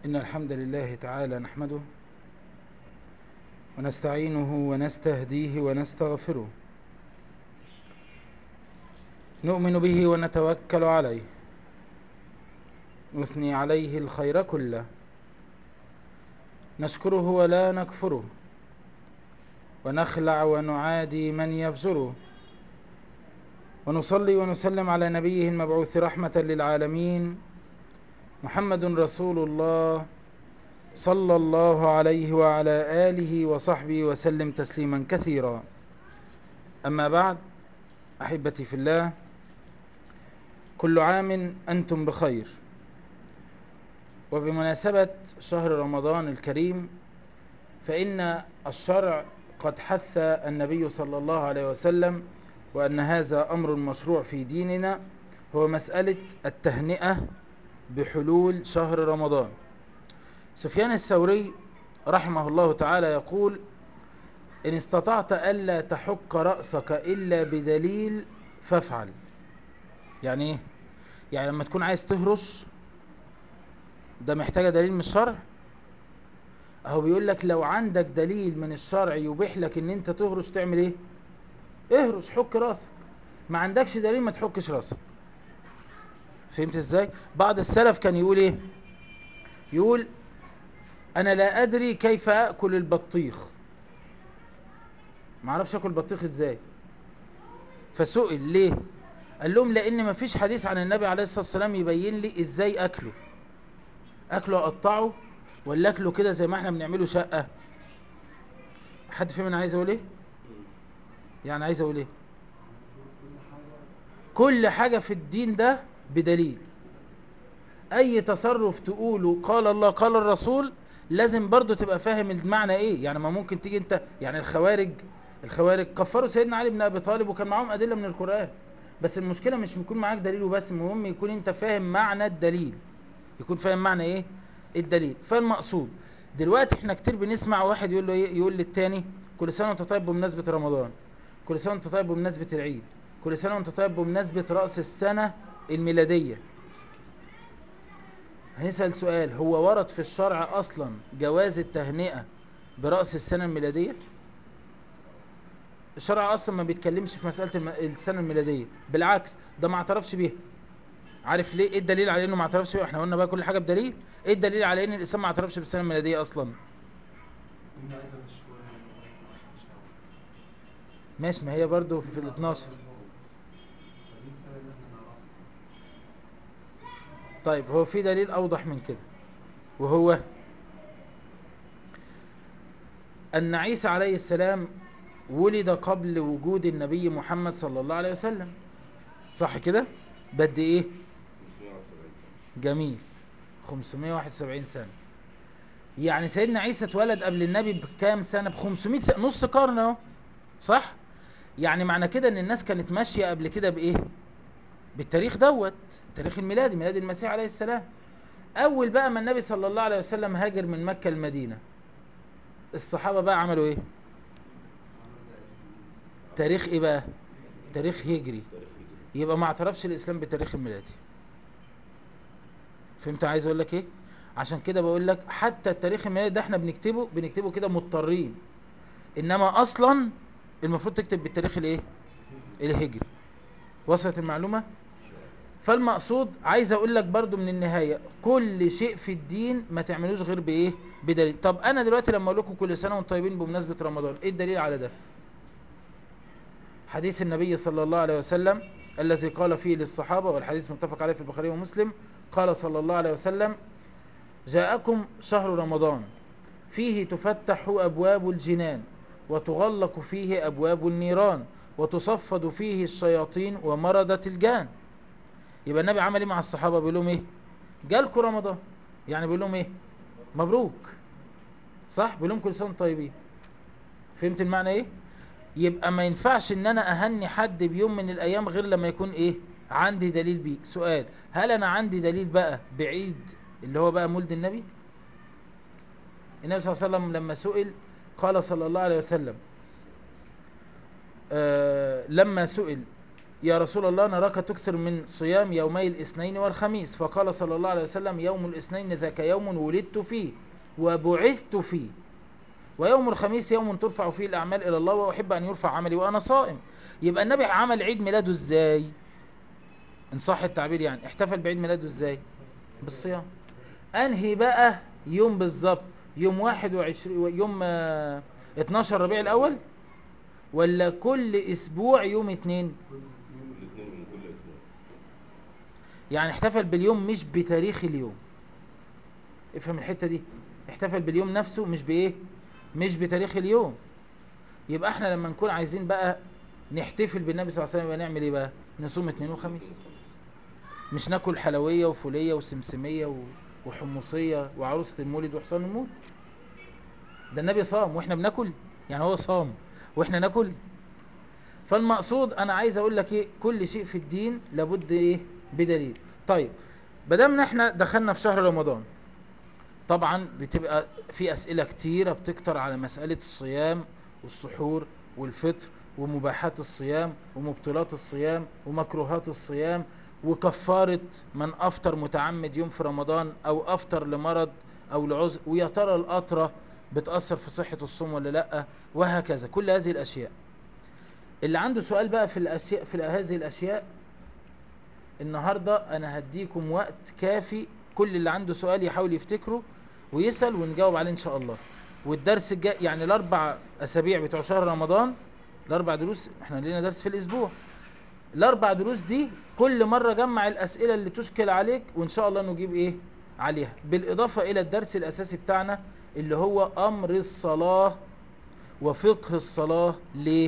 إن الحمد لله تعالى نحمده ونستعينه ونستهديه ونستغفره نؤمن به ونتوكل عليه نثني عليه الخير كله نشكره ولا نكفره ونخلع ونعادي من يفجره ونصلي ونسلم على نبيه المبعوث رحمة للعالمين محمد رسول الله صلى الله عليه وعلى آله وصحبه وسلم تسليما كثيرا أما بعد أحبتي في الله كل عام أنتم بخير وبمناسبة شهر رمضان الكريم فإن الشرع قد حث النبي صلى الله عليه وسلم وأن هذا أمر مشروع في ديننا هو مسألة التهنئة بحلول شهر رمضان سفيان الثوري رحمه الله تعالى يقول إن استطعت ألا تحك رأسك إلا بدليل فافعل يعني إيه؟ يعني لما تكون عايز تهرش ده محتاجة دليل من الشرع اهو بيقول لك لو عندك دليل من الشرع يبيح لك ان انت تهرش تعمل ايه اهرش حك راسك ما عندكش دليل ما تحكش راسك فهمت ازاي بعض السلف كان يقول ايه يقول انا لا ادري كيف اكل البطيخ ما اعرفش اكل البطيخ ازاي فسئل ليه قال لهم لان ما فيش حديث عن النبي عليه الصلاه والسلام يبين لي ازاي اكله اكله اقطعه ولا اكله كده زي ما احنا بنعمله شقه حد فيهم انا عايز اقول ايه يعني عايز اقول ايه كل حاجه في الدين ده بدليل اي تصرف تقوله قال الله قال الرسول لازم برضو تبقى فاهم المعنى ايه يعني ما ممكن تيجي انت يعني الخوارج الخوارج كفروا سيدنا علي بن ابي طالب وكان معاهم ادله من القران بس المشكله مش يكون معاك دليل وبس المهم يكون انت فاهم معنى الدليل يكون فاهم معنى ايه الدليل فالمقصود دلوقتي احنا كتير بنسمع واحد يقول له ايه يقول للتاني كل سنه وانت طيب بمناسبه رمضان كل سنه وانت طيب بمناسبه العيد كل سنه وانت طيب بمناسبه راس السنه الميلاديه هنسال سؤال هو ورد في الشرع اصلا جواز التهنئه براس السنه الميلاديه الشرع اصلا ما بيتكلمش في مساله الم... السنه الميلاديه بالعكس ده ما اعترفش بيها عارف ليه ايه الدليل على انه ما اعترفش بيها احنا قلنا بقى كل حاجه بدليل ايه الدليل على ان الاسلام ما اعترفش بالسنه الميلاديه اصلا ماشي ما هي برضو في ال 12 طيب هو في دليل اوضح من كده وهو ان عيسى عليه السلام ولد قبل وجود النبي محمد صلى الله عليه وسلم صح كده بد ايه جميل 571 سنة يعني سيدنا عيسى اتولد قبل النبي بكام سنة ب 500 سنة نص قرن اهو صح يعني معنى كده ان الناس كانت ماشية قبل كده بايه بالتاريخ دوت التاريخ الميلادي ميلاد المسيح عليه السلام اول بقى ما النبي صلى الله عليه وسلم هاجر من مكة المدينة الصحابة بقى عملوا ايه تاريخ ايه بقى تاريخ هجري يبقى ما اعترفش الاسلام بالتاريخ الميلادي فهمت عايز اقول لك ايه عشان كده بقول لك حتى التاريخ الميلادي ده احنا بنكتبه بنكتبه كده مضطرين انما اصلا المفروض تكتب بالتاريخ الايه الهجري وصلت المعلومه فالمقصود عايز اقول لك برضو من النهايه كل شيء في الدين ما تعملوش غير بايه بدليل طب انا دلوقتي لما اقول لكم كل سنه وانتم طيبين بمناسبه رمضان ايه الدليل على ده حديث النبي صلى الله عليه وسلم الذي قال فيه للصحابه والحديث متفق عليه في البخاري ومسلم قال صلى الله عليه وسلم جاءكم شهر رمضان فيه تفتح أبواب الجنان وتغلق فيه أبواب النيران وتصفد فيه الشياطين ومردة الجان يبقى النبي عمل ايه مع الصحابة بيقول لهم ايه جالكم رمضان يعني بيقول لهم ايه مبروك صح بيقول لهم كل سنة طيبين فهمت المعنى ايه يبقى ما ينفعش ان انا اهني حد بيوم من الايام غير لما يكون ايه عندي دليل بيه سؤال هل انا عندي دليل بقى بعيد اللي هو بقى مولد النبي النبي صلى الله عليه وسلم لما سئل قال صلى الله عليه وسلم آه لما سئل يا رسول الله نراك تكثر من صيام يومي الاثنين والخميس فقال صلى الله عليه وسلم يوم الاثنين ذاك يوم ولدت فيه وبعثت فيه ويوم الخميس يوم ترفع فيه الأعمال إلى الله وأحب أن يرفع عملي وأنا صائم يبقى النبي عمل عيد ميلاده إزاي إن صح التعبير يعني احتفل بعيد ميلاده إزاي بالصيام أنهي بقى يوم بالظبط يوم 21 يوم آه، 12 ربيع الأول ولا كل أسبوع يوم اتنين الاثنين من كل اسبوع يعني احتفل باليوم مش بتاريخ اليوم افهم الحتة دي احتفل باليوم نفسه مش بايه مش بتاريخ اليوم يبقى احنا لما نكون عايزين بقى نحتفل بالنبي صلى الله عليه وسلم يبقى نعمل ايه بقى نصوم اثنين وخميس مش ناكل حلوية وفولية وسمسمية و- وحمصية وعروسة المولد وحصان المولد ده النبي صام واحنا بناكل يعني هو صام واحنا ناكل فالمقصود انا عايز اقول لك ايه كل شيء في الدين لابد ايه بدليل طيب بدمنا احنا دخلنا في شهر رمضان طبعا بتبقى في اسئله كتيره بتكتر على مساله الصيام والسحور والفطر ومباحات الصيام ومبطلات الصيام ومكروهات الصيام وكفاره من افطر متعمد يوم في رمضان او افطر لمرض او لعذر ويا ترى القطره بتاثر في صحه الصوم ولا لا وهكذا كل هذه الاشياء اللي عنده سؤال بقى في الأشياء في هذه الاشياء النهارده انا هديكم وقت كافي كل اللي عنده سؤال يحاول يفتكره ويسال ونجاوب عليه ان شاء الله والدرس الجاي يعني الاربع اسابيع بتوع شهر رمضان الاربع دروس احنا لينا درس في الاسبوع الاربع دروس دي كل مره جمع الاسئله اللي تشكل عليك وان شاء الله نجيب ايه عليها بالاضافه الى الدرس الاساسي بتاعنا اللي هو امر الصلاه وفقه الصلاه ليه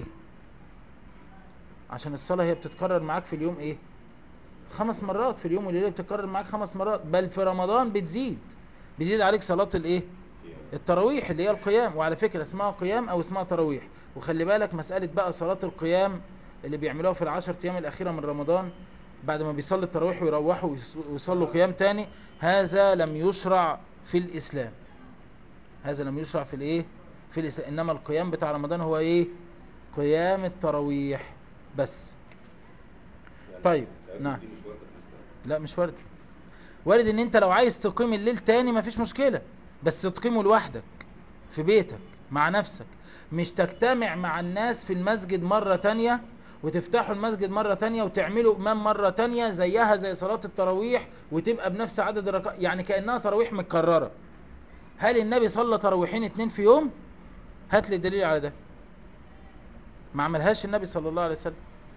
عشان الصلاه هي بتتكرر معاك في اليوم ايه خمس مرات في اليوم والليله بتتكرر معاك خمس مرات بل في رمضان بتزيد بتزيد عليك صلاه الايه التراويح اللي هي القيام وعلى فكره اسمها قيام او اسمها تراويح وخلي بالك مساله بقى صلاه القيام اللي بيعملوها في العشر ايام الاخيره من رمضان بعد ما بيصلي التراويح ويروحوا ويص- ويصلوا قيام تاني هذا لم يشرع في الاسلام هذا لم يشرع في الايه في الاسلام انما القيام بتاع رمضان هو ايه قيام التراويح بس يعني طيب، التهجد نعم. دي مش واردة في الإسلام. لا مش وارد وارد ان انت لو عايز تقيم الليل تاني مفيش مشكلة بس تقيمه لوحدك في بيتك مع نفسك مش تجتمع مع الناس في المسجد مرة تانية وتفتحوا المسجد مرة تانية وتعملوا امام مرة تانية زيها زي صلاة التراويح وتبقى بنفس عدد الركعات يعني كأنها تراويح متكررة هل النبي صلى تراويحين اتنين في يوم هات لي دليل على ده ما عملهاش النبي صلى الله عليه وسلم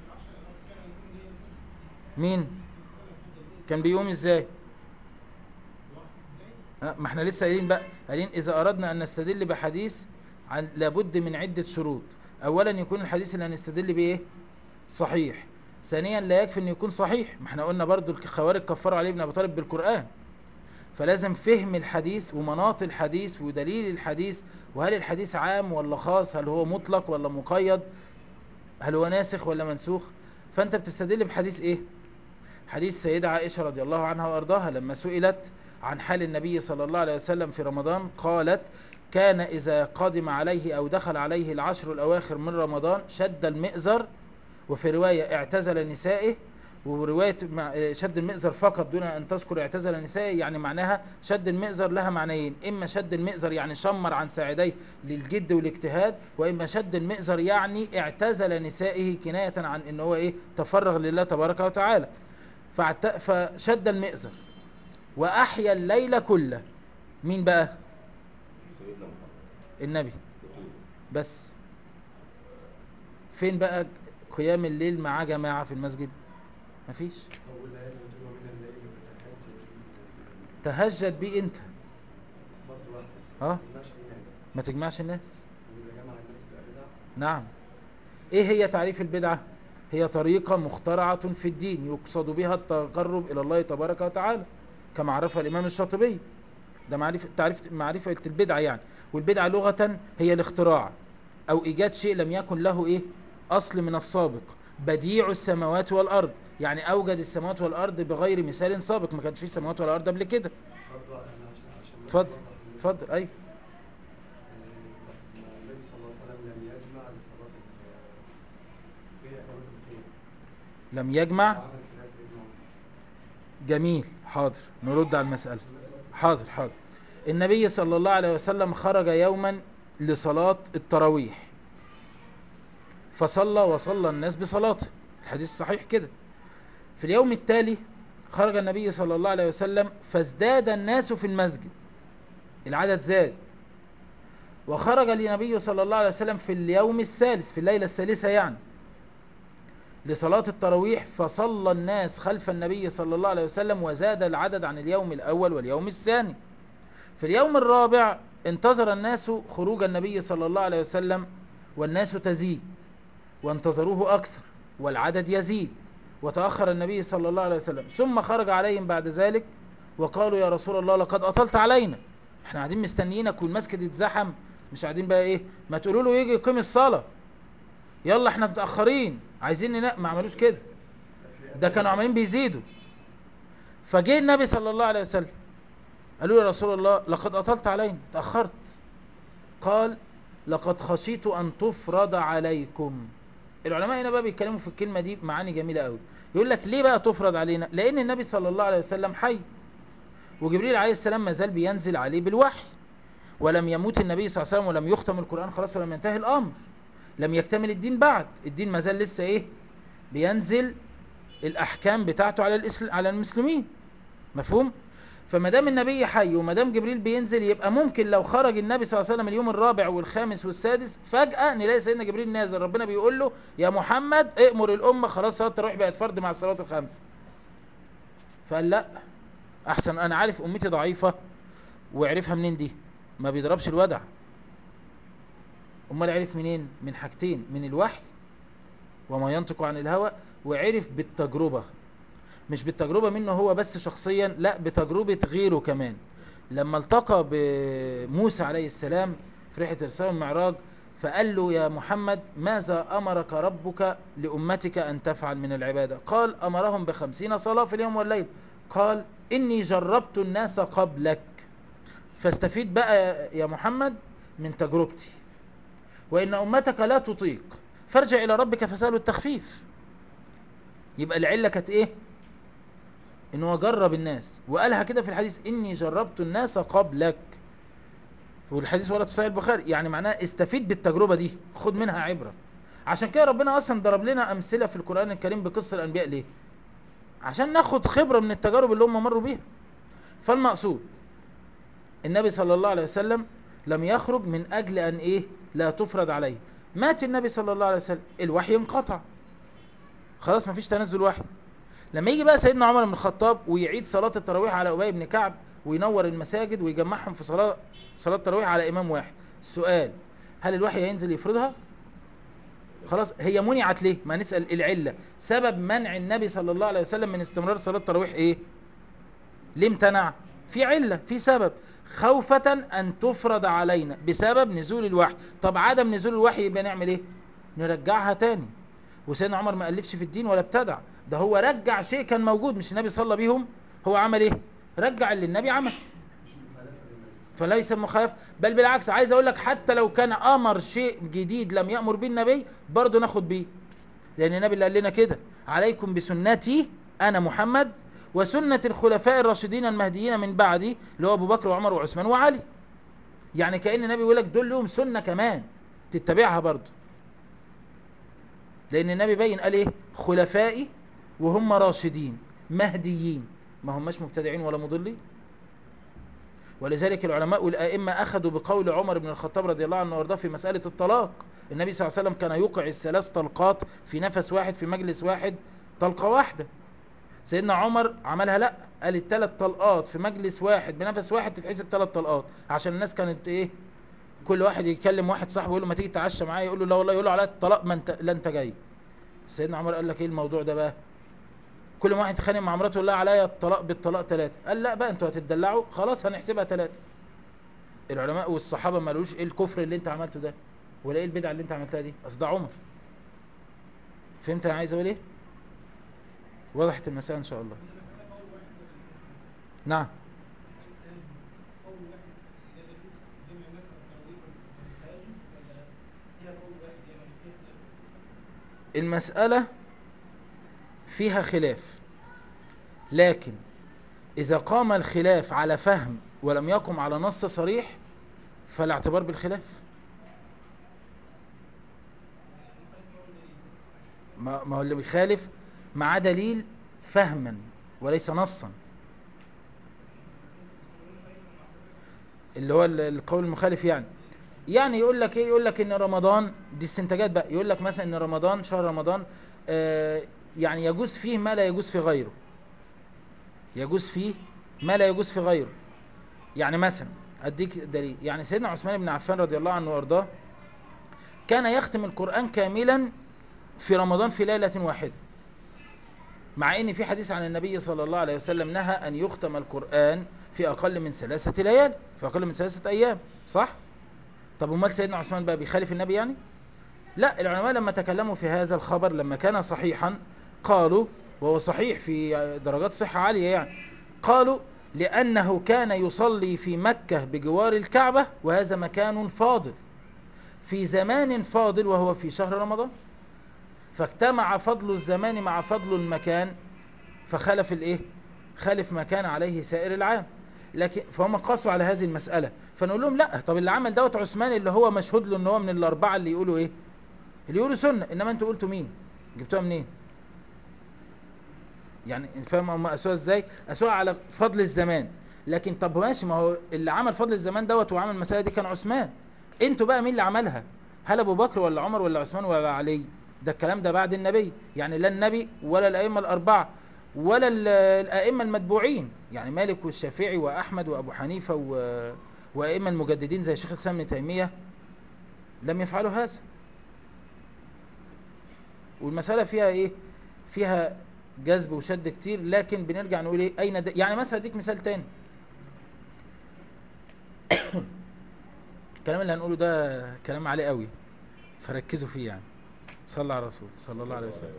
مين كان بيقوم ازاي ها، ما احنا لسه قايلين بقى قايلين اذا اردنا ان نستدل بحديث عن لابد من عدة شروط اولا يكون الحديث اللي هنستدل بايه صحيح ثانيا لا يكفي ان يكون صحيح ما احنا قلنا برضو الخوارج كفروا علي بن ابي طالب بالقران فلازم فهم الحديث ومناط الحديث ودليل الحديث وهل الحديث عام ولا خاص هل هو مطلق ولا مقيد هل هو ناسخ ولا منسوخ فانت بتستدل بحديث ايه حديث سيدة عائشة رضي الله عنها وارضاها لما سئلت عن حال النبي صلى الله عليه وسلم في رمضان قالت كان إذا قدم عليه أو دخل عليه العشر الأواخر من رمضان شد المئزر وفي رواية اعتزل نسائه ورواية مع- شد المئزر فقط دون أن تذكر اعتزل نسائه يعني معناها شد المئزر لها معنيين إما شد المئزر يعني شمر عن ساعديه للجد والاجتهاد وإما شد المئزر يعني اعتزل نسائه كناية عن إن هو إيه تفرغ لله تبارك وتعالى فاعت- فشد المئزر وأحيا الليل كله مين بقى سيدنا محمد النبي بطول بس فين بقى قيام الليل مع جماعة في المسجد مفيش أول آية بتقول من الليل فتهجد تهجد بيه انت برضه واحدة اه ما تجمعش الناس ما تجمعش الناس وإذا جمع الناس تبقى بدعة نعم ايه هي تعريف البدعة هي طريقة مخترعة في الدين يقصد بها التقرب الى الله تبارك وتعالى كما عرفها الامام الشاطبي ده معرفة تعريف معرفة البدعة يعني والبدعة لغة هي الاختراع او ايجاد شيء لم يكن له ايه اصل من السابق بديع السماوات والارض يعني اوجد السماوات والارض بغير مثال سابق ما كانش فيه سماوات ولا ارض قبل كده برضه أنا عشان عشان بس اتفضل أوضح إن- اتفضل ايوه آه، ما النبي صلى الله عليه وسلم لم يجمع لصلاة ال- هي صلاة الخير لم يجمع عمل كده سيدنا عمر جميل حاضر نرد على المسألة بس بس حاضر حاضر النبي صلى الله عليه وسلم خرج يوما لصلاة التراويح فصلى وصلى الناس بصلاته الحديث صحيح كده في اليوم التالي خرج النبي صلى الله عليه وسلم فازداد الناس في المسجد العدد زاد وخرج النبي صلى الله عليه وسلم في اليوم الثالث في الليلة الثالثة يعني لصلاة التراويح فصلى الناس خلف النبي صلى الله عليه وسلم وزاد العدد عن اليوم الأول واليوم الثاني في اليوم الرابع انتظر الناس خروج النبي صلى الله عليه وسلم والناس تزيد وانتظروه أكثر والعدد يزيد وتأخر النبي صلى الله عليه وسلم ثم خرج عليهم بعد ذلك وقالوا يا رسول الله لقد أطلت علينا احنا قاعدين مستنيينك والمسجد اتزحم مش قاعدين بقى ايه ما تقولوا له يجي يقيم الصلاة يلا احنا متأخرين عايزين ننام ما عملوش كده ده كانوا عمالين بيزيدوا فجه النبي صلى الله عليه وسلم قالوا يا رسول الله لقد أطلت علينا تأخرت قال لقد خشيت أن تفرض عليكم العلماء هنا بقى بيتكلموا في الكلمة دي معاني جميلة قوي يقول لك ليه بقى تفرض علينا لأن النبي صلى الله عليه وسلم حي وجبريل عليه السلام ما زال بينزل عليه بالوحي ولم يموت النبي صلى الله عليه وسلم ولم يختم القرآن خلاص ولم ينتهي الأمر لم يكتمل الدين بعد الدين ما زال لسه ايه بينزل الأحكام بتاعته على الإسل... على المسلمين مفهوم فما دام النبي حي وما دام جبريل بينزل يبقى ممكن لو خرج النبي صلى الله عليه وسلم اليوم الرابع والخامس والسادس فجأة نلاقي سيدنا جبريل نازل ربنا بيقول له يا محمد ائمر الأمة خلاص صلاة التراويح بقت فرض مع الصلوات الخمس فقال لا أحسن أنا عارف أمتي ضعيفة وعرفها منين دي ما بيضربش الودع امال عرف منين من حاجتين من الوحي وما ينطق عن الهوى وعرف بالتجربة مش بالتجربة منه هو بس شخصيا لا بتجربة غيره كمان لما التقى بموسى عليه السلام في رحلة الإسراء والمعراج فقال له يا محمد ماذا أمرك ربك لأمتك أن تفعل من العبادة قال أمرهم بخمسين صلاة في اليوم والليل قال إني جربت الناس قبلك فاستفيد بقى يا محمد من تجربتي وإن أمتك لا تطيق فارجع إلى ربك فسأله التخفيف يبقى العلة كانت إيه إن هو جرب الناس وقالها كده في الحديث إني جربت الناس قبلك والحديث ورد في صحيح البخاري يعني معناه استفيد بالتجربة دي خد منها عبرة عشان كده ربنا أصلا ضرب لنا أمثلة في القرآن الكريم بقصة الأنبياء ليه عشان ناخد خبرة من التجارب اللي هم مروا بيها فالمقصود النبي صلى الله عليه وسلم لم يخرج من أجل أن إيه لا تفرض عليه مات النبي صلى الله عليه وسلم الوحي انقطع خلاص مفيش تنزل وحي لما يجي بقى سيدنا عمر بن الخطاب ويعيد صلاة التراويح على أبي بن كعب وينور المساجد ويجمعهم في صلاة صلاة التراويح على إمام واحد السؤال هل الوحي هينزل يفرضها خلاص هي منعت ليه ما نسأل العلة سبب منع النبي صلى الله عليه وسلم من استمرار صلاة التراويح ايه ليه امتنع في علة في سبب خوفة أن تفرض علينا بسبب نزول الوحي طب عدم نزول الوحي يبقى نعمل ايه نرجعها تاني وسيدنا عمر ما ألفش في الدين ولا ابتدع ده هو رجع شيء كان موجود مش النبي صلى بيهم هو عمل ايه رجع اللي النبي عمل مش مخالفة للنبي فليس مخالف بل بالعكس عايز اقول لك حتى لو كان امر شيء جديد لم يأمر به النبي برضه ناخد بيه لان النبي اللي قال لنا كده عليكم بسنتي انا محمد وسنة الخلفاء الراشدين المهديين من بعدي اللي هو ابو بكر وعمر وعثمان وعلي يعني كأن النبي يقول لك دول لهم سنة كمان تتبعها برضه لان النبي بين قال ايه خلفائي وهم راشدين مهديين ما هماش مبتدعين ولا مضلين ولذلك العلماء والائمه اخذوا بقول عمر بن الخطاب رضي الله عنه وارضاه في مساله الطلاق النبي صلى الله عليه وسلم كان يوقع الثلاث طلقات في نفس واحد في مجلس واحد طلقه واحده سيدنا عمر عملها لا قال الثلاث طلقات في مجلس واحد بنفس واحد تتحسب ثلاث طلقات عشان الناس كانت ايه كل واحد يكلم واحد صاحبه يقول له ما تيجي تتعشى معايا يقول له لا والله يقول له على الطلاق ما انت لا انت جاي سيدنا عمر قال لك ايه الموضوع ده بقى كل ما واحد يتخانق مع مراته يقول لها عليا الطلاق بالطلاق ثلاثه قال لا بقى انتوا هتدلعوا خلاص هنحسبها ثلاثه العلماء والصحابه ما قالوش ايه الكفر اللي انت عملته ده ولا ايه البدعه اللي انت عملتها دي اصل ده عمر فهمت انا عايز اقول ايه وضحت المسألة ان شاء الله نعم المسألة فيها خلاف لكن إذا قام الخلاف على فهم ولم يقم على نص صريح فلا اعتبار بالخلاف ما ما هو اللي بيخالف معاه دليل فهما وليس نصا اللي هو ال- القول المخالف يعني يعني يقول لك ايه يقول لك ان رمضان دي استنتاجات بقى يقول لك مثلا ان رمضان شهر رمضان آه يعني يجوز فيه ما لا يجوز في غيره يجوز فيه ما لا يجوز في غيره يعني مثلا اديك دليل يعني سيدنا عثمان بن عفان رضي الله عنه وارضاه كان يختم القرآن كاملا في رمضان في ليلة واحدة مع ان في حديث عن النبي صلى الله عليه وسلم نهى ان يختم القرآن في اقل من ثلاثة ليال في اقل من ثلاثة ايام صح طب امال سيدنا عثمان بقى بيخالف النبي يعني لا العلماء لما تكلموا في هذا الخبر لما كان صحيحا قالوا وهو صحيح في درجات صحة عالية يعني قالوا لأنه كان يصلي في مكة بجوار الكعبة وهذا مكان فاضل في زمان فاضل وهو في شهر رمضان فاجتمع فضل الزمان مع فضل المكان فخلف الايه خالف ما كان عليه سائر العام لكن فهم قاسوا على هذه المسألة فنقول لهم لا طب اللي عمل دوت عثمان اللي هو مشهود له ان هو من الاربعة اللي يقولوا ايه اللي يقولوا سنة انما انتوا قلتوا مين جبتوها منين يعني فاهم هم قاسوها ازاي قاسوها على فضل الزمان لكن طب ماشي ما هو اللي عمل فضل الزمان دوت وعمل المسألة دي كان عثمان انتوا بقى مين اللي عملها هل ابو بكر ولا عمر ولا عثمان ولا علي ده الكلام ده بعد النبي يعني لا النبي ولا الائمه الاربعه ولا ال- الائمه المتبوعين يعني مالك والشافعي واحمد وابو حنيفه و... وائمه المجددين زي شيخ الاسلام ابن تيميه لم يفعلوا هذا والمساله فيها ايه فيها جذب وشد كتير لكن بنرجع نقول ايه اين د... يعني مثلا اديك مثال تاني الكلام اللي هنقوله ده كلام عالي قوي فركزوا فيه يعني صلى على الرسول صلى الله عليه وسلم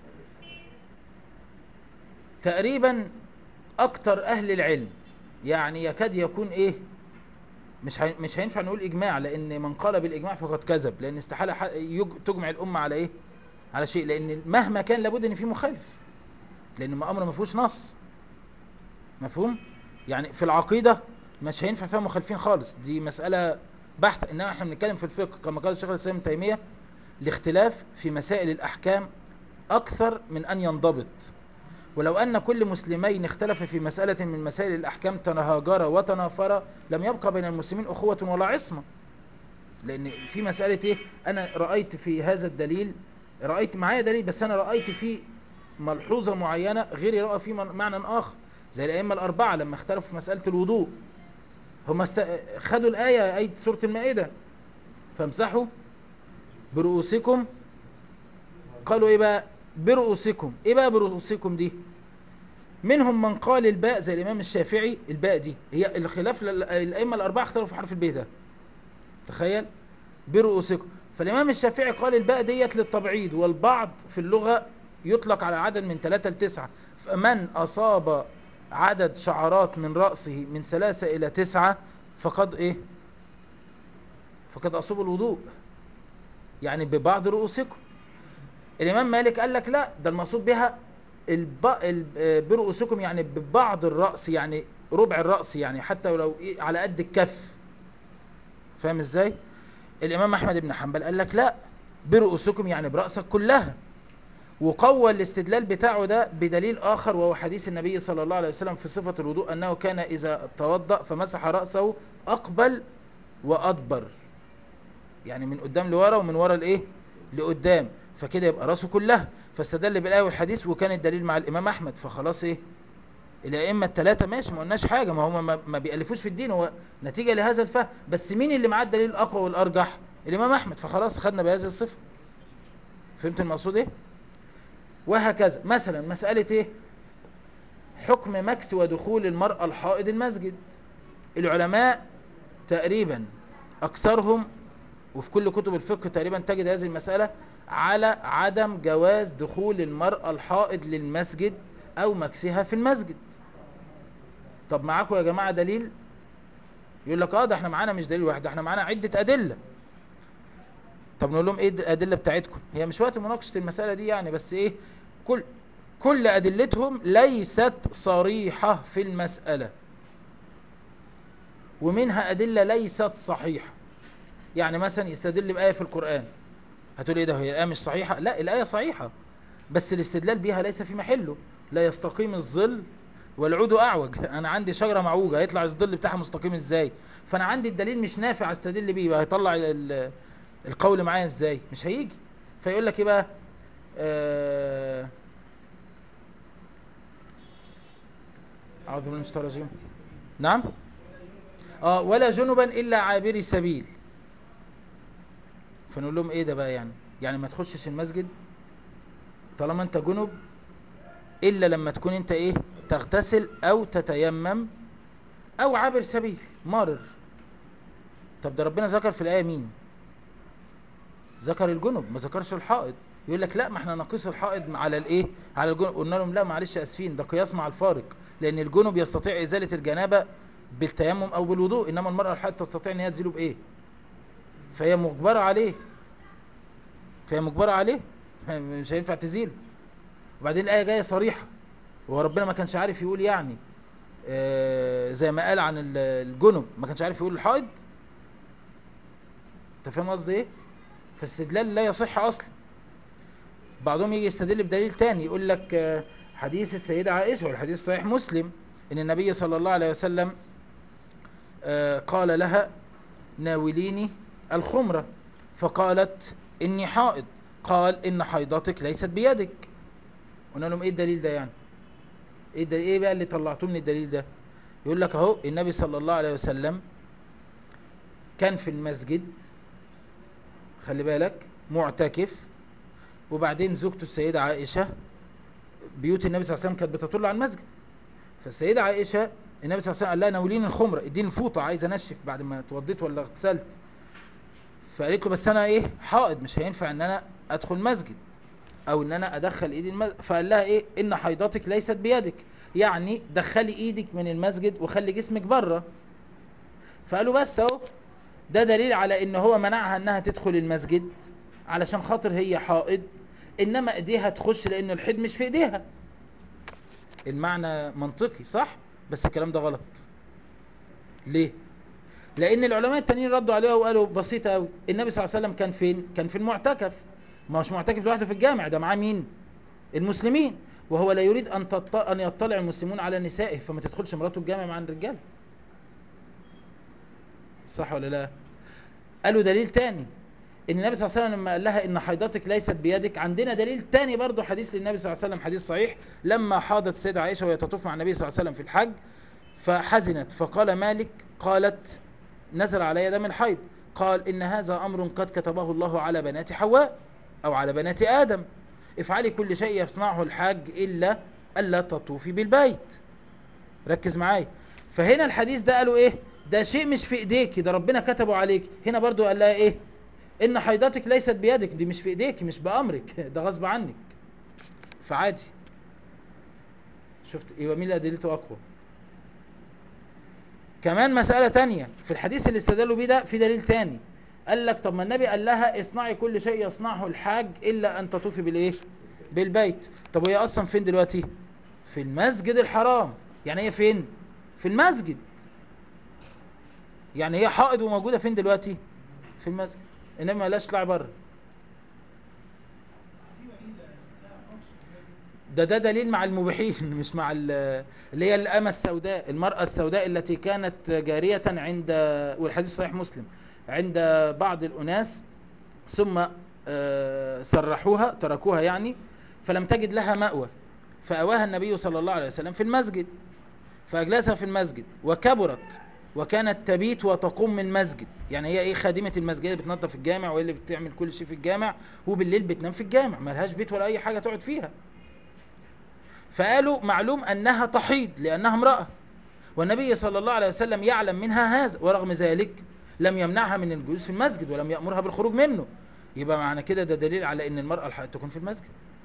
تقريبا اكتر اهل العلم يعني يكاد يكون ايه مش هي... مش هينفع نقول اجماع لان من قال بالاجماع فقد كذب لان استحاله ح... يج... تجمع الامه على ايه على شيء لان مهما كان لابد ان في مخالف لان ما امر ما فيهوش نص مفهوم يعني في العقيده مش هينفع فيها مخالفين خالص دي مساله بحته انما احنا بنتكلم في الفقه كما قال الشيخ الاسلام ابن تيميه الاختلاف في مسائل الاحكام اكثر من ان ينضبط ولو ان كل مسلمين اختلف في مساله من مسائل الاحكام تناهجرا وتنافرا لم يبقى بين المسلمين اخوه ولا عصمه لان في مساله ايه انا رايت في هذا الدليل رايت معايا دليل بس انا رايت فيه ملحوظه معينه غيري راى فيه من- معنى اخر زي الائمه الاربعه لما اختلفوا في مساله الوضوء هم است... خدوا الايه ايه سوره المائده فامسحوا برؤوسكم قالوا ايه بقى برؤوسكم ايه بقى برؤوسكم دي منهم من قال الباء زي الامام الشافعي الباء دي هي الخلاف لل- الائمه الاربعه اختلفوا في حرف الباء ده تخيل برؤوسكم فالامام الشافعي قال الباء ديت للتبعيض والبعض في اللغه يطلق على عدد من ثلاثة لتسعة فمن أصاب عدد شعرات من رأسه من ثلاثة إلى تسعة فقد إيه فقد أصاب الوضوء يعني ببعض رؤوسكم الإمام مالك قال لك لا ده المقصود بها الب... ال- برؤوسكم يعني ببعض الرأس يعني ربع الرأس يعني حتى ولو إيه على قد الكف فاهم ازاي الإمام أحمد بن حنبل قال لك لا برؤوسكم يعني برأسك كلها وقوى الاستدلال بتاعه ده بدليل آخر وهو حديث النبي صلى الله عليه وسلم في صفة الوضوء أنه كان إذا توضأ فمسح رأسه أقبل وأدبر يعني من قدام لورا ومن ورا لإيه لقدام فكده يبقى رأسه كلها فاستدل بالآية والحديث وكان الدليل مع الإمام أحمد فخلاص إيه الأئمة الثلاثة ماشي ما قلناش حاجة ما هم ما- ما بيألفوش في الدين هو نتيجة لهذا الفهم بس مين اللي معاه الدليل الأقوى والأرجح الإمام أحمد فخلاص خدنا بهذه الصفة فهمت المقصود إيه وهكذا مثلا مسألة ايه حكم مكس ودخول المرأة الحائض المسجد العلماء تقريبا اكثرهم وفي كل كتب الفقه تقريبا تجد هذه المسألة على عدم جواز دخول المرأة الحائض للمسجد او مكسها في المسجد طب معاكم يا جماعة دليل يقول لك اه ده احنا معانا مش دليل واحد ده احنا معانا عدة ادلة طب نقول لهم ايه الادله بتاعتكم هي مش وقت مناقشه المساله دي يعني بس ايه كل كل أدلتهم ليست صريحة في المسألة ومنها أدلة ليست صحيحة يعني مثلا يستدل بآية في القرآن هتقول ايه ده هي الآية مش صحيحة لا الآية صحيحة بس الاستدلال بيها ليس في محله لا يستقيم الظل والعود أعوج أنا عندي شجرة معوجة هيطلع الظل بتاعها مستقيم ازاي فأنا عندي الدليل مش نافع استدل بيه يبقى هيطلع ال- القول معايا ازاي مش هيجي فيقول لك ايه بقى آه، أعوذ بالله من الشيطان الرجيم نعم اه ولا جنبا الا عابري سبيل فنقول لهم ايه ده بقى يعني يعني ما تخشش المسجد طالما انت جنب الا لما تكون انت ايه تغتسل او تتيمم او عابر سبيل مارر طب ده ربنا ذكر في الايه مين ذكر الجنب ما ذكرش الحائض يقول لك لا ما احنا نقيس الحائض على الايه على الجنب قلنا لهم لا معلش اسفين ده قياس مع الفارق لان الجنب يستطيع ازاله الجنابه بالتيمم او بالوضوء انما المراه الحائض تستطيع ان هي تزيله بايه فهي مجبره عليه فهي مجبره عليه مش هينفع تزيله وبعدين الايه جايه صريحه هو ربنا ما كانش عارف يقول يعني آه، زي ما قال عن ال- الجنب ما كانش عارف يقول الحائض انت فاهم قصدي ايه فاستدلال لا يصح اصلا بعضهم يجي يستدل بدليل تاني يقول لك آه، حديث السيدة عائشة والحديث صحيح مسلم ان النبي صلى الله عليه وسلم آه، قال لها ناوليني الخمرة فقالت اني حائض قال ان حيضتك ليست بيدك قلنا لهم ايه الدليل ده يعني ايه ده ايه بقى اللي طلعتوه من الدليل ده يقول لك اهو النبي صلى الله عليه وسلم كان في المسجد خلي بالك معتكف وبعدين زوجته السيدة عائشة بيوت النبي صلى الله عليه وسلم كانت بتطل على المسجد فالسيدة عائشة النبي صلى الله عليه وسلم قال لها ناوليني الخمرة اديني الفوطة عايز انشف بعد ما اتوضيت ولا اغتسلت فقالت له بس انا ايه حائض مش هينفع ان انا ادخل مسجد او ان انا ادخل ايدي المسجد فقال لها ايه ان حيضتك ليست بيدك يعني دخلي ايدك من المسجد وخلي جسمك بره فقالوا بس اهو ده دليل على ان هو منعها انها تدخل المسجد علشان خاطر هي حائض انما ايديها تخش لانه الحيض مش في ايديها المعنى منطقي صح بس الكلام ده غلط ليه لان العلماء التانيين ردوا عليها وقالوا بسيطه قوي النبي صلى الله عليه وسلم كان فين كان في المعتكف ما هوش معتكف لوحده في الجامع ده معاه مين المسلمين وهو لا يريد ان تط... ان يطلع المسلمون على نسائه فما تدخلش مراته الجامع مع الرجال صح ولا لا قالوا دليل تاني ان النبي صلى الله عليه وسلم لما قال لها ان حيضتك ليست بيدك عندنا دليل تاني برضه حديث للنبي صلى الله عليه وسلم حديث صحيح لما حاضت السيدة عائشة وهي تطوف مع النبي صلى الله عليه وسلم في الحج فحزنت فقال مالك قالت نزل علي دم الحيض قال ان هذا امر قد كتبه الله على بنات حواء او على بنات ادم افعلي كل شيء يصنعه الحاج الا الا تطوفي بالبيت ركز معايا فهنا الحديث ده قالوا ايه ده شيء مش في ايديك ده ربنا كتبه عليك هنا برضو قال لها ايه ان حيضتك ليست بيدك دي مش في ايديك مش بامرك ده غصب عنك فعادي شفت يبقى مين اللي ادلته اقوى كمان مسألة تانية في الحديث اللي استدلوا بيه ده في دليل تاني قال لك طب ما النبي قال لها اصنعي كل شيء يصنعه الحاج الا ان تطوفي بالايه بالبيت طب وهي اصلا فين دلوقتي في المسجد الحرام يعني هي فين في المسجد يعني هي حائض وموجودة فين دلوقتي في المسجد انما لاش تطلع بره ده ده دليل مع المبيحين مش مع ال- اللي هي الأمة السوداء المرأة السوداء التي كانت جارية عند والحديث صحيح مسلم عند بعض الأناس ثم آه، سرحوها تركوها يعني فلم تجد لها مأوى فأواها النبي صلى الله عليه وسلم في المسجد فأجلسها في المسجد وكبرت وكانت تبيت وتقوم من المسجد يعني هي ايه خادمة المسجد اللي بتنظف الجامع وهي اللي بتعمل كل شيء في الجامع وبالليل بتنام في الجامع ملهاش بيت ولا اي حاجة تقعد فيها فقالوا معلوم انها تحيض لانها امرأة والنبي صلى الله عليه وسلم يعلم منها هذا ورغم ذلك لم يمنعها من الجلوس في المسجد ولم يأمرها بالخروج منه يبقى معنى كده ده دليل على ان المرأة الحائض تكون في المسجد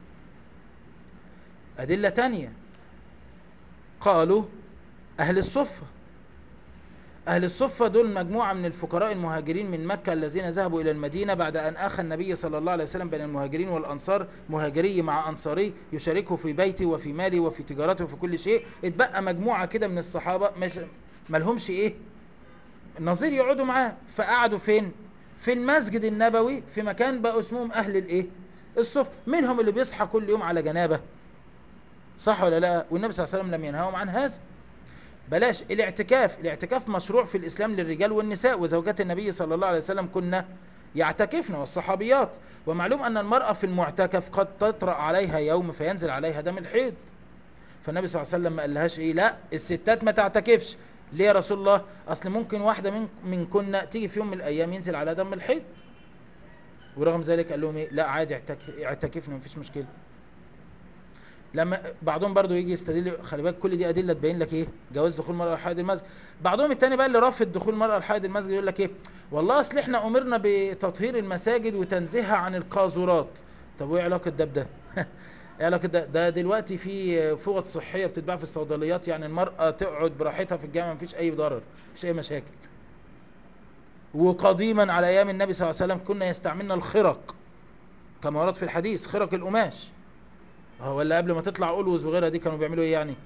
أدلة تانية قالوا أهل الصفة أهل الصفة دول مجموعة من الفقراء المهاجرين من مكة الذين ذهبوا إلى المدينة بعد أن أخى النبي صلى الله عليه وسلم بين المهاجرين والأنصار مهاجري مع أنصاري يشاركه في بيته وفي ماله وفي تجارته وفي كل شيء اتبقى مجموعة كده من الصحابة مش ملهمش إيه نظير يقعدوا معاه فقعدوا فين في المسجد النبوي في مكان بقى اسمهم أهل الإيه الصف منهم اللي بيصحى كل يوم على جنابه صح ولا لا والنبي صلى الله عليه وسلم لم ينهاهم عن هذا بلاش الاعتكاف الاعتكاف مشروع في الإسلام للرجال والنساء وزوجات النبي صلى الله عليه وسلم كنا يعتكفن والصحابيات ومعلوم أن المرأة في المعتكف قد تطرأ عليها يوم فينزل عليها دم الحيض فالنبي صلى الله عليه وسلم ما قالهاش ايه لا الستات ما تعتكفش ليه يا رسول الله اصل ممكن واحدة من من كنا تيجي في يوم من الايام ينزل على دم الحيض ورغم ذلك قال لهم ايه لا عادي اعتك- اعتكفنا مفيش مشكله لما بعضهم برضو يجي يستدل خلي بالك كل دي ادله تبين لك ايه جواز دخول المراه لحائط المسجد بعضهم التاني بقى اللي رافض دخول المراه لحائط المسجد يقول لك ايه والله اصل احنا امرنا بتطهير المساجد وتنزيهها عن القاذورات طب وايه علاقه ده بده ايه علاقه ده ده دلوقتي في فوط صحيه بتتباع في الصيدليات يعني المراه تقعد براحتها في الجامع مفيش اي ضرر مفيش اي مشاكل وقديما على ايام النبي صلى الله عليه وسلم كنا يستعملنا الخرق كما ورد في الحديث خرق القماش هو ولا قبل ما تطلع ألوز وغيرها دي كانوا بيعملوا ايه يعني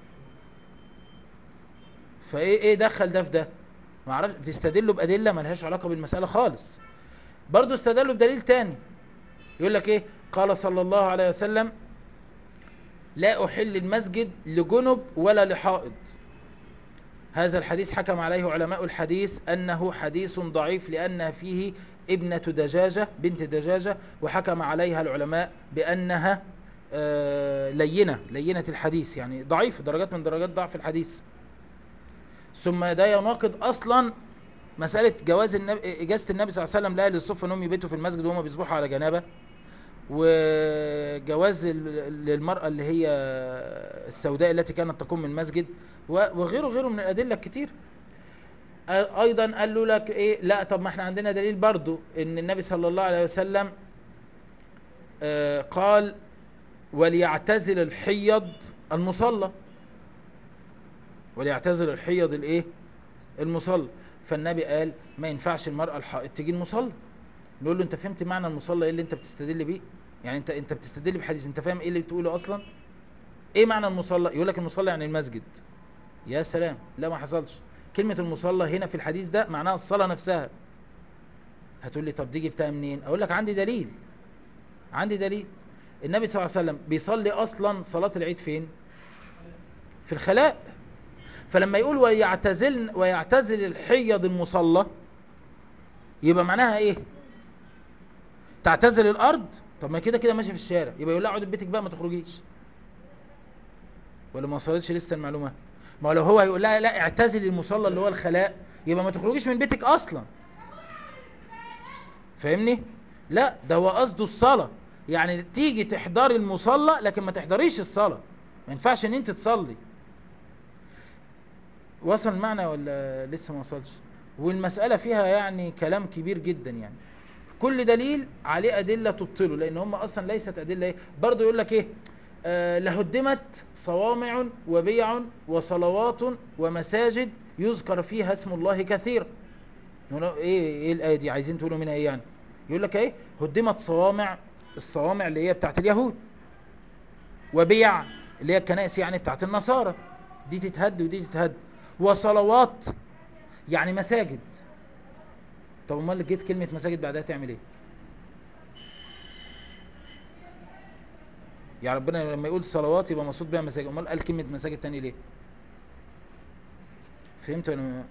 فايه ايه دخل ده في ده ما اعرفش بتستدلوا بادله ملهاش علاقه بالمساله خالص برضو استدلوا بدليل تاني يقول لك ايه قال صلى الله عليه وسلم لا احل المسجد لجنب ولا لحائض هذا الحديث حكم عليه علماء الحديث انه حديث ضعيف لان فيه ابنة دجاجة بنت دجاجة وحكم عليها العلماء بانها آه، لينة لينة الحديث يعني ضعيف درجات من درجات ضعف الحديث ثم ده يناقض اصلا مسألة جواز النبي اجازة النبي صلى الله عليه وسلم لأهل الصفة انهم يبيتوا في المسجد وهم بيصبحوا على جنابه وجواز ال- للمرأة اللي هي السوداء التي كانت تقوم من المسجد و- وغيره غيره من الأدلة الكتير أ- أيضا قال له لك إيه لا طب ما احنا عندنا دليل برضو إن النبي صلى الله عليه وسلم آه، قال وليعتزل الحيض المصلى وليعتزل الحيض الايه المصلى فالنبي قال ما ينفعش المرأة الحائض تيجي المصلى نقول له انت فهمت معنى المصلى ايه اللي انت بتستدل بيه يعني انت انت بتستدل بحديث انت فاهم ايه اللي بتقوله اصلا ايه معنى المصلى يقول لك المصلى يعني المسجد يا سلام لا ما حصلش كلمة المصلى هنا في الحديث ده معناها الصلاة نفسها هتقول لي طب دي جبتها منين اقول لك عندي دليل عندي دليل النبي صلى الله عليه وسلم بيصلي اصلا صلاة العيد فين في الخلاء فلما يقول ويعتزل ويعتزل الحيض المصلى يبقى معناها ايه تعتزل الارض طب ما كده كده ماشي في الشارع يبقى يقول لها اقعدي في بيتك بقى ما تخرجيش ولا ما وصلتش لسه المعلومه ما هو لو هو هيقول لها لا اعتزلي المصلى اللي هو الخلاء يبقى ما تخرجيش من بيتك اصلا فاهمني لا ده هو قصده الصلاه يعني تيجي تحضري المصلى لكن ما تحضريش الصلاه ما ينفعش ان انت تصلي وصل المعنى ولا لسه ما وصلش والمسألة فيها يعني كلام كبير جدا يعني كل دليل عليه أدلة تبطله لأن هم أصلا ليست أدلة إيه برضه يقول لك إيه آه لهدمت صوامع وبيع وصلوات ومساجد يذكر فيها اسم الله كثيرا نقول له ايه ايه الايه دي عايزين تقولوا منها ايه يعني يقول لك ايه هدمت صوامع الصوامع اللي هي بتاعت اليهود وبيع اللي هي الكنائس يعني بتاعت النصارى دي تتهد ودي تتهد وصلوات يعني مساجد طب امال جيت كلمه مساجد بعدها تعمل ايه يعني ربنا لما يقول صلوات يبقى مقصود بيها مساجد امال قال كلمه مساجد تاني ليه فهمت ولا ما-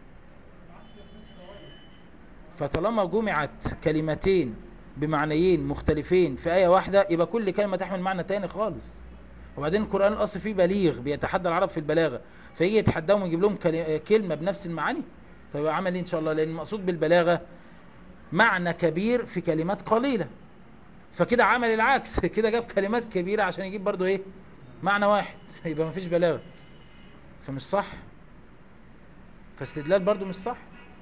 فطالما جمعت كلمتين بمعنيين مختلفين في آية واحدة يبقى كل كلمة تحمل معنى تاني خالص وبعدين القرآن الأصل فيه بليغ بيتحدى العرب في البلاغة فيجي يتحداهم ويجيب لهم كلي- كلمة بنفس المعاني طيب عمل ايه ان شاء الله لان المقصود بالبلاغة معنى كبير في كلمات قليلة فكده عمل العكس كده جاب كلمات كبيرة عشان يجيب برضو ايه معنى واحد يبقى مفيش بلاغة فمش صح فاستدلال برضو مش صح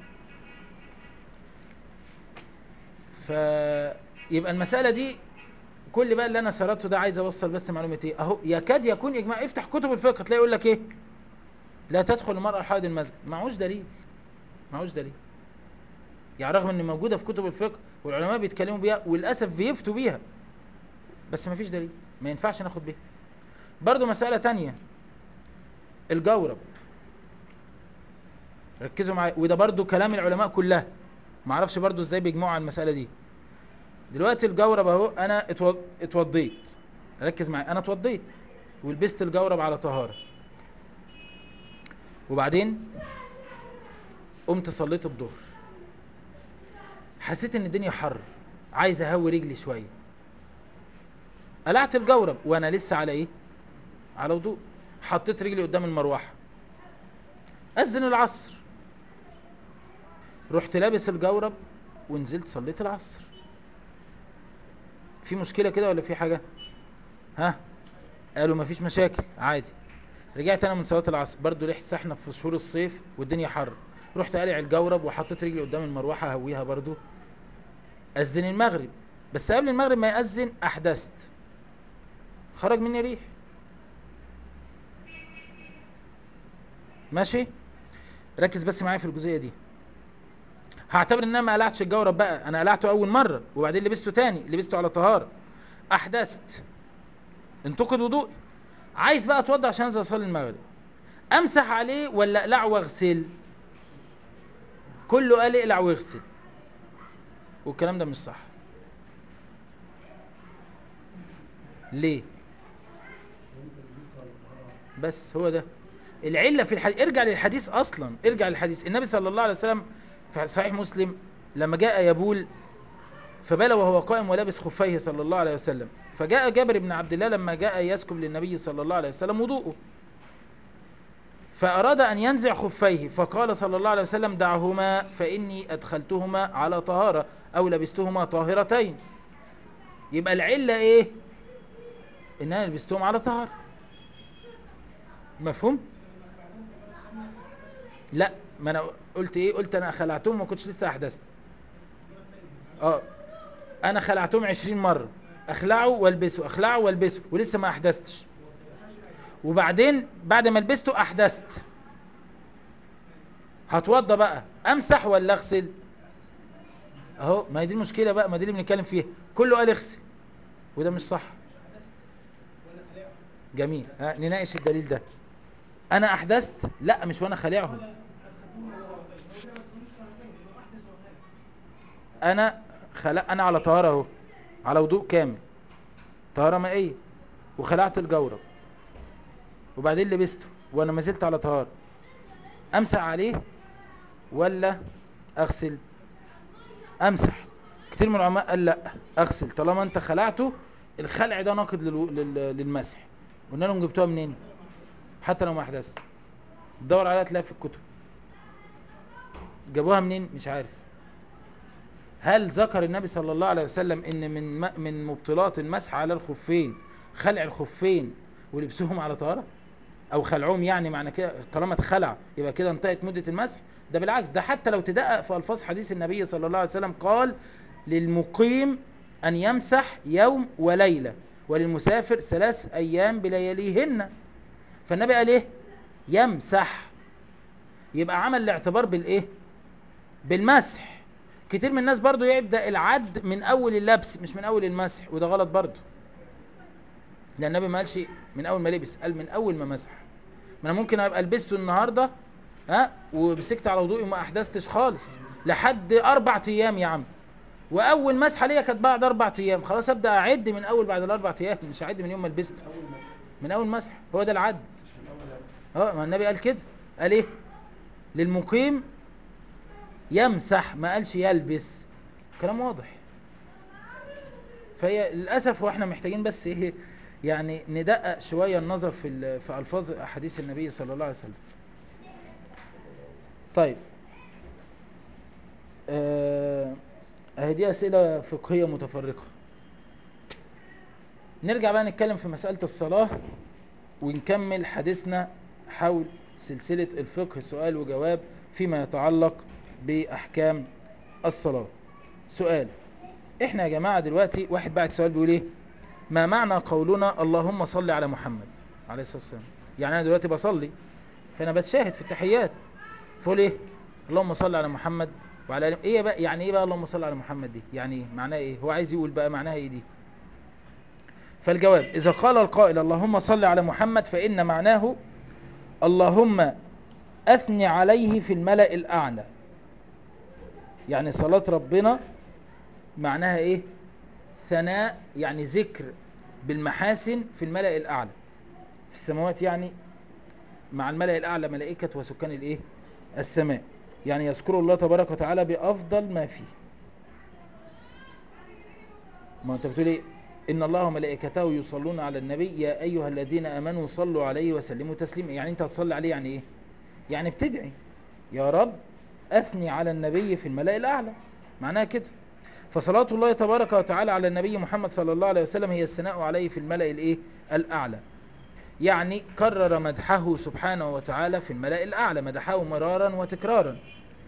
فيبقى المسألة دي كل بقى اللي انا سردته ده عايز اوصل بس معلومة ايه اهو يكاد يكون اجماع افتح كتب الفقه تلاقي يقول لك ايه لا تدخل المرأة حائض المسجد معهوش دليل معهوش دليل يعني رغم ان موجوده في كتب الفقه والعلماء بيتكلموا بيها وللاسف بيفتوا بيها بس ما فيش دليل ما ينفعش ناخد بيها برضو مسألة تانية الجورب ركزوا معايا وده برضو كلام العلماء كلها ما اعرفش برضو ازاي بيجمعوا على المسألة دي دلوقتي الجورب اهو انا اتو- اتوضيت ركز معايا انا اتوضيت ولبست الجورب على طهارة وبعدين قمت صليت الظهر حسيت ان الدنيا حر عايز اهوي رجلي شويه قلعت الجورب وانا لسه على ايه على وضوء حطيت رجلي قدام المروحه اذن العصر رحت لابس الجورب ونزلت صليت العصر في مشكله كده ولا في حاجه ها قالوا مفيش مشاكل عادي رجعت انا من صلاه العصر برضو لسه احنا في شهور الصيف والدنيا حر رحت قالع الجورب وحطيت رجلي قدام المروحه هويها برضو اذن المغرب بس قبل المغرب ما يأذن احدثت خرج مني ريح ماشي ركز بس معايا في الجزئيه دي هعتبر ان انا ما قلعتش الجورب بقى انا قلعته اول مره وبعدين لبسته تاني لبسته على طهاره احدثت انتقد وضوئي عايز بقى اتوضى عشان انزل اصلي المغرب امسح عليه ولا اقلعه واغسل كله قال اقلع واغسل والكلام ده مش صح ليه بس هو ده العله في الحديث ارجع للحديث اصلا ارجع للحديث النبي صلى الله عليه وسلم في صحيح مسلم لما جاء يبول فبال وهو قائم ولابس خفيه صلى الله عليه وسلم فجاء جابر بن عبد الله لما جاء يسكب للنبي صلى الله عليه وسلم وضوءه فأراد أن ينزع خفيه فقال صلى الله عليه وسلم دعهما فإني أدخلتهما على طهارة أو لبستهما طاهرتين يبقى العلة إيه إن أنا لبستهم على طهارة مفهوم لا ما أنا قلت إيه قلت أنا خلعتهم ما كنتش لسه أحدثت اه أنا خلعتهم عشرين مرة أخلعه والبسه أخلعه والبسه ولسه ما أحدثتش وبعدين بعد ما لبسته احدثت هتوضى بقى امسح ولا اغسل اهو ما هي دي المشكله بقى ما دي اللي بنتكلم فيها كله قال اغسل وده مش صح جميل ها نناقش الدليل ده انا احدثت لا مش وانا خالعهم انا خلق انا على طهاره اهو على وضوء كامل طهاره مائيه وخلعت الجورب وبعدين لبسته وانا ما زلت على طهاره امسح عليه ولا اغسل امسح كتير من العلماء قال لا اغسل طالما انت خلعته الخلع ده ناقض للو- لل- للمسح قلنا لهم جبتوها منين حتى لو ما احدث دور عليها تلاقيها في الكتب جابوها منين مش عارف هل ذكر النبي صلى الله عليه وسلم ان من م- من مبطلات المسح على الخفين خلع الخفين ولبسهم على طهاره او خلعهم يعني معنى كده طالما اتخلع يبقى كده انتهت مده المسح ده بالعكس ده حتى لو تدقق في الفاظ حديث النبي صلى الله عليه وسلم قال للمقيم ان يمسح يوم وليله وللمسافر ثلاث ايام بلياليهن فالنبي قال ايه يمسح يبقى عمل الاعتبار بالايه بالمسح كتير من الناس برضو يبدا العد من اول اللبس مش من اول المسح وده غلط برضو لان النبي ما قالش من اول ما لبس قال من اول ما مسح ما انا ممكن ابقى لبسته النهارده ها ومسكت على وضوئي وما احدثتش خالص لحد اربع ايام يا عم واول مسحه ليا كانت بعد اربع ايام خلاص ابدا اعد من اول بعد الاربع ايام مش هعد من يوم ما لبسته اول مسح من اول مسح هو ده العد من اول لبس اه ما النبي قال كده قال ايه للمقيم يمسح ما قالش يلبس كلام واضح فهي للاسف واحنا محتاجين بس ايه يعني ندقق شويه النظر في ال- في الفاظ احاديث النبي صلى الله عليه وسلم طيب آه اهي دي اسئله فقهيه متفرقه نرجع بقى نتكلم في مساله الصلاه ونكمل حديثنا حول سلسلة الفقه سؤال وجواب فيما يتعلق بأحكام الصلاة سؤال احنا يا جماعة دلوقتي واحد بعت سؤال بيقول ايه ما معنى قولنا اللهم صل على محمد عليه الصلاة والسلام يعني انا دلوقتي بصلي فانا بتشاهد في التحيات فقول ايه اللهم صل على محمد وعلى آله ايه بقى يعني ايه بقى اللهم صل على محمد دي يعني ايه معناها ايه هو عايز يقول بقى معناها ايه دي فالجواب اذا قال القائل اللهم صل على محمد فان معناه اللهم اثني عليه في الملأ الاعلى يعني صلاة ربنا معناها ايه ثناء يعني ذكر بالمحاسن في الملأ الاعلى في السماوات يعني مع الملأ الاعلى ملائكة وسكان الايه السماء يعني يذكر الله تبارك وتعالى بافضل ما فيه ما انت بتقول ايه ان الله وملائكته يصلون على النبي يا ايها الذين امنوا صلوا عليه وسلموا تسليما يعني انت هتصلي عليه يعني ايه يعني بتدعي يا رب اثني على النبي في الملأ الاعلى معناها كده فصلاة الله تبارك وتعالى على النبي محمد صلى الله عليه وسلم هي الثناء عليه في الملأ الايه الاعلى يعني كرر مدحه سبحانه وتعالى في الملأ الاعلى مدحه مرارا وتكرارا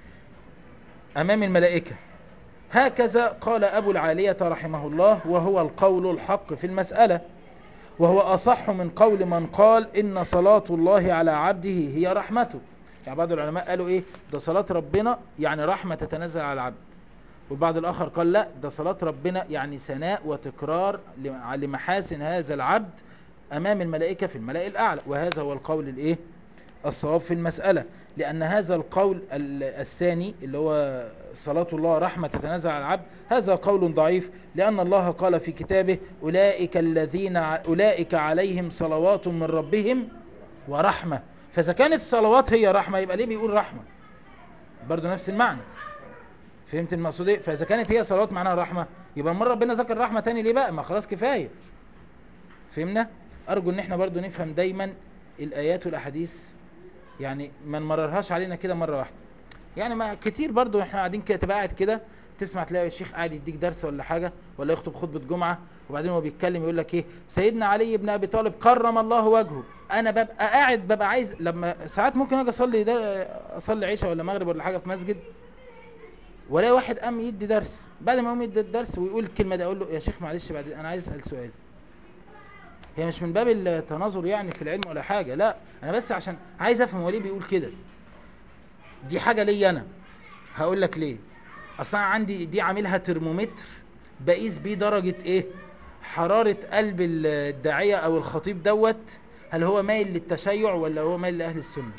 امام الملائكه هكذا قال أبو العالية رحمه الله وهو القول الحق في المسألة وهو أصح من قول من قال إن صلاة الله على عبده هي رحمته يعني بعض العلماء قالوا إيه ده صلاة ربنا يعني رحمة تتنزل على العبد والبعض الآخر قال لا ده صلاة ربنا يعني ثناء وتكرار لمحاسن هذا العبد أمام الملائكة في الملائكة الأعلى وهذا هو القول الإيه الصواب في المسألة لأن هذا القول الثاني اللي هو صلاة الله رحمة تتنزل على العبد هذا قول ضعيف لأن الله قال في كتابه أولئك الذين أولئك عليهم صلوات من ربهم ورحمة فإذا كانت الصلوات هي رحمة يبقى ليه بيقول رحمة برضو نفس المعنى فهمت المقصود ايه فإذا كانت هي صلوات معناها رحمة يبقى مرة ربنا ذكر رحمة تاني ليه بقى ما خلاص كفاية فهمنا أرجو ان احنا برضو نفهم دايما الآيات والأحاديث يعني ما نمررهاش علينا كده مرة واحدة يعني ما كتير برضو احنا قاعدين كده تبقى قاعد كده تسمع تلاقي الشيخ قاعد يديك درس ولا حاجة ولا يخطب خطبة جمعة وبعدين هو بيتكلم يقول لك ايه سيدنا علي بن ابي طالب كرم الله وجهه انا ببقى قاعد ببقى عايز لما ساعات ممكن اجي اصلي ده اصلي عشاء ولا مغرب ولا حاجة في مسجد ولا واحد قام يدي درس بعد ما يقوم يدي الدرس ويقول الكلمة دي اقول له يا شيخ معلش بعد انا عايز اسال سؤال هي مش من باب التناظر يعني في العلم ولا حاجة لا انا بس عشان عايز افهم هو ليه بيقول كده دي حاجة ليا انا هقول لك ليه اصلا عندي دي عاملها ترمومتر بقيس بيه درجة ايه حرارة قلب الداعية او الخطيب دوت هل هو مايل للتشيع ولا هو مايل لاهل السنة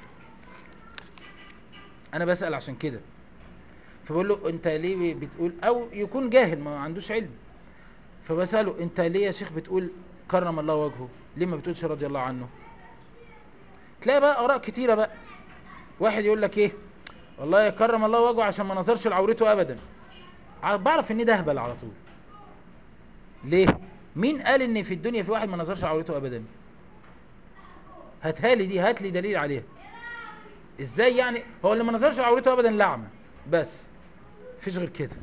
انا بسأل عشان كده فبقول له انت ليه بتقول او يكون جاهل ما عندوش علم فبسأله انت ليه يا شيخ بتقول كرم الله وجهه ليه ما بتقولش رضي الله عنه تلاقي بقى اراء كتيرة بقى واحد يقول لك ايه والله يكرم الله وجهه عشان ما نظرش لعورته ابدا بعرف ان ده اهبل على طول ليه مين قال ان في الدنيا في واحد ما نظرش لعورته ابدا هاتها لي دي هات لي دليل عليها ازاي يعني هو اللي ما نظرش لعورته ابدا لعمه بس مفيش غير كده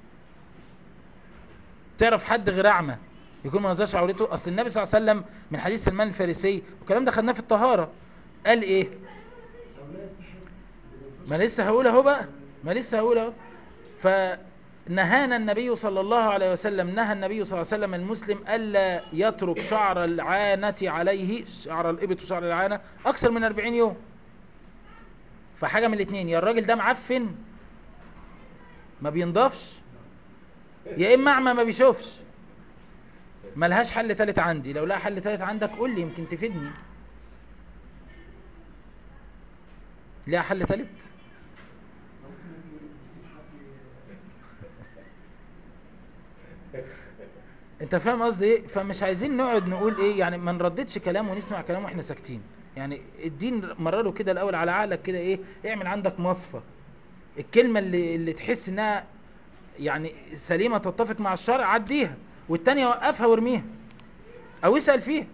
تعرف حد غير اعمى يكون ما نظرش عورته اصل النبي صلى الله عليه وسلم من حديث سلمان الفارسي والكلام ده خدناه في الطهاره قال ايه ما لسه هقول اهو بقى ما لسه هقول اهو فنهانا النبي صلى الله عليه وسلم نهى النبي صلى الله عليه وسلم المسلم الا يترك شعر العانه عليه شعر الابط وشعر العانه اكثر من 40 يوم فحاجه من الاثنين يا الراجل ده معفن ما بينضفش يا اما اعمى ما بيشوفش ملهاش حل تالت عندي لو لها حل تالت عندك قول لي يمكن تفيدني ليها حل تالت انت فاهم قصدي ايه فمش عايزين نقعد نقول ايه يعني ما نرددش كلام ونسمع كلام واحنا ساكتين يعني الدين مرره كده الاول على عقلك كده ايه اعمل عندك مصفى الكلمه اللي اللي تحس انها يعني سليمه تتفق مع الشرع عديها والتانية وقفها وارميها او اسال فيها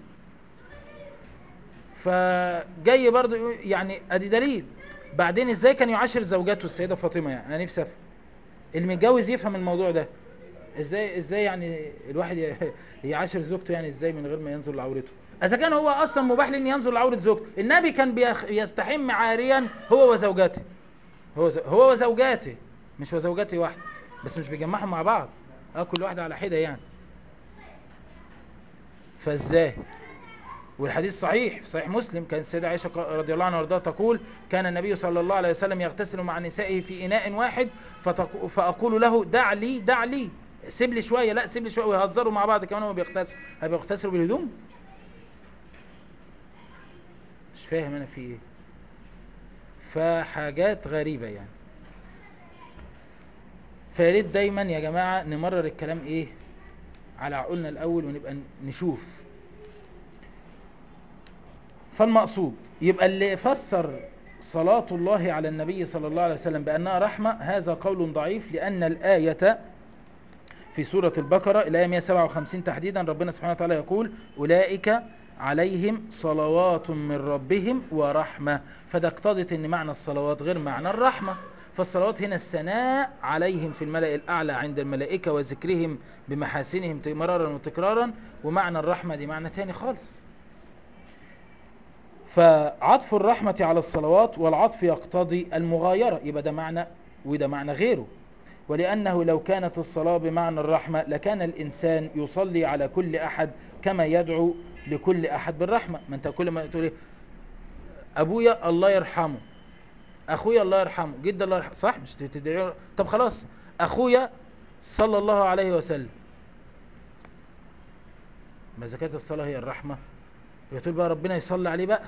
فجاي برضو يعني ادي دليل بعدين ازاي كان يعاشر زوجاته السيده فاطمه يعني انا نفسي افهم اللي متجوز يفهم الموضوع ده ازاي ازاي يعني الواحد يعاشر زوجته يعني ازاي من غير ما ينظر لعورته اذا كان هو اصلا مباح لي ان ينظر لعوره زوجته النبي كان بيستحم عاريا هو وزوجاته هو زو... هو وزوجاته مش وزوجاته واحده بس مش بيجمعهم مع بعض اه كل واحده على حده يعني فازاي والحديث صحيح في صحيح مسلم كان السيدة عائشة ق- رضي الله عنها وارضاها تقول كان النبي صلى الله عليه وسلم يغتسل مع نسائه في إناء واحد فتق... فأقول له دع لي دع لي سيب لي شوية لا سيب لي شوية ويهزروا مع بعض كمان وهو بيغتسل هيبقى يغتسلوا بالهدوم مش فاهم أنا في إيه فحاجات غريبة يعني فياريت دايما يا جماعة نمرر الكلام إيه على عقولنا الأول ونبقى ن- نشوف فالمقصود يبقى اللي فسر صلاة الله على النبي صلى الله عليه وسلم بأنها رحمة هذا قول ضعيف لأن الآية في سورة البقرة الآية 157 تحديدا ربنا سبحانه وتعالى يقول أولئك عليهم صلوات من ربهم ورحمة فده اقتضت ان معنى الصلوات غير معنى الرحمة فالصلوات هنا الثناء عليهم في الملأ الأعلى عند الملائكة وذكرهم بمحاسنهم مرارا وتكرارا ومعنى الرحمة دي معنى تاني خالص فعطف الرحمة على الصلوات والعطف يقتضي المغايرة يبقى ده معنى وده معنى غيره ولأنه لو كانت الصلاة بمعنى الرحمة لكان الإنسان يصلي على كل أحد كما يدعو لكل أحد بالرحمة ما أنت كل ما تقول إيه؟ أبويا الله يرحمه أخويا الله يرحمه جد الله يرحمه صح مش تدعي له؟ طب خلاص أخويا صلى الله عليه وسلم ما إذا كانت الصلاة هي الرحمة يبقى تقول بقى ربنا يصلي عليه بقى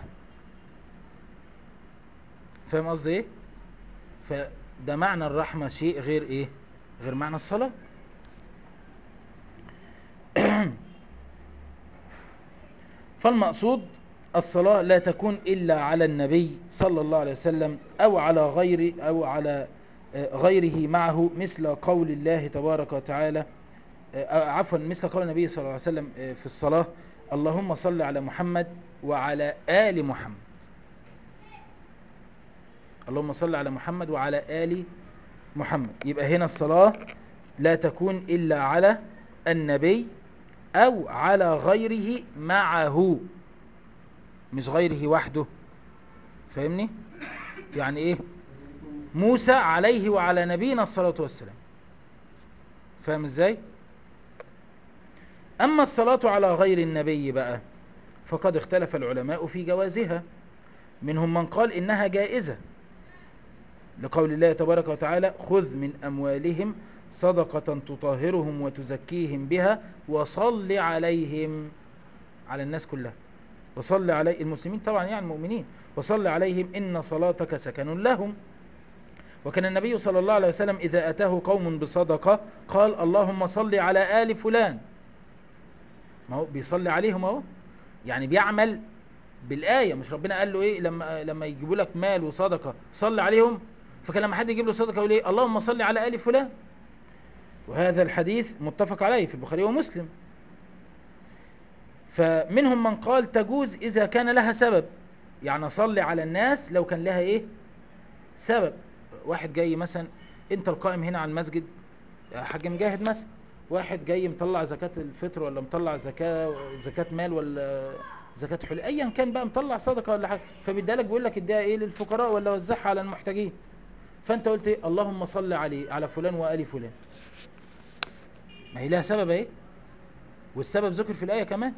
فاهم قصدي ايه فده معنى الرحمة شيء غير ايه غير معنى الصلاة فالمقصود الصلاة لا تكون إلا على النبي صلى الله عليه وسلم أو على غير أو على آه، غيره معه مثل قول الله تبارك وتعالى آه، عفوا مثل قول النبي صلى الله عليه وسلم آه، في الصلاة اللهم صل على محمد وعلى آل محمد اللهم صل على محمد وعلى آل محمد يبقى هنا الصلاة لا تكون إلا على النبي أو على غيره معه مش غيره وحده فاهمني يعني ايه موسى عليه وعلى نبينا الصلاة والسلام فاهم ازاي أما الصلاة على غير النبي بقى فقد اختلف العلماء في جوازها منهم من قال إنها جائزة لقول الله تبارك وتعالى خذ من أموالهم صدقة تطهرهم وتزكيهم بها وصل عليهم على الناس كلها وصل علي المسلمين طبعا يعني المؤمنين وصل عليهم إن صلاتك سكن لهم وكان النبي صلى الله عليه وسلم إذا أتاه قوم بصدقة قال اللهم صل على آل فلان ما هو بيصلي عليهم اهو يعني بيعمل بالآية مش ربنا قال له ايه لما لما يجيبوا لك مال وصدقة صل عليهم فكان لما حد يجيب له صدقة يقول ايه اللهم صل على آل فلان وهذا الحديث متفق عليه في البخاري ومسلم فمنهم من قال تجوز إذا كان لها سبب يعني صلي على الناس لو كان لها ايه سبب واحد جاي مثلا انت القائم هنا على المسجد حاج مجاهد مثلا واحد جاي مطلع زكاة الفطر ولا مطلع زكاة زكاة مال ولا زكاة حلي ايا كان بقى مطلع صدقة ولا حاجة فبيدالك بيقول لك اديها ايه للفقراء ولا وزعها على المحتاجين فانت قلت ايه اللهم صل عليه على فلان وآل فلان ما هي لها سبب ايه والسبب ذكر في الآية كمان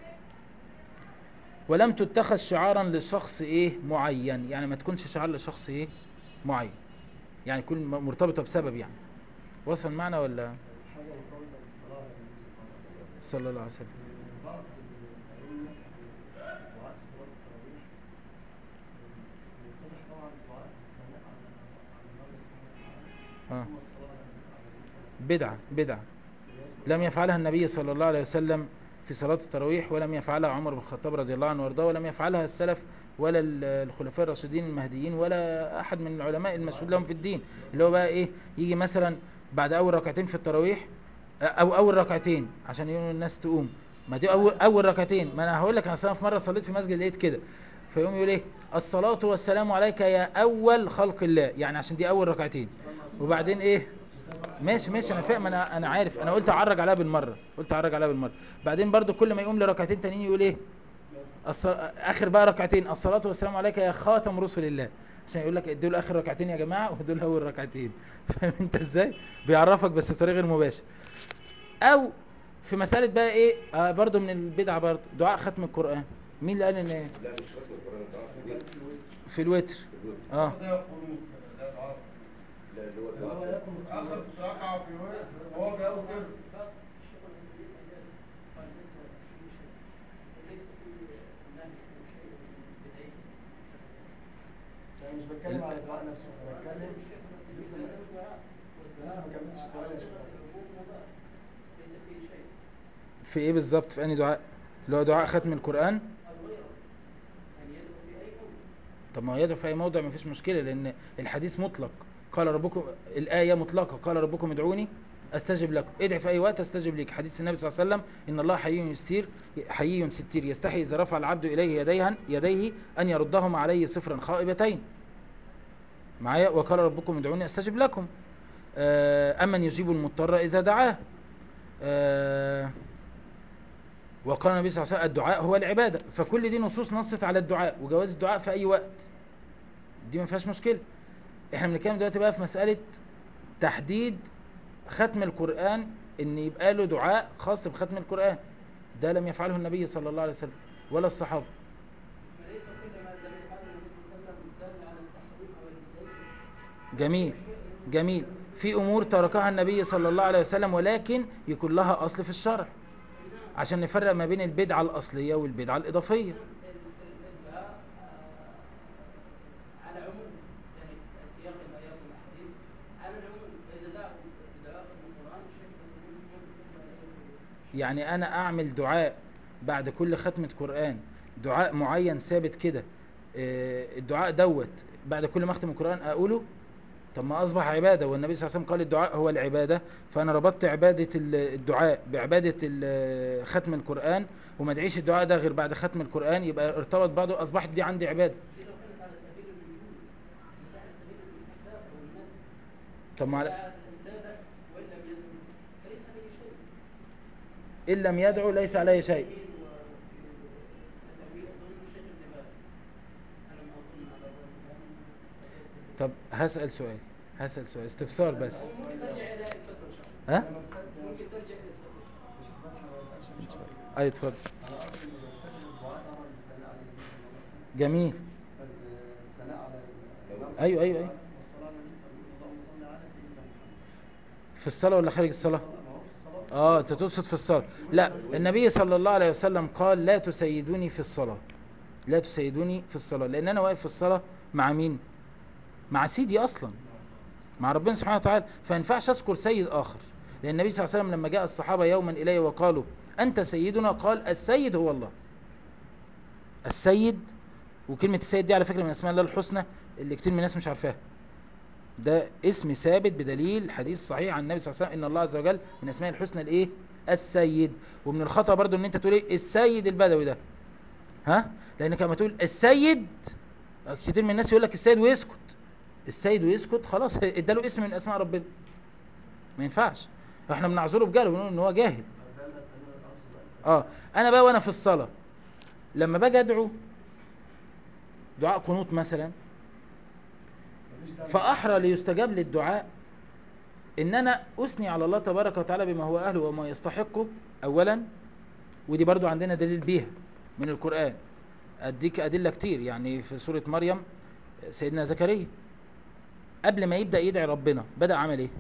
ولم تتخذ شعارا لشخص ايه معين يعني ما تكونش شعار لشخص ايه معين يعني يكون م- مرتبطة بسبب يعني وصل معنا ولا حاجة مرتبطة بالصلاة على النبي صلى الله عليه وسلم. صلى الله عليه وسلم بعض الأئمة دعاء صلاة التراويح يقترح طبعا دعاء الثناء على على الله سبحانه وتعالى اه ثم الصلاة على النبي عليه الصلاة والسلام. بدعة بدعة لم يفعلها النبي صلى الله عليه وسلم في صلاة التراويح ولم يفعلها عمر بن الخطاب رضي الله عنه وارضاه ولم يفعلها السلف ولا ال- الخلفاء الراشدين المهديين ولا أحد من العلماء المشهود لهم في الدين اللي هو بقى إيه يجي مثلا بعد أول ركعتين في التراويح أو أول ركعتين عشان يقولوا الناس تقوم ما دي أول أول ركعتين ما أنا هقول لك أنا أصلاً في مرة صليت في مسجد لقيت كده فيقوم يقول إيه الصلاة والسلام عليك يا أول خلق الله يعني عشان دي أول ركعتين وبعدين إيه ماشي ماشي انا فاهم انا انا عارف انا قلت اعرج عليها بالمره قلت اعرج عليها بالمره بعدين برضو كل ما يقوم لركعتين تانيين يقول ايه الص... اخر بقى ركعتين الصلاه والسلام عليك يا خاتم رسل الله عشان يقول لك دول اخر ركعتين يا جماعه ودول اول ركعتين فاهم انت ازاي بيعرفك بس بطريقه غير مباشر او في مساله بقى ايه آه برضو من البدعه برضو دعاء ختم القران مين اللي قال ان لا مش ختم القرآن الدعاء في الوتر في الوتر في الوتر اه زي القنوت ده العرض لا اللي هو اللي هو الدعاء يقنط اخر ركعه في الوتر وهو جاوب كده انا مش بتكلم على الدعاء نفسه انا بتكلم لسه ما لسه ما كملتش السؤال يا شيخ في ايه بالظبط في انهي دعاء اللي هو دعاء ختم القرآن طب ما هو يدعو في اي موضع ما فيش مشكلة لان الحديث مطلق قال ربكم الآية مطلقة قال ربكم ادعوني استجب لكم ادعي في اي وقت استجب لك حديث النبي صلى الله عليه وسلم ان الله حي يستير حي ستير يستحي اذا رفع العبد اليه يديه يديه ان يردهما عليه صفرا خائبتين معايا وقال ربكم ادعوني استجب لكم آه، امن يجيب المضطر اذا دعاه آه، وقال النبي صلى الله عليه وسلم الدعاء هو العباده فكل دي نصوص نصت على الدعاء وجواز الدعاء في اي وقت دي ما فيهاش مشكله احنا بنتكلم دلوقتي بقى في مساله تحديد ختم القران ان يبقى له دعاء خاص بختم القران ده لم يفعله النبي صلى الله عليه وسلم ولا الصحابه جميل جميل في امور تركها النبي صلى الله عليه وسلم ولكن يكون لها اصل في الشرع عشان نفرق ما بين البدعه الاصليه والبدعه الاضافيه على عموم يعني سياق الايات والاحاديث على العموم اذا دعوا بدعاء ختم القران الشيخ بس يعني انا اعمل دعاء بعد كل ختمه قران دعاء معين ثابت كده آه، الدعاء دوت بعد كل ما اختم القران اقوله طب ما اصبح عباده والنبي صلى الله عليه وسلم قال الدعاء هو العباده فانا ربطت عباده ال- الدعاء بعباده ال- ختم القران وما ادعيش الدعاء ده غير بعد ختم القران يبقى ارتبط بعضه اصبحت دي عندي عباده دي لو كانت على سبيل الوجود مش على سبيل الاستحباب او الندب طب ما لا لا باس وان لم يدعو فليس عليه شيء ان لم يدعو ليس عليه شيء وفي اظن الشيخ ابن باز انا ما اظن على الرجل طب هسال سؤال هسال سؤال استفسار بس ممكن ترجع الى الفتوى ان شاء الله ها انا بسال يا ممكن شيخ ترجع الى الفتوى يا شيخ فتحي ما بسالش مش قصدي كده. اي اتفضل انا قصدي ان ختم الدعاء طبعا بالثناء على النبي صلى الله عليه وسلم جميل الثناء على الإمام أيوة، أيوة، أيوة. والصلاه على النبي اللهم صل على سيدنا محمد في الصلاه ولا خارج الصلاه الصلاة- ما هو في الصلاه اه انت تقصد في الصلاه لا النبي صلى الله عليه وسلم قال لا تسيدوني في الصلاه لا تسيدوني في الصلاه لان انا واقف في الصلاه مع مين مع سيدي اصلا مع ربنا سبحانه وتعالى فما ينفعش اذكر سيد اخر لان النبي صلى الله عليه وسلم لما جاء الصحابه يوما اليه وقالوا انت سيدنا قال السيد هو الله السيد وكلمه السيد دي على فكره من اسماء الله الحسنى اللي كتير من الناس مش عارفاها ده اسم ثابت بدليل حديث صحيح عن النبي صلى الله عليه وسلم ان الله عز وجل من اسماء الحسنى الايه السيد ومن الخطا برضو ان انت تقول ايه السيد البدوي ده ها لانك لما تقول السيد كتير من الناس يقول لك السيد ويسكت السيد ويسكت خلاص اداله اسم من اسماء ربنا ما ينفعش احنا بنعذره بجهله بنقول ان هو جاهل فده اللي خلينا نتعصب بقى اه انا بقى وانا في الصلاه لما باجي ادعو دعاء قنوط مثلا مفيش داعي. فأحرى ليستجاب للدعاء إن أنا أثني على الله تبارك وتعالى بما هو أهله وما يستحقه أولا ودي برضو عندنا دليل بيها من القرآن أديك أدلة كتير يعني في سورة مريم سيدنا زكريا قبل ما يبدأ يدعي ربنا بدأ عمل إيه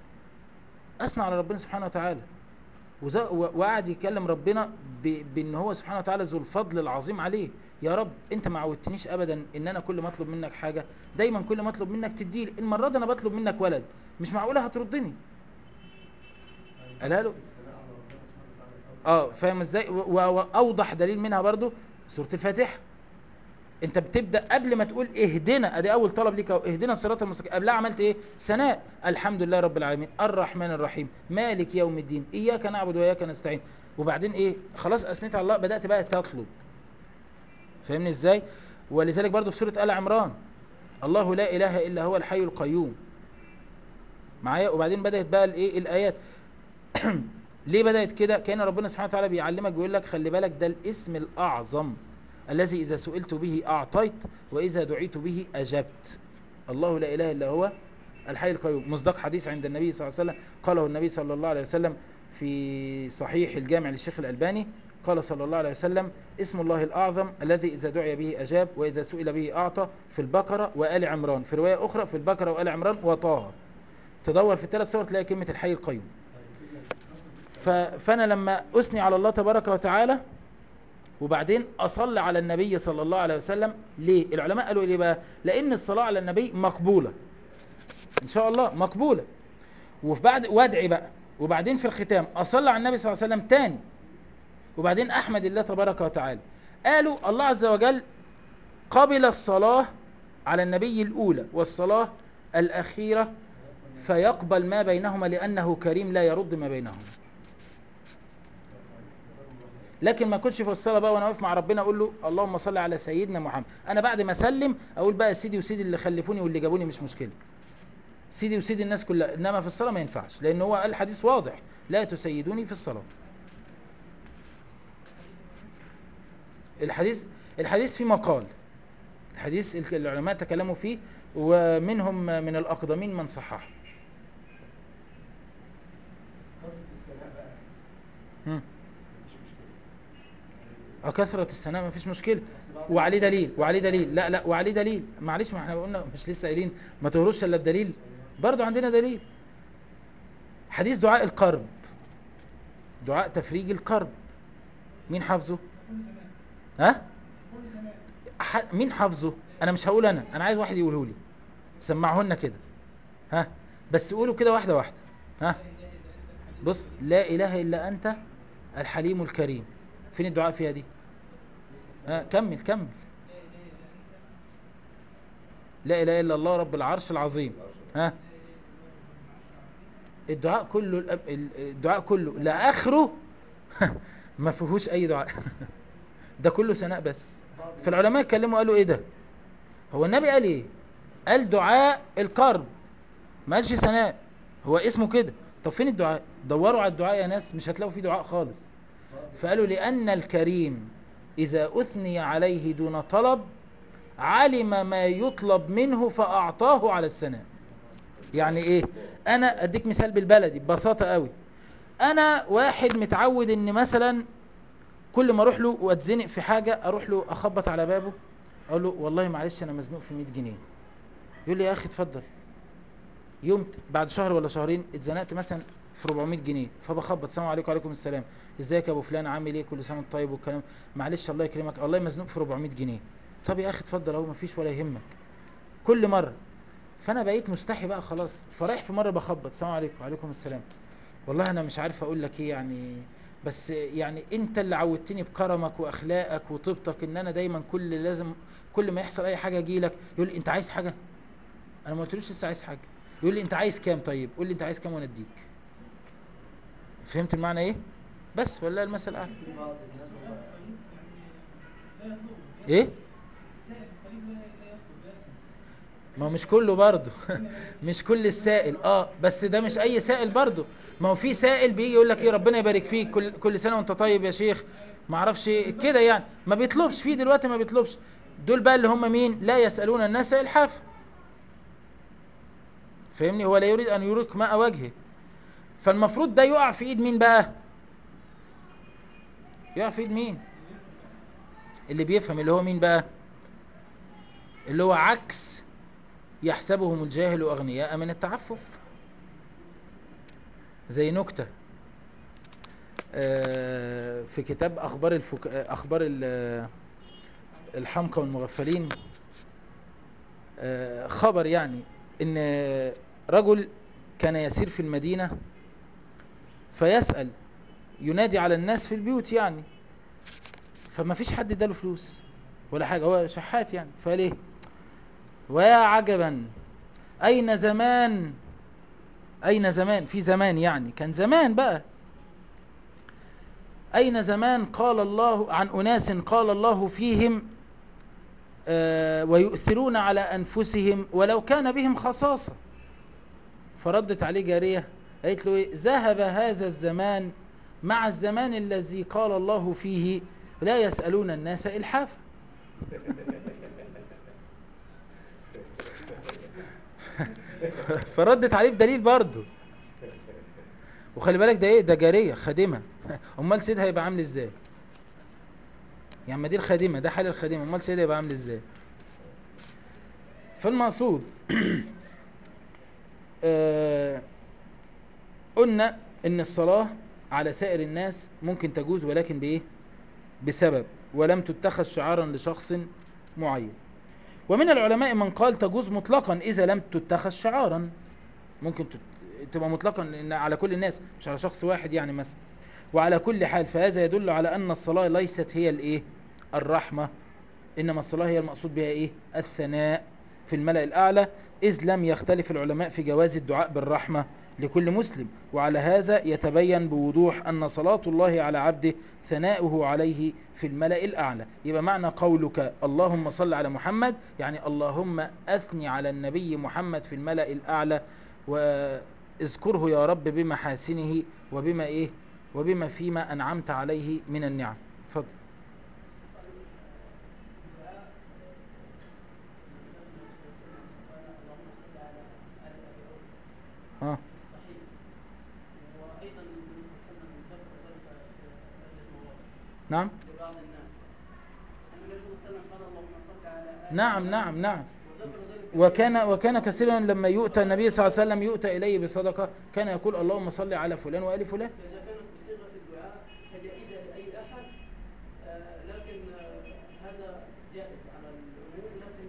أثنى على ربنا سبحانه وتعالى وز- و- وقعد يكلم ربنا ب- بان هو سبحانه وتعالى ذو الفضل العظيم عليه يا رب انت ما عودتنيش ابدا ان انا كل ما اطلب منك حاجه دايما كل ما اطلب منك تديلي المره دي انا بطلب منك ولد مش معقوله هتردني قالها له الثناء على ربنا سبحانه وتعالى اه فاهم ازاي و- و- واوضح دليل منها برضو سوره الفاتحه انت بتبدا قبل ما تقول اهدنا ادي اول طلب ليك اهو اهدنا الصراط المستقيم قبلها عملت ايه ثناء الحمد لله رب العالمين الرحمن الرحيم مالك يوم الدين اياك نعبد واياك نستعين وبعدين ايه خلاص اثنيت على الله بدات بقى تطلب فاهمني ازاي ولذلك برضو في سوره ال عمران الله لا اله الا هو الحي القيوم معايا وبعدين بدات بقى الايه الايات ليه بدات كده كان ربنا سبحانه وتعالى بيعلمك بيقول لك خلي بالك ده الاسم الاعظم الذي اذا سئلت به اعطيت واذا دعيت به اجبت الله لا اله الا هو الحي القيوم مصداق حديث عند النبي صلى الله عليه وسلم قاله النبي صلى الله عليه وسلم في صحيح الجامع للشيخ الألباني قال صلى الله عليه وسلم اسم الله الأعظم الذي إذا دعي به أجاب وإذا سئل به أعطى في البقرة وآل عمران في رواية أخرى في البقرة وآل عمران وطه تدور في الثلاث صور تلاقي كلمة الحي القيوم ف... فأنا لما أثني على الله تبارك وتعالى وبعدين أصلي على النبي صلى الله عليه وسلم ليه العلماء قالوا ليه بقى لأن الصلاة على النبي مقبولة إن شاء الله مقبولة وفي بعد وادعي بقى وبعدين في الختام أصلي على النبي صلى الله عليه وسلم تاني وبعدين أحمد الله تبارك وتعالى قالوا الله عز وجل قبل الصلاة على النبي الأولى والصلاة الأخيرة فيقبل ما بينهما لأنه كريم لا يرد ما بينهما لكن ما كنتش في الصلاه بقى وانا واقف مع ربنا اقول له اللهم صل على سيدنا محمد انا بعد ما اسلم اقول بقى سيدي وسيدي اللي خلفوني واللي جابوني مش مشكله سيدي وسيدي الناس كلها انما في الصلاه ما ينفعش لان هو قال حديث واضح لا تسيدوني في الصلاه الحديث الحديث فيه مقال الحديث العلماء تكلموا فيه ومنهم من الاقدمين من صححه قصة السماء بقى مم. مش مشكلة اه كثرة الثناء ما فيش مشكلة وعليه دليل وعليه دليل لا لا وعليه دليل معلش ما احنا قلنا مش لسه قايلين ما تهرش الا بدليل برضه عندنا دليل حديث دعاء القرب دعاء تفريج الكرب مين حافظه ها ح- مين حافظه انا مش هقول انا انا عايز واحد يقوله لي سمعه لنا كده ها بس قولوا كده واحده واحده ها بص لا اله الا انت الحليم الكريم فين الدعاء فيها دي ها كمل كمل لا اله الا الله رب العرش العظيم ها الدعاء كله الأب- ال- الدعاء كله لاخره ما فيهوش اي دعاء ده كله ثناء بس فالعلماء اتكلموا قالوا ايه ده هو النبي قال ايه قال دعاء القرب ما قالش ثناء هو اسمه كده طب فين الدعاء دوروا على الدعاء يا ناس مش هتلاقوا فيه دعاء خالص فقالوا لأن الكريم إذا أثني عليه دون طلب علم ما يطلب منه فأعطاه على الثناء يعني إيه أنا أديك مثال بالبلدي ببساطة قوي أنا واحد متعود إن مثلا كل ما أروح له وأتزنق في حاجة أروح له أخبط على بابه أقول له والله معلش أنا مزنوق في 100 جنيه يقول لي يا أخي اتفضل يوم ت- بعد شهر ولا شهرين اتزنقت مثلا في 400 جنيه فبخبط السلام عليكم وعليكم السلام ازيك يا ابو فلان عامل ايه كل سنه وانت طيب والكلام معلش الله يكرمك والله مزنوق في 400 جنيه طب يا اخي اتفضل اهو مفيش ولا يهمك كل مره فانا بقيت مستحي بقى خلاص فرايح في مره بخبط السلام عليكم وعليكم السلام والله انا مش عارف اقول لك ايه يعني بس يعني انت اللي عودتني بكرمك واخلاقك وطيبتك ان انا دايما كل لازم كل ما يحصل اي حاجه اجي لك يقول لي انت عايز حاجه انا ما قلتلوش لسه عايز حاجه يقول لي انت عايز كام طيب قول لي انت عايز كام وانا اديك فهمت المعنى ايه بس ولا المثل اعلى في بعض الناس هم ايه ما هو مش كله برضه مش كل السائل اه بس ده مش اي سائل برضه ما هو في سائل بيجي يقول لك ايه ربنا يبارك فيك كل كل سنه وانت طيب يا شيخ ما اعرفش ايه كده يعني ما بيطلبش في دلوقتي ما بيطلبش دول بقى اللي هم مين لا يسالون الناس الحاف فاهمني هو لا يريد ان يريك ماء وجهه فالمفروض ده يقع في ايد مين بقى يقع في ايد مين اللي بيفهم اللي هو مين بقى اللي هو عكس يحسبهم الجاهل أغنياء من التعفف زي نكتة آه، في كتاب أخبار الفك... آه، أخبار ال- الحمقى والمغفلين آه، خبر يعني إن رجل كان يسير في المدينة فيسأل ينادي على الناس في البيوت يعني فما فيش حد اداله فلوس ولا حاجة هو شحات يعني فقال ايه ويا عجبا أين زمان أين زمان في زمان يعني كان زمان بقى أين زمان قال الله عن أناس قال الله فيهم آه ويؤثرون على أنفسهم ولو كان بهم خصاصة فردت عليه جارية قالت له إيه ذهب هذا الزمان مع الزمان الذي قال الله فيه لا يسألون الناس إلحافا فردت عليه بدليل برضه وخلي بالك ده ايه ده جاريه خادمه امال سيدها هيبقى عامل ازاي يعني ما دي الخادمه ده حال الخادمه امال سيدها هيبقى عامل ازاي فالمقصود آه، قلنا ان الصلاه على سائر الناس ممكن تجوز ولكن بايه بسبب ولم تتخذ شعارا لشخص معين ومن العلماء من قال تجوز مطلقا اذا لم تتخذ شعارا ممكن تت- تبقى مطلقا لان على كل الناس مش على شخص واحد يعني مثلا وعلى كل حال فهذا يدل على ان الصلاه ليست هي الايه الرحمه انما الصلاه هي المقصود بها ايه الثناء في الملأ الاعلى اذ لم يختلف العلماء في جواز الدعاء بالرحمه لكل مسلم وعلى هذا يتبين بوضوح ان صلاه الله على عبده ثناؤه عليه في الملأ الاعلى يبقى معنى قولك اللهم صل على محمد يعني اللهم اثني على النبي محمد في الملأ الاعلى واذكره يا رب بمحاسنه وبما ايه وبما فيما انعمت عليه من النعم اتفضل ها الصحيح وايضا النبي صلى الله عليه وسلم ذكر ذلك في عده مواضع نعم لبعض الناس ان النبي صلى الله عليه وسلم قال اللهم صل على آل نعم محمد. نعم نعم وذكر ذلك وكان وكان كثيرا لما يؤتى النبي صلى الله عليه وسلم يؤتى اليه بصدقه كان يقول اللهم صل على فلان وال فلان فاذا كانت بصيغه الدعاء فجائزه لاي احد آه، لكن آه، هذا جائز على العموم لكن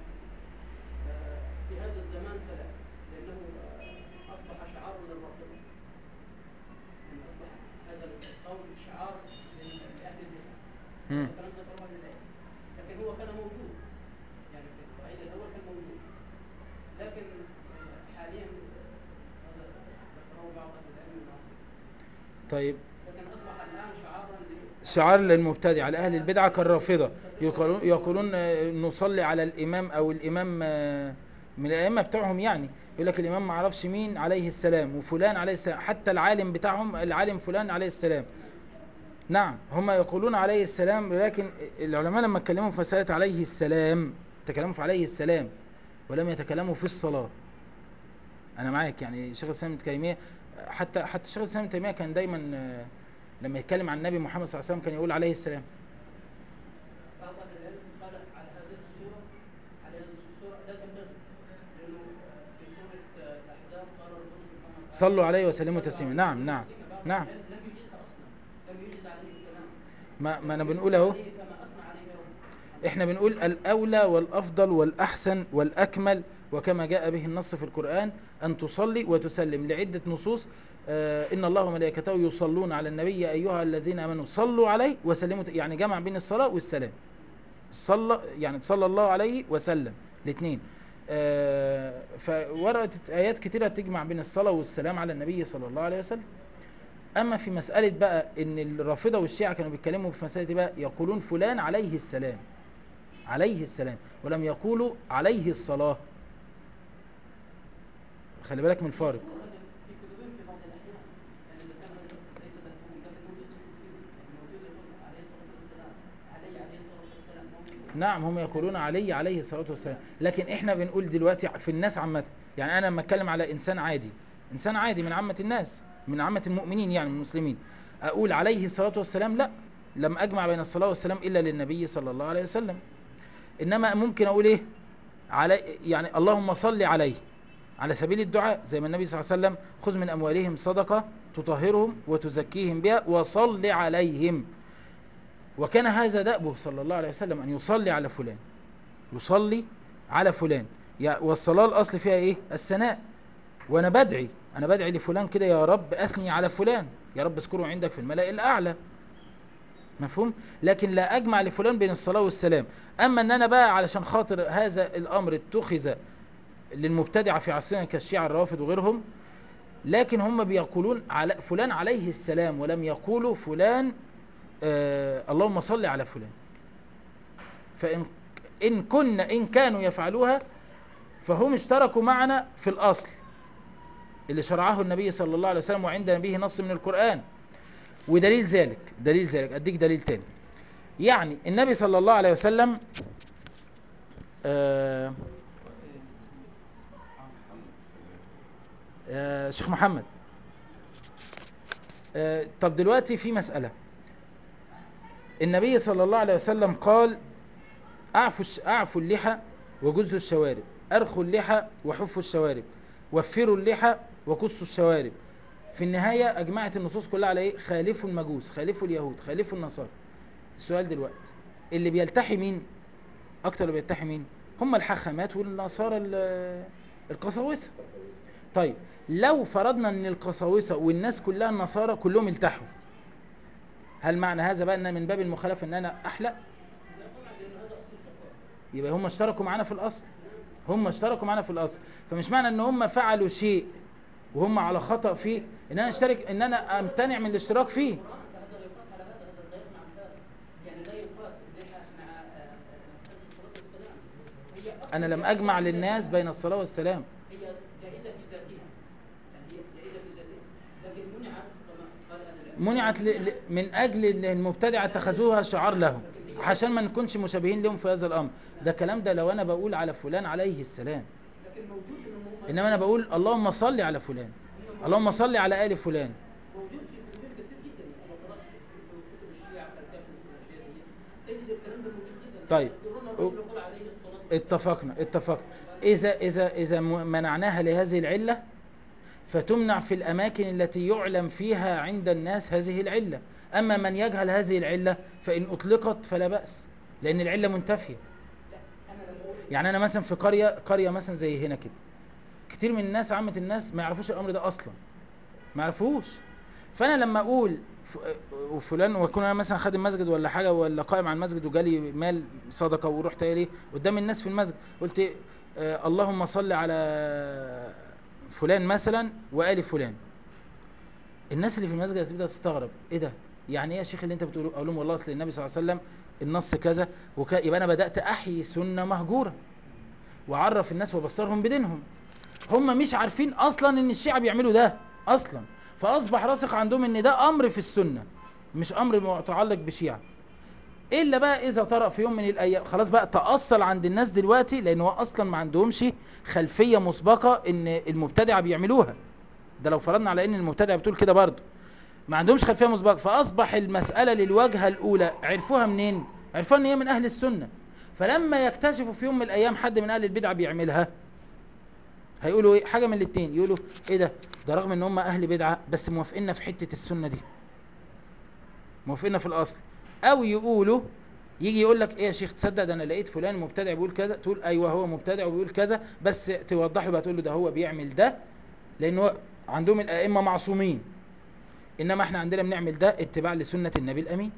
آه، في هذا الزمان فلا لانه آه، اصبح شعار للرافضه يعني اصبح هذا القول شعار لاهل البدع مم. الكلام ده طبعا لله لكن هو كان موجود يعني في الوعيد الاول كان موجود لكن آه، حاليا آه، هذا ذكره بعض اهل العلم المعاصرين طيب لكن اصبح الان شعارا ل- شعار للمبتدع على اهل البدعه كالرافضه يقولون يقولون آه، نصلي على الامام او الامام آه، من الائمه بتوعهم يعني يقول لك الامام ما اعرفش مين عليه السلام وفلان عليه السلام حتى العالم بتاعهم العالم فلان عليه السلام نعم هم يقولون عليه السلام لكن العلماء لما اتكلموا في مساله عليه السلام تكلموا في عليه السلام ولم يتكلموا في الصلاه انا معاك يعني شيخ الاسلام ابن تيميه حتى حتى شيخ الاسلام ابن تيميه كان دايما آه، لما يتكلم عن النبي محمد صلى الله عليه وسلم كان يقول عليه السلام بعض اهل العلم قال على هذه الصوره على هذه الصوره لا تنبغي لانه آه، في سوره آه، الاحزاب قال الرسول سبحانه وتعالى صلوا عليه وسلموا تسليما نعم نعم نعم لم يجيزها اصلا لم يجيز عليه السلام ما, ما انا بنقول اهو عليه كما اثنى عليه ربه احنا بنقول الاولى والافضل والاحسن والاكمل وكما جاء به النص في القران ان تصلي وتسلم لعده نصوص آه ان الله وملائكته يصلون على النبي يا ايها الذين امنوا صلوا عليه وسلموا ت- يعني جمع بين الصلاه والسلام صلى يعني صلى الله عليه وسلم الاثنين آه فوردت ايات كتيره تجمع بين الصلاه والسلام على النبي صلى الله عليه وسلم اما في مساله بقى ان الرافضه والشيعه كانوا بيتكلموا في مساله إيه بقى يقولون فلان عليه السلام عليه السلام ولم يقولوا عليه الصلاه خلي بالك من الفارق هذا في كتبهم في بعض الاحيان يعني اذا كان هذا ليس مفهوم لكن موجود في كتبهم يعني موجود يقول عليه الصلاه والسلام علي عليه الصلاه والسلام موجود نعم هم يقولون علي عليه الصلاة والسلام لكن احنا بنقول دلوقتي في الناس عامة يعني انا لما اتكلم على انسان عادي انسان عادي من عامة الناس من عامة المؤمنين يعني من المسلمين اقول عليه الصلاة والسلام لا لم اجمع بين الصلاة والسلام الا للنبي صلى الله عليه وسلم انما ممكن اقول ايه علي يعني اللهم صل عليه على سبيل الدعاء زي ما النبي صلى الله عليه وسلم خذ من اموالهم صدقة تطهرهم وتزكيهم بها وصل عليهم وكان هذا دأبه صلى الله عليه وسلم أن يصلي على فلان يصلي على فلان يا- والصلاة الأصل فيها إيه الثناء وأنا بدعي أنا بدعي لفلان كده يا رب أثني على فلان يا رب اذكره عندك في الملأ الأعلى مفهوم لكن لا أجمع لفلان بين الصلاة والسلام أما أن أنا بقى علشان خاطر هذا الأمر اتخذ للمبتدعة في عصرنا كالشيعة الرافض وغيرهم لكن هم بيقولون على فلان عليه السلام ولم يقولوا فلان آه اللهم صل على فلان فإن إن كنا إن كانوا يفعلوها فهم اشتركوا معنا في الأصل اللي شرعه النبي صلى الله عليه وسلم وعندنا به نص من القرآن ودليل ذلك دليل ذلك أديك دليل تاني يعني النبي صلى الله عليه وسلم آه آه شيخ محمد آه، طب دلوقتي في مسألة النبي صلى الله عليه وسلم قال اعفوا الش- اعفوا اللحى وجزوا الشوارب ارخوا اللحى وحفوا الشوارب وفروا اللحى وكسوا الشوارب في النهاية اجمعت النصوص كلها على ايه خالفوا المجوس خالفوا اليهود خالفوا النصارى السؤال دلوقتي اللي بيلتحي مين اكتر اللي بيلتحي مين هم الحاخامات والنصارى ال- القساوسه طيب لو فرضنا ان القساوسه والناس كلها النصارى كلهم التحوا هل معنى هذا بقى ان من باب المخالفه ان انا احلق لا طبعا لان هذا اصل الفتوى يبقى هم اشتركوا معانا في الاصل هم اشتركوا معانا في الاصل فمش معنى ان هم فعلوا شيء وهم على خطأ فيه ان انا اشترك ان انا امتنع من الاشتراك فيه القرآن فهذا لا يقاس على هذا هذا لا يسمع عن هذا يعني لا يقاس اللحى مع آه، آه، مسألة الصلاة والسلام هي أصلاً انا لم جائزة اجمع في للناس ذاتها. بين الصلاة والسلام هي جائزة في ذاتها يعني هي جائزة في ذاتها لكن منعت كما قال أهل العلم منعت ل... ل... من اجل ان المبتدعه اتخذوها شعار لهم عشان ما نكونش مشابهين لهم في هذا الامر ده كلام ده لو انا بقول على فلان عليه السلام لكن موجود انهم هم انما انا بقول اللهم صل على فلان اللهم صل على ال فلان موجود في كتب كثير جدا يعني لو قرات في كتب الشيعة الكافر والاشياء دي تجد الكلام ده موجود جدا طيب. يذكرون الرجل يقول عليه الصلاة والسلام اتفقنا اتفقنا اذا اذا اذا م- منعناها لهذه العله فتمنع في الاماكن التي يعلم فيها عند الناس هذه العله اما من يجهل هذه العله فان اطلقت فلا باس لان العله منتفيه لا انا لما اقول يعني انا مثلا في قريه قريه مثلا زي هنا كده كتير من الناس عامه الناس ما يعرفوش الامر ده اصلا ما يعرفوش فانا لما اقول ف- وفلان واكون انا مثلا خادم مسجد ولا حاجه ولا قائم على المسجد وجالي مال صدقه ورحت قايل ايه قدام الناس في المسجد قلت إيه آه اللهم صل على فلان مثلا وال فلان الناس اللي في المسجد هتبدا تستغرب ايه ده يعني ايه يا شيخ اللي انت بتقوله اقول لهم والله اصل النبي صلى الله عليه وسلم النص كذا وك... يبقى انا بدات احيي سنه مهجوره واعرف الناس وابصرهم بدينهم هم مش عارفين اصلا ان الشيعة بيعملوا ده اصلا فاصبح راسخ عندهم ان ده امر في السنة مش امر متعلق بشيعة الا بقى اذا طرأ في يوم من الايام خلاص بقى تأصل عند الناس دلوقتي لان هو اصلا ما عندهمش خلفية مسبقة ان المبتدعة بيعملوها ده لو فرضنا على ان المبتدعة بتقول كده برضه ما عندهمش خلفية مسبقة فاصبح المسألة للواجهة الاولى عرفوها منين عرفوها ان هي من اهل السنة فلما يكتشفوا في يوم من الايام حد من اهل البدعة بيعملها هيقولوا ايه حاجه من الاثنين يقولوا ايه ده ده رغم ان هم اهل بدعه بس موافقيننا في حته السنه دي موافقيننا في الاصل او يقولوا يجي يقول لك ايه يا شيخ تصدق ده انا لقيت فلان مبتدع بيقول كذا تقول ايوه هو مبتدع وبيقول كذا بس توضح له بقى تقول له ده هو بيعمل ده لان هو عندهم الائمه معصومين انما احنا عندنا بنعمل ده اتباع لسنه النبي الامين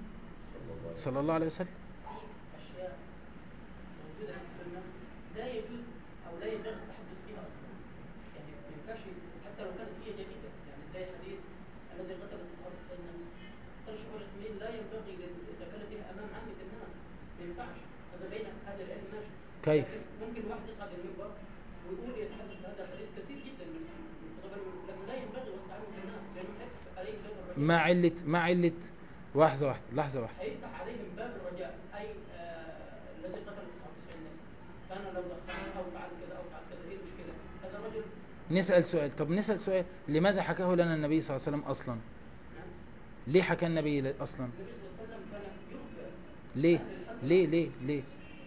صلى الله عليه وسلم في اشياء موجوده في السنه لا يجوز او لا يجوز التحدث فيها اصلا يعني ما ينفعش حتى لو كانت هي جديده يعني زي حديث الذي قتل 99 نفس قال الشيخ الاسمين لا ينبغي لذكرتها امام عامه الناس ما ينفعش هذا بين اهل العلم ماشي كيف؟ لكن ممكن واحد يصعد المنبر ويقول يتحدث بهذا الحديث كثير جدا من من خطباء المنبر لكن لا ينبغي وسط عامه الناس لانه هيفتح عليهم باب الرجاء ما عله ما عله لحظه واحده لحظه واحده هيفتح عليهم باب الرجاء اي آه الذي قتل 99 نفس فانا لو دخلت او فعل كذا او فعل كذا ايه المشكله؟ هذا الرجل نسال سؤال طب نسال سؤال لماذا حكاه لنا النبي صلى الله عليه وسلم اصلا نعم ليه حكى النبي ل- اصلا النبي صلى الله عليه وسلم كان يخبر ليه ليه ليه ليه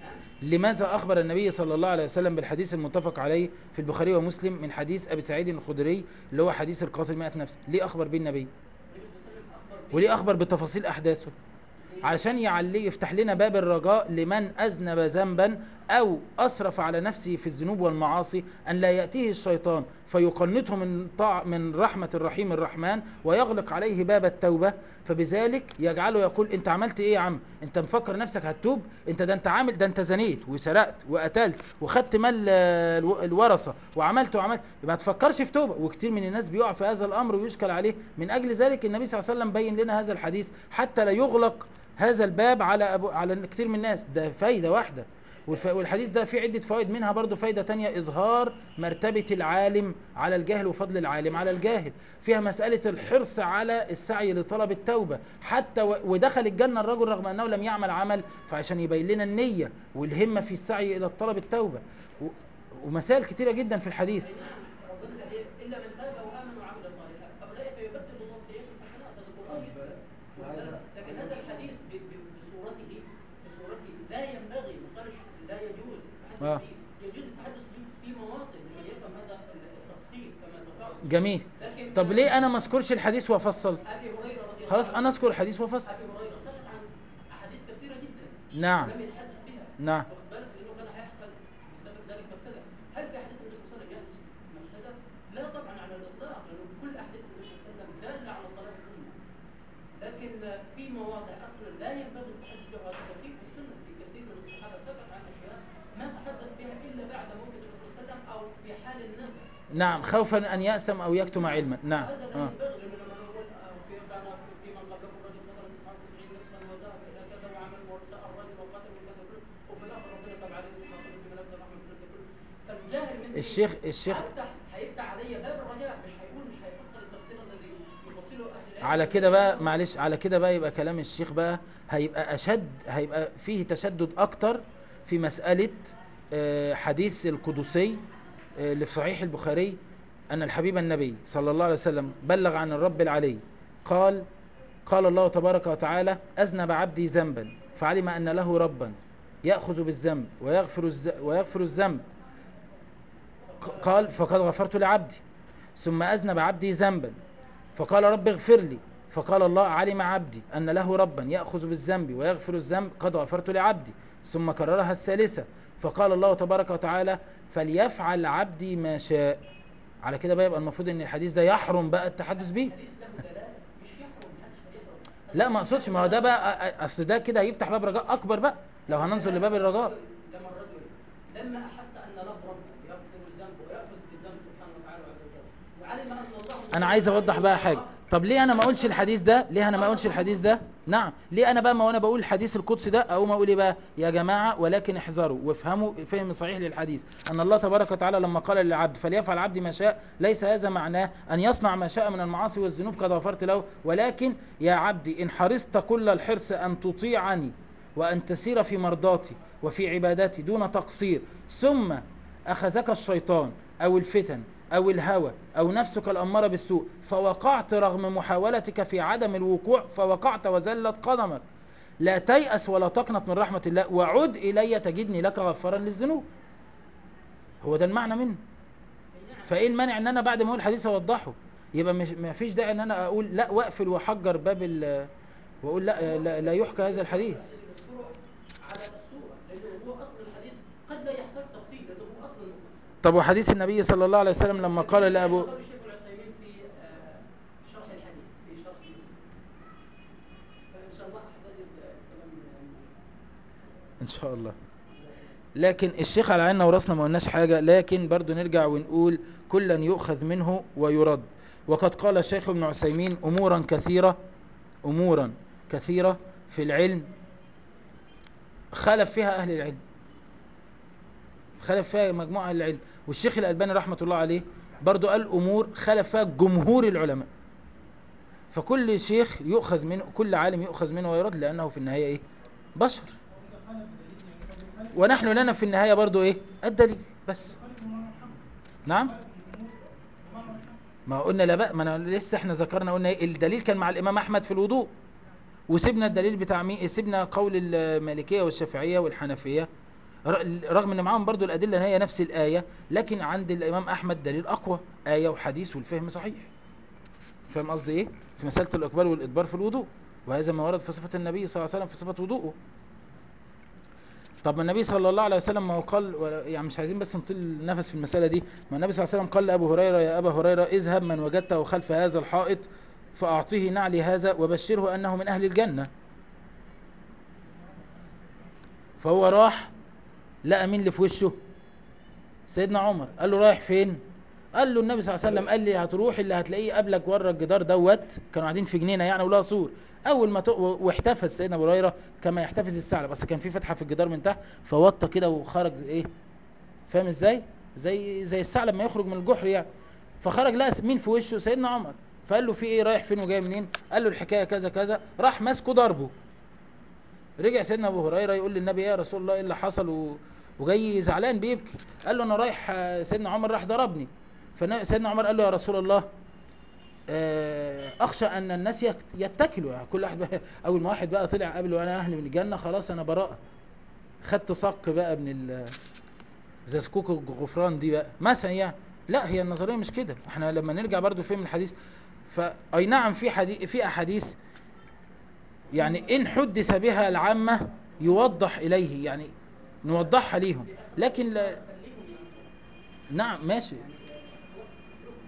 لماذا اخبر النبي صلى الله عليه وسلم بالحديث المتفق عليه في البخاري ومسلم من حديث ابي سعيد الخدري اللي هو حديث القاتل 100 نفس ليه اخبر به النبي النبي صلى الله عليه وسلم اخبر وليه اخبر بتفاصيل احداثه علشان يعلي يفتح لنا باب الرجاء لمن اذنب ذنبا او اسرف على نفسه في الذنوب والمعاصي ان لا ياتيه الشيطان فيقنطه من طاع من رحمه الرحيم الرحمن ويغلق عليه باب التوبه فبذلك يجعله يقول انت عملت ايه يا عم انت مفكر نفسك هتتوب انت ده انت عامل ده انت زنيت وسرقت وقتلت وخدت مال آه، الو- الورثه وعملت وعملت ما تفكرش في توبه وكتير من الناس بيقع في هذا الامر ويشكل عليه من اجل ذلك النبي صلى الله عليه وسلم بين لنا هذا الحديث حتى لا يغلق هذا الباب على أبو على كتير من الناس ده فايده واحده والف... والحديث ده فيه عده فوائد منها برضو فايده تانية اظهار مرتبه العالم على الجاهل وفضل العالم على الجاهل فيها مساله الحرص على السعي لطلب التوبه حتى و... ودخل الجنه الرجل رغم انه لم يعمل عمل فعشان يبين لنا النيه والهمه في السعي الى طلب التوبه و... ومسائل كتيره جدا في الحديث نعم ربنا قال إيه؟ الا من تاب وامن وعمل صالحا فاولئك يبدل الله سيئاتهم حسنات جميل لكن طب ليه انا ما اذكرش الحديث وافصل ابي هريره رضي الله خلاص عنه انا اذكر الحديث وافصل ابي هريره سكت عن احاديث كثيره جدا نعم لم يتحدث بها نعم واخد بالك لانه كان هيحصل بسبب ذلك مفسده هل في حديث النبي صلى الله عليه وسلم يحدث مفسده لا طبعا على الاطلاق لانه كل احاديث النبي صلى الله عليه وسلم داله على صلاه الامه لكن في مواضع اصلا لا ينبغي التحدث بها وهذا كثير في السنه في كثير من الصحابه سكت عن اشياء ما تحدث بها الا بعد موت الرسول صلى الله عليه وسلم او في حال النزع نعم خوفا ان يأسم او يكتم علما نعم هذا لا آه. ينبغي لانه لما نقول آه، في كان في من قبلكم رجل قتل 99 نفسا وذهب الى كذا وعمل وساء الرجل وقتل وكذا كله وفي الاخر ربنا تاب عليه وخلص من ابن رحمه الله كله فالجاهل مثل الشيخ الشيخ هيفتح هيفتح علي باب الرجاء مش هيقول مش هيفسر التفسير الذي يفصله اهل العلم على كده بقى معلش على كده بقى يبقى كلام الشيخ بقى هيبقى اشد هيبقى فيه تشدد اكتر في مسألة آه، حديث القدسي آه، اللي في صحيح البخاري ان الحبيب النبي صلى الله عليه وسلم بلغ عن الرب العلي قال قال الله تبارك وتعالى اذنب عبدي ذنبا فعلم ان له ربا ياخذ بالذنب ويغفر الز... ويغفر الذنب ق- قال فقد غفرت لعبدي ثم اذنب عبدي ذنبا فقال رب اغفر لي فقال الله علم عبدي أن له ربا يأخذ بالذنب ويغفر الذنب قد غفرت لعبدي ثم كررها الثالثة فقال الله تبارك وتعالى فليفعل عبدي ما شاء على كده بقى يبقى المفروض ان الحديث ده يحرم بقى التحدث به الحديث له دلاله مش يحرم محدش هيحرم لا ما اقصدش ما هو ده بقى أ- أ- اصل ده كده هيفتح باب رجاء اكبر بقى لو هننظر لباب الرجاء لما الرجل لما احس ان له رب يغفر الذنب وياخذ بالذنب سبحانه وتعالى عز وجل وعلم ان الله انا عايز اوضح بقى حاجه طب ليه انا ما اقولش الحديث ده ليه انا ما اقولش الحديث ده نعم ليه انا بقى ما وانا بقول الحديث القدسي ده اقوم اقول ايه بقى يا جماعه ولكن احذروا وافهموا فهم صحيح للحديث ان الله تبارك وتعالى لما قال للعبد فليفعل عبدي ما شاء ليس هذا معناه ان يصنع ما شاء من المعاصي والذنوب قد غفرت له ولكن يا عبدي ان حرصت كل الحرص ان تطيعني وان تسير في مرضاتي وفي عبادتي دون تقصير ثم أخذك الشيطان أو الفتن أو الهوى أو نفسك الأمارة بالسوء فوقعت رغم محاولتك في عدم الوقوع فوقعت وزلت قدمك لا تيأس ولا تقنط من رحمة الله وعد إلي تجدني لك غفارا للذنوب هو ده المعنى منه فايه المانع ان انا بعد ما اقول الحديث اوضحه يبقى مش ما فيش داعي ان انا اقول لا واقفل واحجر باب ال واقول لا لا, لا يحكى هذا الحديث يذكره على الصوره لانه هو اصل الحديث قد لا يحتاج تفصيل لانه هو اصل المفسر طب وحديث النبي صلى الله عليه وسلم لما قال لابو قال الشيخ العثيمين في آه، شرح الحديث في شرح مسلم فان شاء الله احتاج الكلام ان شاء الله لكن الشيخ على عيننا وراسنا ما قلناش حاجة لكن برضو نرجع ونقول كلا يؤخذ منه ويرد وقد قال الشيخ ابن عثيمين امورا كثيرة امورا كثيرة في العلم خالف فيها اهل العلم خالف فيها مجموعة اهل العلم والشيخ الالباني رحمة الله عليه برضو قال امور خالف فيها جمهور العلماء فكل شيخ يؤخذ منه كل عالم يؤخذ منه ويرد لانه في النهاية ايه بشر ونحن لنا في النهاية برضو ايه الدليل بس نعم ما قلنا لا بقى ما انا لسه احنا ذكرنا قلنا ايه الدليل كان مع الامام احمد في الوضوء وسيبنا الدليل بتاع مين سيبنا قول المالكية والشافعية والحنفية ر- رغم ان معاهم برضو الادلة هي نفس الاية لكن عند الامام احمد دليل اقوى اية وحديث والفهم صحيح فاهم قصدي ايه في مسألة الاقبال والادبار في الوضوء وهذا ما ورد في صفة النبي صلى الله عليه وسلم في صفة وضوءه طب ما النبي صلى الله عليه وسلم ما هو قال ولا- يعني مش عايزين بس نطيل نفس في المسألة دي ما النبي صلى الله عليه وسلم قال لأبو هريرة يا أبا هريرة اذهب من وجدته خلف هذا الحائط فأعطيه نعلي هذا وبشره أنه من أهل الجنة فهو راح لقى مين اللي في وشه سيدنا عمر قال له رايح فين قال له النبي صلى الله عليه وسلم قال لي هتروح اللي هتلاقيه قبلك ورا الجدار دوت كانوا قاعدين في جنينه يعني ولها سور اول ما تق... واحتفز سيدنا ابو هريره كما يحتفز الثعلب بس كان في فتحه في الجدار من تحت فوطى كده وخرج ايه فاهم ازاي زي زي الثعلب ما يخرج من الجحر يعني فخرج لقى مين في وشه سيدنا عمر فقال له في ايه رايح فين وجاي منين قال له الحكايه كذا كذا راح ماسكه ضربه رجع سيدنا ابو هريره يقول للنبي يا رسول الله ايه اللي حصل و... وجاي زعلان بيبكي قال له انا رايح آه، سيدنا عمر راح ضربني فسيدنا عمر قال له يا رسول الله آه، اخشى ان الناس يت- يتكلوا يعني كل واحد بقى اول ما واحد بقى طلع قبله انا اهل من الجنه خلاص انا براءه خدت صك بقى من ال زي سكوك الغفران دي بقى مثلا يعني لا هي النظريه مش كده احنا لما نرجع برضو فهم الحديث فاي نعم في حديث في احاديث يعني ان حدث بها العامه يوضح اليه يعني نوضحها ليهم لكن لا نعم ماشي خلاص اتركوا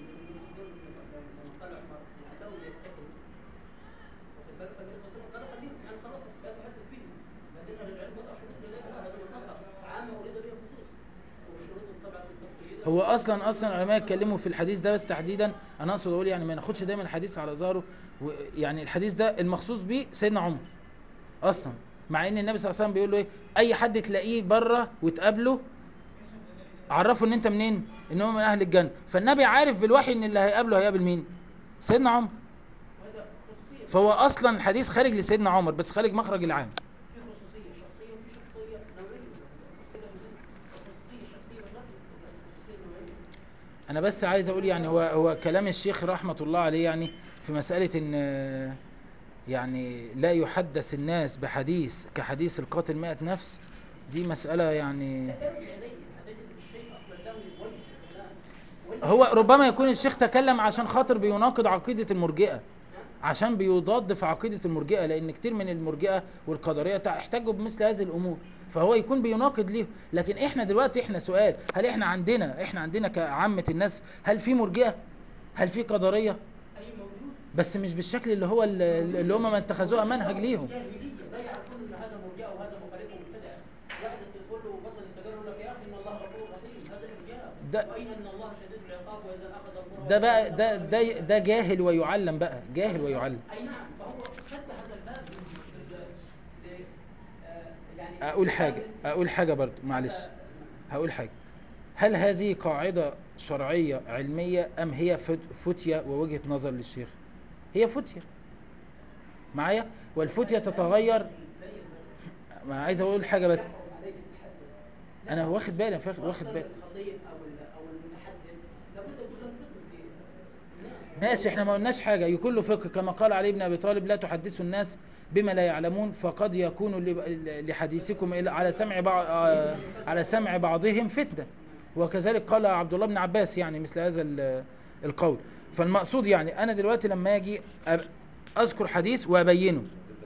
لما قال عمر لعلهم يتقوا واخد بالك فالنبي صلى الله عليه وسلم قال خليهم يعني خلاص لا تحدث فيهم بعدين اهل العلم وضع شروط لله هذا مطلق عامه اريد به خصوص وشروط السبعه التقييد هو اصلا اصلا العلماء اتكلموا في الحديث ده بس تحديدا انا اقصد اقول يعني ما ناخدش دايما الحديث على ظهره و- يعني الحديث ده المخصوص بيه سيدنا عمر اصلا مع ان النبي صلى الله عليه وسلم بيقول له ايه اي حد تلاقيه بره وتقابله عرفه ان انت منين ان هو من اهل الجنه فالنبي عارف بالوحي ان اللي هيقابله هيقابل مين سيدنا عمر وهذا خصوصيه فهو اصلا الحديث خارج لسيدنا عمر بس خارج مخرج العام في خصوصيه شخصيه وفي شخصيه نوعيه خصوصيه الخصوصيه الشخصيه والنفس الخصوصيه النوعيه انا بس عايز اقول يعني هو هو كلام الشيخ رحمه الله عليه يعني في مساله ان آه، يعني لا يحدث الناس بحديث كحديث القاتل مئة نفس دي مسألة يعني ارجع اليه هتجد الشيء اصلا له وجه الان وجه هو ربما يكون الشيخ تكلم عشان خاطر بيناقض عقيدة المرجئة عشان بيضاد في عقيدة المرجئة لأن كتير من المرجئة والقدرية تع- احتجوا بمثل هذه الأمور فهو يكون بيناقض ليهم لكن احنا دلوقتي احنا سؤال هل احنا عندنا احنا عندنا كعامة الناس هل في مرجئة هل في قدرية اي موجود بس مش بالشكل اللي هو ال- اللي هم ما اتخذوها منهج ليهم جاهليه لا يعرفون ان هذا مرجع وهذا مخالف ومبتدع واحد تقول له بطل السجاير يقول لك يا اخي ان الله غفور رحيم هذا ارجاء ده- واين ان الله شديد العقاب واذا اخذ القرى ده بقى ده ده ده جاهل ويعلم بقى جاهل ويعلم اي نعم فهو سد هذا الباب ل- ل- آه، يعني اقول حاجة اقول حاجة برضو معلش هقول حاجة هل هذه قاعدة شرعية علمية ام هي فت- فتية ووجهة نظر للشيخ هي فتية معايا والفتية تتغير ما عايز اقول حاجة بس انا واخد بالي واخد واخد بالي الخطيب او ال- او المتحدث لابد يكون له فقه في الناس ماشي احنا ما قلناش حاجة يكون له فقه كما قال علي بن ابي طالب لا تحدثوا الناس بما لا يعلمون فقد يكون ل- لحديثكم إلى- على سمع بعض آه، على سمع بعضهم فتنة وكذلك قال عبد الله بن عباس يعني مثل هذا ال- القول فالمقصود يعني انا دلوقتي لما اجي أب- اذكر حديث وابينه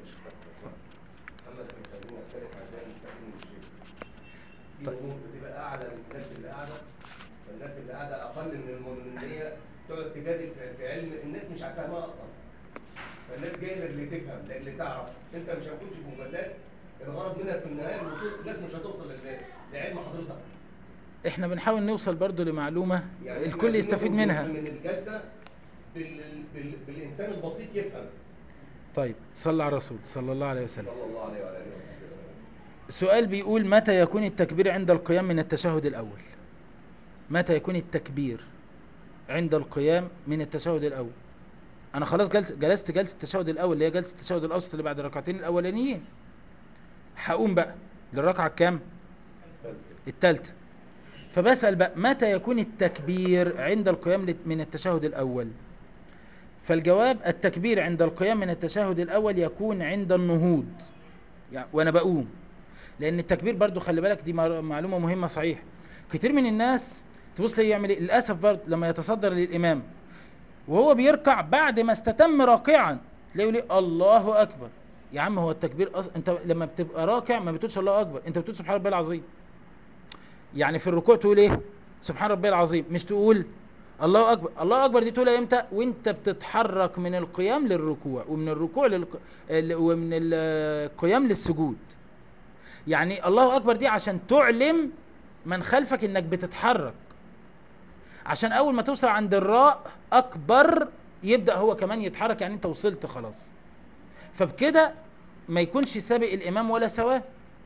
محمد احنا مش عايزين نختلف عشان نستخدم الشيء في طيب. امور بتبقى اعلى من الناس اللي قاعده فالناس اللي قاعده اقل من الم- من ان هي تقعد تجادل في- في علم الناس مش فاهمها اصلا فالناس جايه اللي تفهم لا اللي تعرف انت مش هتخش في مجادلات الغرض منها في النهايه الوصول الناس مش هتوصل لل- لعلم حضرتك احنا بنحاول نوصل برضو لمعلومة يعني إحنا الكل عايزين يستفيد نخرج منها من الجلسه بال... بال... بالانسان البسيط يفهم طيب صلى على الرسول صلى الله عليه وسلم صلى الله عليه وعلى اله وصحبه وسلم سؤال بيقول متى يكون التكبير عند القيام من التشهد الأول متى يكون التكبير عند القيام من التشهد الأول أنا خلاص جلس جلست جلسة التشهد الأول اللي هي جلسة التشهد الأوسط اللي بعد الركعتين الأولانيين هقوم بقى للركعة الكام التالتة فبسأل بقى متى يكون التكبير عند القيام لت- من التشهد الأول فالجواب التكبير عند القيام من التشهد الأول يكون عند النهوض يعني وأنا بقوم لان التكبير برضو خلي بالك دي مع- معلومه مهمه صحيح كتير من الناس تبص ليه يعمل ايه للاسف برضو لما يتصدر للامام وهو بيركع بعد ما استتم راكعا تلاقيه يقول إيه؟ الله اكبر يا عم هو التكبير أص... انت لما بتبقى راكع ما بتقولش الله اكبر انت بتقول سبحان ربي العظيم يعني في الركوع تقول ايه سبحان ربي العظيم مش تقول الله اكبر الله اكبر دي تقولها امتى وانت بتتحرك من القيام للركوع ومن الركوع للق... ال- ومن القيام للسجود يعني الله اكبر دي عشان تعلم من خلفك انك بتتحرك عشان اول ما توصل عند الراء اكبر يبدا هو كمان يتحرك يعني انت وصلت خلاص فبكده ما يكونش سابق الامام ولا سواه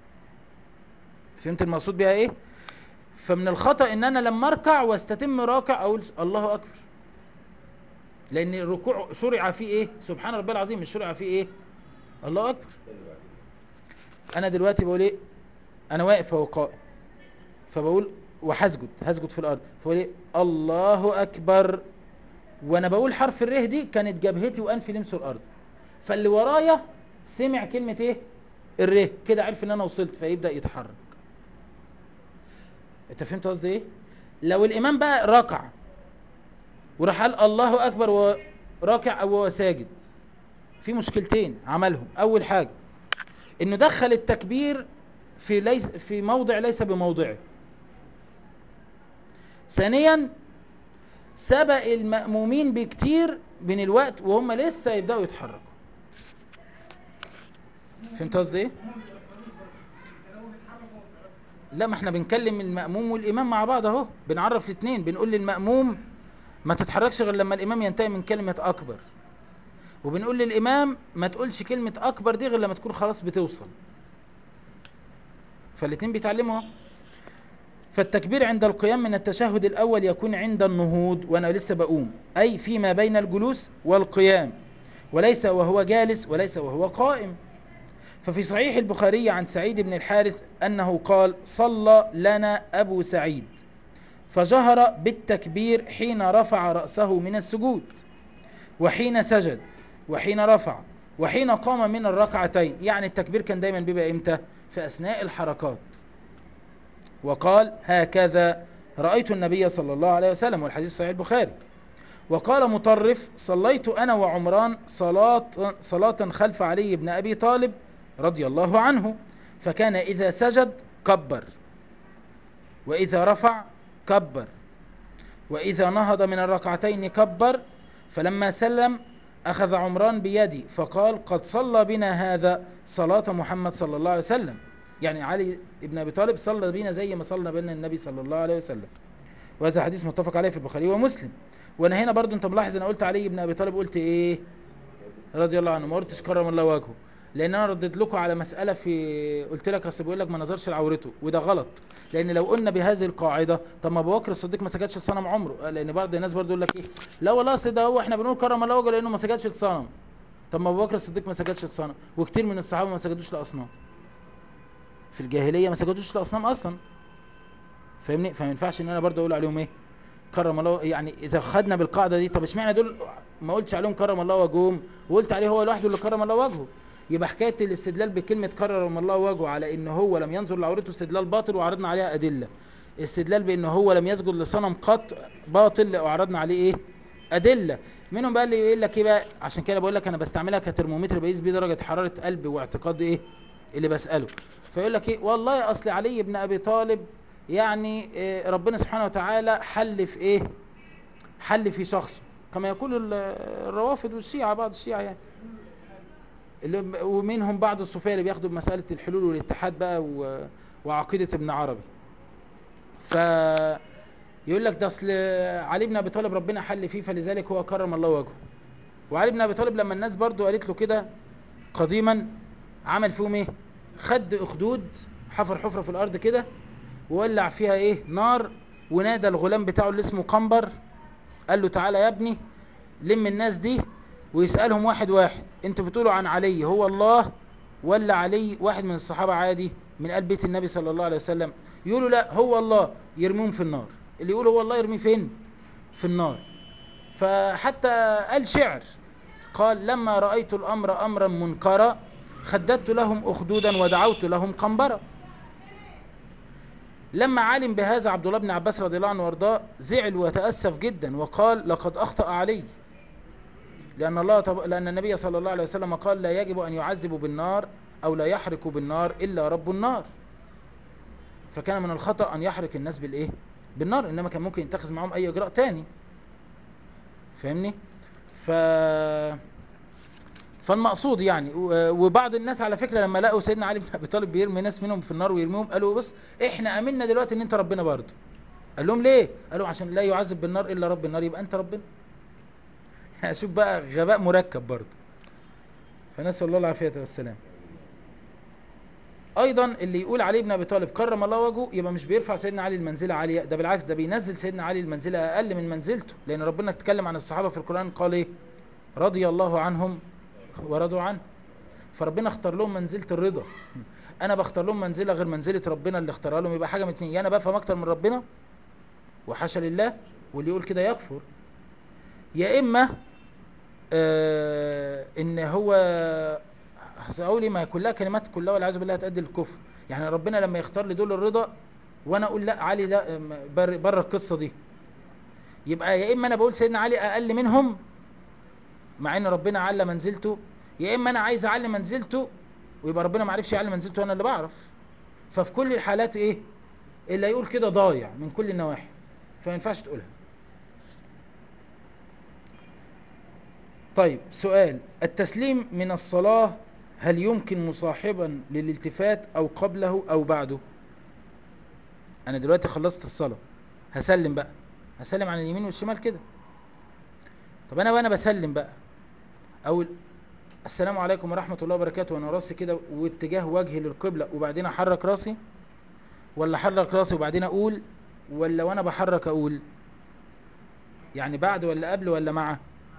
فهمت المقصود بيها ايه فمن الخطا ان انا لما اركع واستتم راكع اقول الله اكبر لان الركوع شرع فيه ايه سبحان ربي العظيم مش شرع فيه ايه الله اكبر انا دلوقتي بقول ايه انا واقف اهو قائم فبقول وهسجد هسجد في الارض فبقول ايه الله اكبر وانا بقول حرف الره دي كانت جبهتي وانفي لمسوا الارض فاللي ورايا سمع كلمه ايه الره كده عرف ان انا وصلت فيبدا يتحرك انت فهمت قصدي ايه لو الامام بقى ركع وراح قال الله اكبر وهو راكع او هو ساجد في مشكلتين عملهم اول حاجه انه دخل التكبير في ليس في موضع ليس بموضعه ثانيا سبق المأمومين بكتير من الوقت وهم لسه يبدأوا يتحركوا فهمت قصدي ايه؟ لا ما احنا بنكلم المأموم والإمام مع بعض اهو بنعرف الاثنين بنقول للمأموم ما تتحركش غير لما الإمام ينتهي من كلمة أكبر وبنقول للإمام ما تقولش كلمة أكبر دي غير لما تكون خلاص بتوصل فالاتنين بيتعلموا اهو. فالتكبير عند القيام من التشهد الأول يكون عند النهوض وأنا لسه بقوم أي فيما بين الجلوس والقيام وليس وهو جالس وليس وهو قائم ففي صحيح البخاري عن سعيد بن الحارث أنه قال صلى لنا أبو سعيد فجهر بالتكبير حين رفع رأسه من السجود وحين سجد وحين رفع وحين قام من الركعتين يعني التكبير كان دايما بيبقى امتى في أثناء الحركات وقال هكذا رأيت النبي صلى الله عليه وسلم والحديث صحيح البخاري وقال مطرف صليت أنا وعمران صلاة, صلاة خلف علي بن أبي طالب رضي الله عنه فكان إذا سجد كبر وإذا رفع كبر وإذا نهض من الركعتين كبر فلما سلم أخذ عمران بيدي فقال قد صلى بنا هذا صلاة محمد صلى الله عليه وسلم يعني علي بن أبي طالب صلى بينا زي ما صلى بينا النبي صلى الله عليه وسلم وهذا حديث متفق عليه في البخاري ومسلم وانا هنا برضو انت ملاحظ انا قلت علي بن ابي طالب قلت ايه رضي الله عنه ما قلتش كرم الله وجهه لان انا رديت لكم على مساله في قلت لك اصل بيقول لك ما نظرش لعورته وده غلط لان لو قلنا بهذه القاعده طب ما ابو بكر الصديق ما سجدش لصنم عمره لان بعض الناس برضو يقول لك ايه لا والله اصل ده هو احنا بنقول كرم الله وجهه لانه ما سجدش لصنم طب ما ابو بكر الصديق ما سجدش لصنم وكتير من الصحابه ما سجدوش لاصنام في الجاهليه ما سجدوش لاصنام اصلا فاهمني فما ينفعش ان انا برضو اقول عليهم ايه كرم الله يعني اذا خدنا بالقاعده دي طب اشمعنى دول ما قلتش عليهم كرم الله وجههم وقلت عليه هو لوحده اللي كرم الله وجهه يبقى حكايه الاستدلال بكلمه كرم الله وجهه على ان هو لم ينظر لعورته استدلال باطل وعرضنا عليها ادله استدلال بان هو لم يسجد لصنم قط باطل وعرضنا عليه ايه ادله منهم بقى اللي يقول لك ايه بقى عشان كده بقول لك انا بستعملها كترمومتر بقيس بيه درجه حراره قلبي واعتقاد ايه اللي بساله فيقول لك ايه والله اصل علي بن ابي طالب يعني إيه ربنا سبحانه وتعالى حل في ايه حل في شخصه كما يقول ال- الروافض والشيعة بعض الشيعة يعني اللي ومنهم بعض الصوفية اللي بياخدوا بمسألة الحلول والاتحاد بقى و- وعقيدة ابن عربي ف يقول لك ده اصل علي بن ابي طالب ربنا حل فيه فلذلك هو كرم الله وجهه وعلي بن ابي طالب لما الناس برضو قالت له كده قديما عمل فيهم ايه خد اخدود حفر حفرة في الارض كده وولع فيها ايه نار ونادى الغلام بتاعه اللي اسمه قنبر قال له تعالى يا ابني لم الناس دي ويسألهم واحد واحد انتوا بتقولوا عن علي هو الله ولا علي واحد من الصحابة عادي من قلب بيت النبي صلى الله عليه وسلم يقولوا لا هو الله يرميهم في النار اللي يقول هو الله يرميه فين في النار فحتى قال شعر قال لما رأيت الأمر أمرا منكرا خددت لهم أخدودا ودعوت لهم قنبرا لما علم بهذا عبد الله بن عباس رضي الله عنه وارضاه زعل وتأسف جدا وقال لقد أخطأ علي لأن الله تب... لأن النبي صلى الله عليه وسلم قال لا يجب أن يعذب بالنار أو لا يحرق بالنار إلا رب النار فكان من الخطأ أن يحرق الناس بالإيه بالنار إنما كان ممكن يتخذ معهم أي إجراء تاني فاهمني ف فالمقصود يعني و- وبعض الناس على فكرة لما لقوا سيدنا علي بن ابي طالب بيرمي ناس منهم في النار ويرميهم قالوا بص احنا امنا دلوقتي ان انت ربنا برضه قال لهم ليه قالوا عشان لا يعذب بالنار الا رب النار يبقى انت ربنا شوف بقى غباء مركب برضه فنسال الله العافيه والسلام ايضا اللي يقول علي بن ابي طالب كرم الله وجهه يبقى مش بيرفع سيدنا علي المنزله عاليه ده بالعكس ده بينزل سيدنا علي المنزله اقل من منزلته لان ربنا اتكلم عن الصحابه في القران قال ايه رضي الله عنهم ورضوا عنه فربنا اختار لهم منزله الرضا انا بختار لهم منزله غير منزله ربنا اللي اختارها لهم يبقى حاجه من اتنين يا انا بفهم اكتر من ربنا وحاشا لله واللي يقول كده يكفر يا اما آه ان هو هقول ايه ما هي كلها كلمات كلها والعياذ بالله تؤدي للكفر يعني ربنا لما يختار لدول الرضا وانا اقول لا علي لا م- بره بره القصه دي يبقى يا اما انا بقول سيدنا علي اقل منهم مع ان ربنا على منزلته يا اما انا عايز اعلي منزلته ويبقى ربنا ما عرفش يعلي منزلته وانا اللي بعرف ففي كل الحالات ايه اللي يقول كده ضايع من كل النواحي فما ينفعش تقولها طيب سؤال التسليم من الصلاة هل يمكن مصاحبا للالتفات او قبله او بعده انا دلوقتي خلصت الصلاة هسلم بقى هسلم عن اليمين والشمال كده طب انا وانا بسلم بقى اقول السلام عليكم ورحمة الله وبركاته وانا راسي كده واتجاه وجهي للقبلة وبعدين احرك راسي ولا احرك راسي وبعدين اقول ولا وانا بحرك اقول يعني بعد ولا قبل ولا مع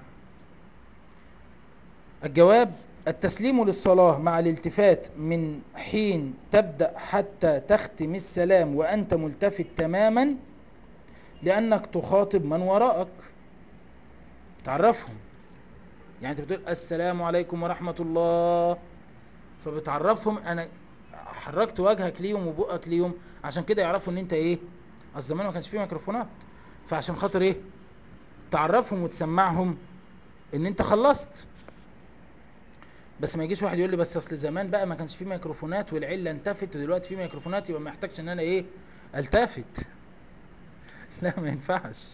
الجواب التسليم للصلاة مع الالتفات من حين تبدأ حتى تختم السلام وأنت ملتفت تماما لأنك تخاطب من وراءك تعرفهم يعني انت بتقول السلام عليكم ورحمة الله فبتعرفهم انا حركت وجهك ليهم وبقك ليهم عشان كده يعرفوا ان انت ايه اصل زمان ما كانش فيه ميكروفونات فعشان خاطر ايه تعرفهم وتسمعهم ان انت خلصت بس ما يجيش واحد يقول لي بس اصل زمان بقى ما كانش فيه ميكروفونات والعله انتفت ودلوقتي في ميكروفونات يبقى ما يحتاجش ان انا ايه التفت لا ما ينفعش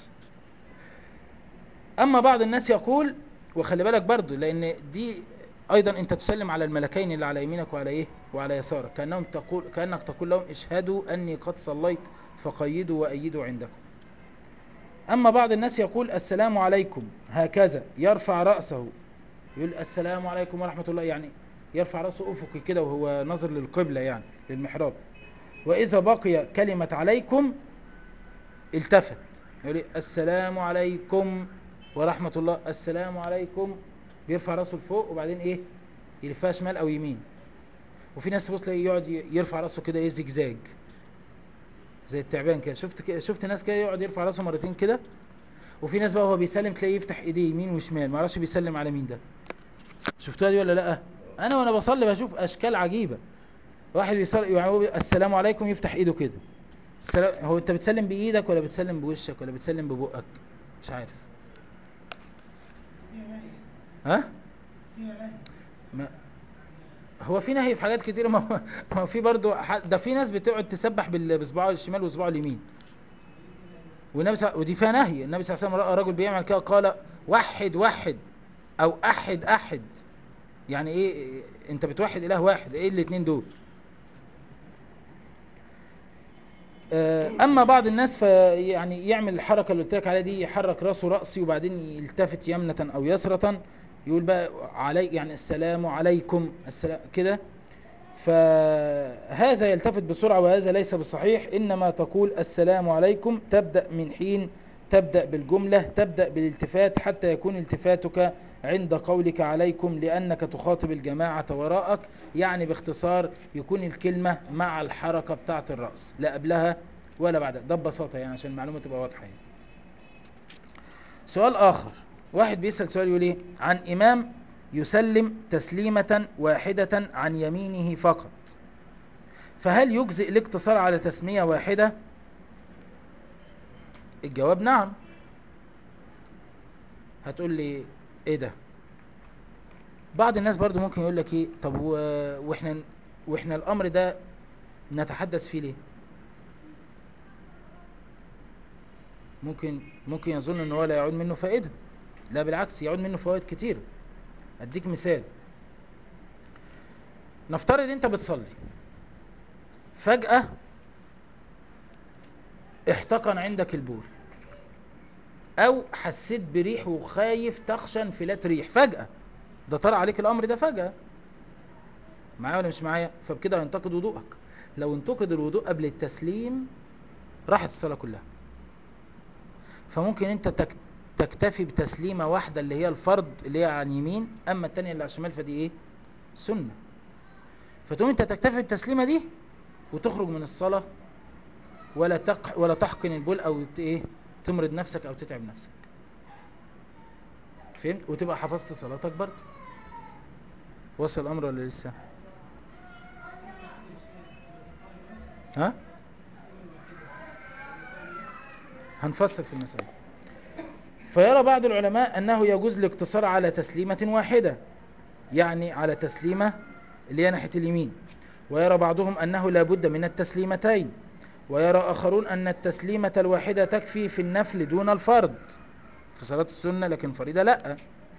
اما بعض الناس يقول وخلي بالك برضو لان دي ايضا انت تسلم على الملكين اللي على يمينك وعلى ايه وعلى يسارك كانهم تقول كانك تقول لهم اشهدوا اني قد صليت فقيدوا وايدوا عندكم اما بعض الناس يقول السلام عليكم هكذا يرفع راسه يقول السلام عليكم ورحمه الله يعني يرفع راسه افقي كده وهو ناظر للقبله يعني للمحراب واذا بقي كلمه عليكم التفت يقول إيه؟ السلام عليكم ورحمة الله السلام عليكم بيرفع راسه لفوق وبعدين ايه يلفها شمال او يمين وفي ناس تبص تلاقيه يقعد ي- يرفع راسه كده ايه زجزاج زي التعبان كده شفت كده شفت ناس كده يقعد يرفع راسه مرتين كده وفي ناس بقى وهو بيسلم تلاقيه يفتح ايديه يمين وشمال ما اعرفش بيسلم على مين ده شفتوها دي ولا لا انا وانا بصلي بشوف اشكال عجيبه واحد بيصلي يعني هو بي- السلام عليكم يفتح ايده كده السلام هو انت بتسلم بايدك ولا بتسلم بوشك ولا بتسلم ببقك مش عارف ها ما هو في نهي في حاجات كتير ما هو ما هو في برضو ح- ده في ناس بتقعد تسبح بال- بصباعه الشمال وصباعه اليمين والنبي صلى ودي فيها نهي النبي صلى الله عليه وسلم راى رجل بيعمل كده قال وحد وحد او احد احد يعني ايه إيه- انت بتوحد اله واحد ايه الاثنين دول آه، اما بعض الناس فيعني يعمل الحركه اللي قلت لك عليها دي يحرك راسه راسي وبعدين يلتفت يمنه او يسره يقول بقى علي يعني السلام عليكم السلام كده فهذا يلتفت بسرعه وهذا ليس بصحيح انما تقول السلام عليكم تبدا من حين تبدا بالجمله تبدا بالالتفات حتى يكون التفاتك عند قولك عليكم لانك تخاطب الجماعه وراءك يعني باختصار يكون الكلمه مع الحركه بتاعه الراس لا قبلها ولا بعدها ده ببساطه يعني عشان المعلومه تبقى واضحه يعني. سؤال اخر واحد بيسال سؤال يقول ايه عن امام يسلم تسليمه واحده عن يمينه فقط فهل يجزئ الاقتصار على تسميه واحده الجواب نعم هتقول لي ايه ده بعض الناس برضو ممكن يقول لك ايه طب و... واحنا واحنا الامر ده نتحدث فيه ليه ممكن ممكن يظن ان هو لا يعود منه فائده لا بالعكس يعود منه فوائد كتير اديك مثال نفترض انت بتصلي فجأة احتقن عندك البول او حسيت بريح وخايف تخشى انفلات ريح فجأة ده طرأ عليك الامر ده فجأة معايا ولا مش معايا فبكده هينتقد وضوءك لو انتقد الوضوء قبل التسليم راحت الصلاة كلها فممكن انت تك تكتفي بتسليمة واحدة اللي هي الفرض اللي هي عن يمين اما التانية اللي على الشمال فدي ايه سنة فتقوم انت تكتفي بالتسليمة دي وتخرج من الصلاة ولا تق ولا تحقن البول او ت- ايه تمرض نفسك او تتعب نفسك فهمت وتبقى حفظت صلاتك برضه وصل الامر ولا لسه ها هنفصل في المسألة فيرى بعض العلماء أنه يجوز الاقتصار على تسليمة واحدة يعني على تسليمة اللي هي ناحية اليمين ويرى بعضهم أنه لا بد من التسليمتين ويرى آخرون أن التسليمة الواحدة تكفي في النفل دون الفرض في صلاة السنة لكن الفريضة لا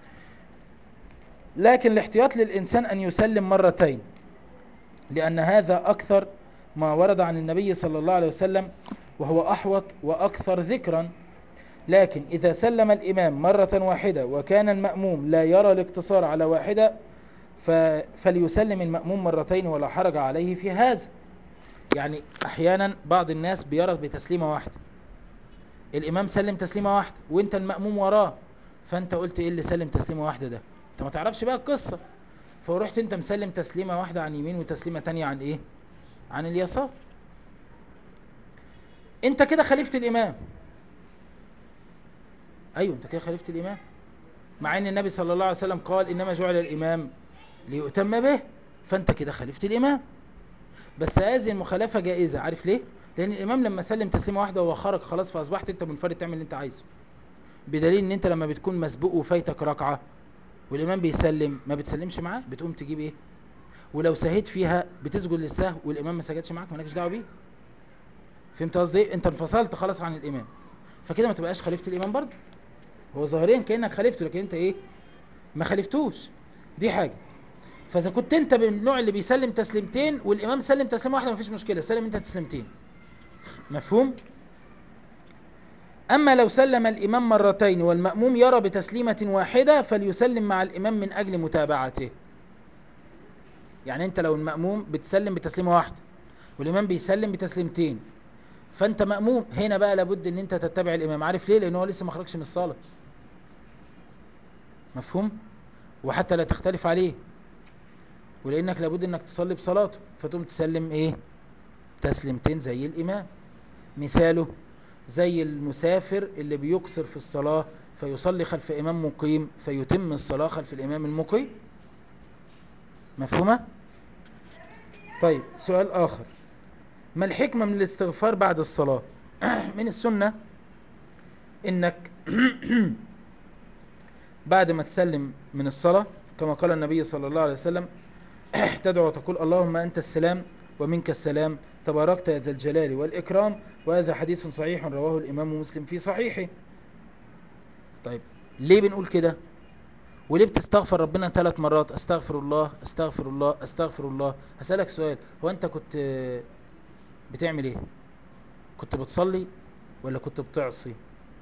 لكن الاحتياط للإنسان أن يسلم مرتين لأن هذا أكثر ما ورد عن النبي صلى الله عليه وسلم وهو أحوط وأكثر ذكرا لكن إذا سلم الإمام مرة واحدة وكان المأموم لا يرى الاقتصار على واحدة ف... فليسلم المأموم مرتين ولا حرج عليه في هذا يعني أحيانا بعض الناس بيرى بتسليمة واحدة الإمام سلم تسليمة واحدة وانت المأموم وراه فانت قلت ايه اللي سلم تسليمة واحدة ده انت ما تعرفش بقى القصة فرحت انت مسلم تسليمة واحدة عن يمين وتسليمة تانية عن ايه عن اليسار انت كده خليفة الامام ايوه انت كده خليفة الامام مع ان النبي صلى الله عليه وسلم قال انما جعل الامام ليؤتم به فانت كده خليفة الامام بس هذه المخالفة جائزة عارف ليه لان الامام لما سلم تسليمة واحدة وهو خرج خلاص فاصبحت انت منفرد تعمل اللي انت عايزه بدليل ان انت لما بتكون مسبوق وفايتك ركعة والامام بيسلم ما بتسلمش معاه بتقوم تجيب ايه ولو سهيت فيها بتسجد للسهو والامام ما سجدش معاك مالكش دعوه بيه فهمت قصدي ايه انت انفصلت خلاص عن الامام فكده ما تبقاش خليفه الامام برضه هو ظاهريا كانك خليفته لكن انت ايه ما خليفتوش دي حاجه فاذا كنت انت من النوع اللي بيسلم تسليمتين والامام سلم تسليمه واحده مفيش مشكله سلم انت تسليمتين مفهوم اما لو سلم الامام مرتين والماموم يرى بتسليمه واحده فليسلم مع الامام من اجل متابعته يعني انت لو المأموم بتسلم بتسليمة واحدة والإمام بيسلم بتسليمتين فانت مأموم هنا بقى لابد ان انت تتبع الإمام عارف ليه لأنه هو لسه ما خرجش من الصلاة مفهوم وحتى لا تختلف عليه ولأنك لابد انك تصلي بصلاته فتقوم تسلم ايه تسليمتين زي الإمام مثاله زي المسافر اللي بيقصر في الصلاة فيصلي خلف إمام مقيم فيتم الصلاة خلف الإمام المقيم مفهومة؟ طيب سؤال آخر ما الحكمة من الاستغفار بعد الصلاة من السنة انك بعد ما تسلم من الصلاة كما قال النبي صلى الله عليه وسلم تدعو وتقول اللهم أنت السلام ومنك السلام تباركت يا ذا الجلال والإكرام وهذا حديث صحيح رواه الإمام مسلم في صحيحه طيب ليه بنقول كده وليه بتستغفر ربنا ثلاث مرات استغفر الله استغفر الله استغفر الله هسألك سؤال هو انت كنت بتعمل ايه كنت بتصلي ولا كنت بتعصي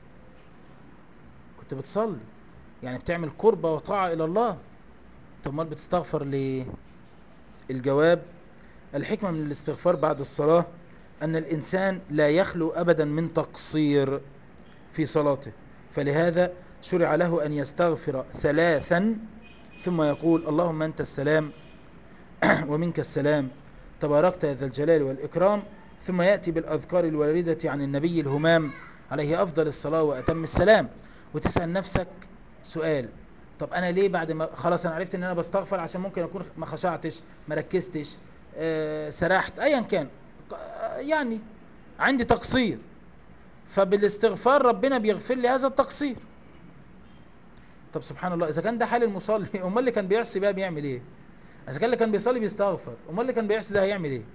كنت بتصلي يعني بتعمل قربة وطاعة الى الله طب امال بتستغفر ليه الجواب الحكمة من الاستغفار بعد الصلاة ان الانسان لا يخلو ابدا من تقصير في صلاته فلهذا شرع له أن يستغفر ثلاثا ثم يقول اللهم أنت السلام ومنك السلام تباركت يا ذا الجلال والإكرام ثم يأتي بالأذكار الواردة عن النبي الهمام عليه أفضل الصلاة وأتم السلام وتسأل نفسك سؤال طب أنا ليه بعد ما خلاص أنا عرفت أن أنا بستغفر عشان ممكن أكون ما خشعتش ما ركزتش آه سرحت أيا كان يعني عندي تقصير فبالاستغفار ربنا بيغفر لي هذا التقصير طب سبحان الله اذا كان ده حال المصلي امال اللي كان بيعصي بقى بيعمل ايه اذا كان اللي كان بيصلي بيستغفر امال اللي كان بيعصي ده هيعمل ايه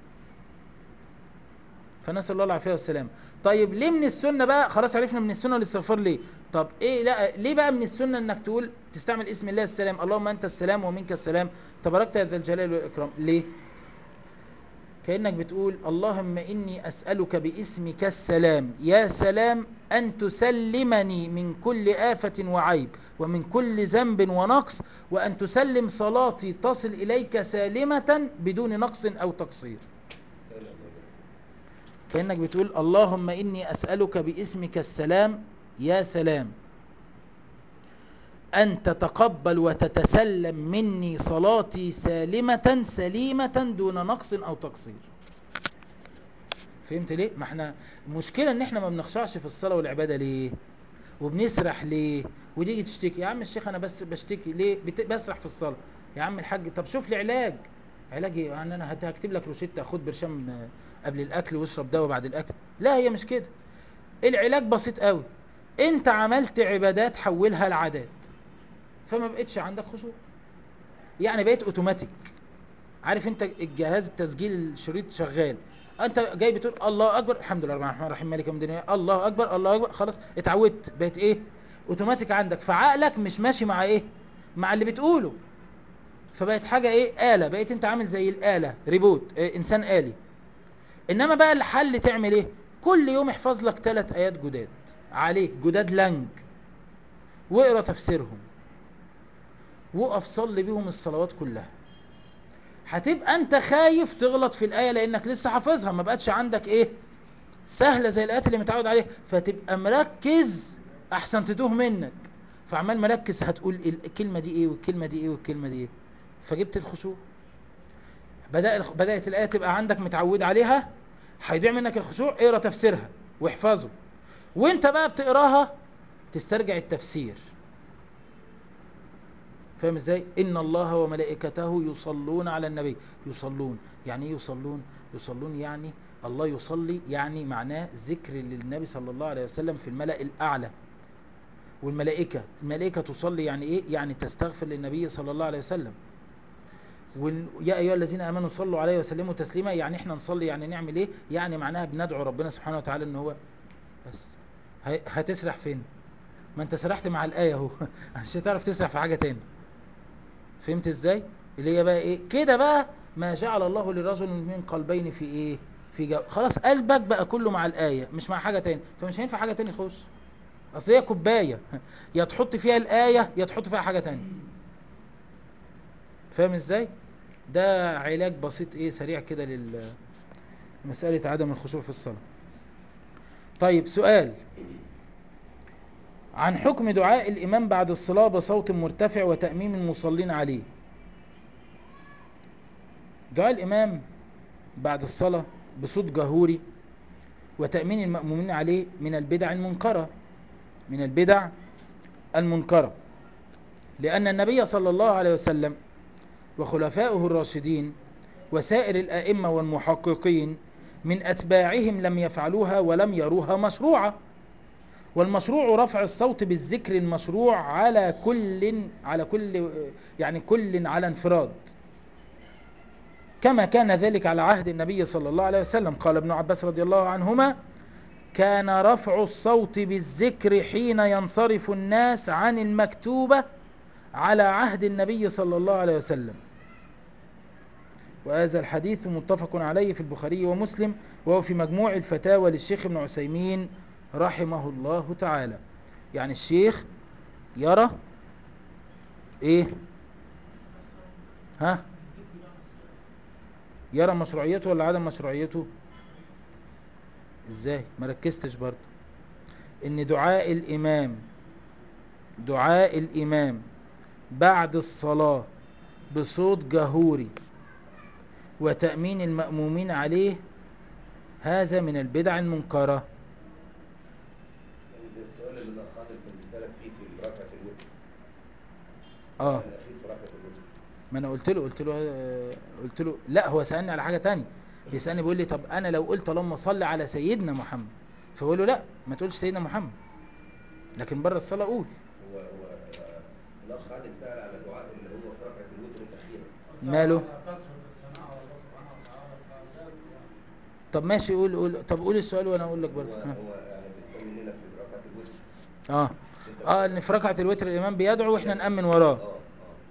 فنسال الله العافيه والسلام طيب ليه من السنه بقى خلاص عرفنا من السنه الاستغفار ليه طب ايه لا ليه بقى من السنه انك تقول تستعمل اسم الله السلام اللهم انت السلام ومنك السلام تباركت يا ذا الجلال والاكرام ليه كانك بتقول اللهم اني اسالك باسمك السلام يا سلام ان تسلمني من كل افه وعيب ومن كل ذنب ونقص وأن تسلم صلاتي تصل إليك سالمة بدون نقص أو تقصير كأنك بتقول اللهم إني أسألك باسمك السلام يا سلام أن تتقبل وتتسلم مني صلاتي سالمة سليمة دون نقص أو تقصير فهمت ليه؟ ما احنا المشكلة ان احنا ما بنخشعش في الصلاة والعبادة ليه؟ وبنسرح ليه؟ وتيجي تشتكي يا عم الشيخ انا بس بشتكي ليه بت... بسرح في الصلاه يا عم الحاج طب شوف لي علاج علاج ايه يعني انا هكتب لك روشته خد برشام قبل الاكل واشرب دواء بعد الاكل لا هي مش كده العلاج بسيط قوي انت عملت عبادات حولها لعادات فما بقتش عندك خشوع يعني بقيت اوتوماتيك عارف انت الجهاز التسجيل الشريط شغال انت جاي بتقول الله اكبر الحمد لله الرحمن الرحيم مالك يوم الدين الله اكبر الله اكبر خلاص اتعودت بقت ايه اوتوماتيك عندك فعقلك مش ماشي مع ايه مع اللي بتقوله فبقت حاجه ايه آلة بقيت انت عامل زي الآلة ريبوت إيه انسان آلي انما بقى الحل تعمل ايه كل يوم احفظ لك ثلاث ايات جداد عليك جداد لنج واقرا تفسيرهم وقف صلي بيهم الصلوات كلها هتبقى انت خايف تغلط في الايه لانك لسه حافظها ما بقتش عندك ايه سهله زي الايات اللي متعود عليها فتبقى مركز احسن تتوه منك فعمال مركز هتقول ال- الكلمه دي ايه والكلمه دي ايه والكلمه دي ايه فجبت الخشوع بدأ الخ- بدات الايه تبقى عندك متعود عليها هيضيع منك الخشوع اقرا تفسيرها واحفظه وانت بقى بتقراها تسترجع التفسير فاهم ازاي ان الله وملائكته يصلون على النبي يصلون يعني ايه يصلون يصلون يعني الله يصلي يعني معناه ذكر للنبي صلى الله عليه وسلم في الملأ الاعلى والملائكه الملائكه تصلي يعني ايه يعني تستغفر للنبي صلى الله عليه وسلم وال... يا ايها الذين امنوا صلوا عليه وسلموا تسليما يعني احنا نصلي يعني نعمل ايه يعني معناها بندعو ربنا سبحانه وتعالى ان هو بس ه- هتسرح فين ما انت سرحت مع الايه اهو عشان تعرف تسرح في حاجه تاني فهمت ازاي اللي هي بقى ايه كده بقى ما جعل الله لرجل من قلبين في ايه في جو... خلاص قلبك بقى كله مع الايه مش مع حاجه تاني فمش هينفع حاجه تاني تخش اصل هي كوبايه يا تحط فيها الايه يا تحط فيها حاجه تانية فاهم ازاي ده علاج بسيط ايه سريع كده لل مساله عدم الخشوع في الصلاه طيب سؤال عن حكم دعاء الإمام بعد الصلاة بصوت مرتفع وتأميم المصلين عليه دعاء الإمام بعد الصلاة بصوت جهوري وتأمين المأمومين عليه من البدع المنكرة من البدع المنكرة لأن النبي صلى الله عليه وسلم وخلفائه الراشدين وسائر الأئمة والمحققين من أتباعهم لم يفعلوها ولم يروها مشروعة والمشروع رفع الصوت بالذكر المشروع على كل على كل يعني كل على انفراد كما كان ذلك على عهد النبي صلى الله عليه وسلم قال ابن عباس رضي الله عنهما كان رفع الصوت بالذكر حين ينصرف الناس عن المكتوبة على عهد النبي صلى الله عليه وسلم وهذا الحديث متفق عليه في البخاري ومسلم وهو في مجموع الفتاوى للشيخ ابن عثيمين رحمه الله تعالى يعني الشيخ يرى ايه ها يرى مشروعيته ولا عدم مشروعيته ازاي ما ركزتش برضه ان دعاء الامام دعاء الامام بعد الصلاة بصوت جهوري وتأمين المأمومين عليه هذا من البدع المنكره يعني زي السؤال اللي الاخ خالد كان بيسالك فيه في ركعه الوتر اه الاخير في ركعه الوتر ما انا قلت له قلت له آه، قلت له لا هو سالني على حاجه تانية بيسالني بيقول لي طب انا لو قلت اللهم صل على سيدنا محمد فبقول له لا ما تقولش سيدنا محمد لكن بره الصلاه قول هو هو آه، الاخ خالد سال على دعاء اللي هو في ركعه الوتر الاخيره ماله كثرة الثناء على الله سبحانه وتعالى فلازم يعني طب ماشي قول قول طب قول السؤال وانا اقول لك هو برضه ها. هو يعني بتسمي لنا في ركعه الوتر اه اه ان في ركعه الوتر الامام بيدعو واحنا نامن وراه اه اه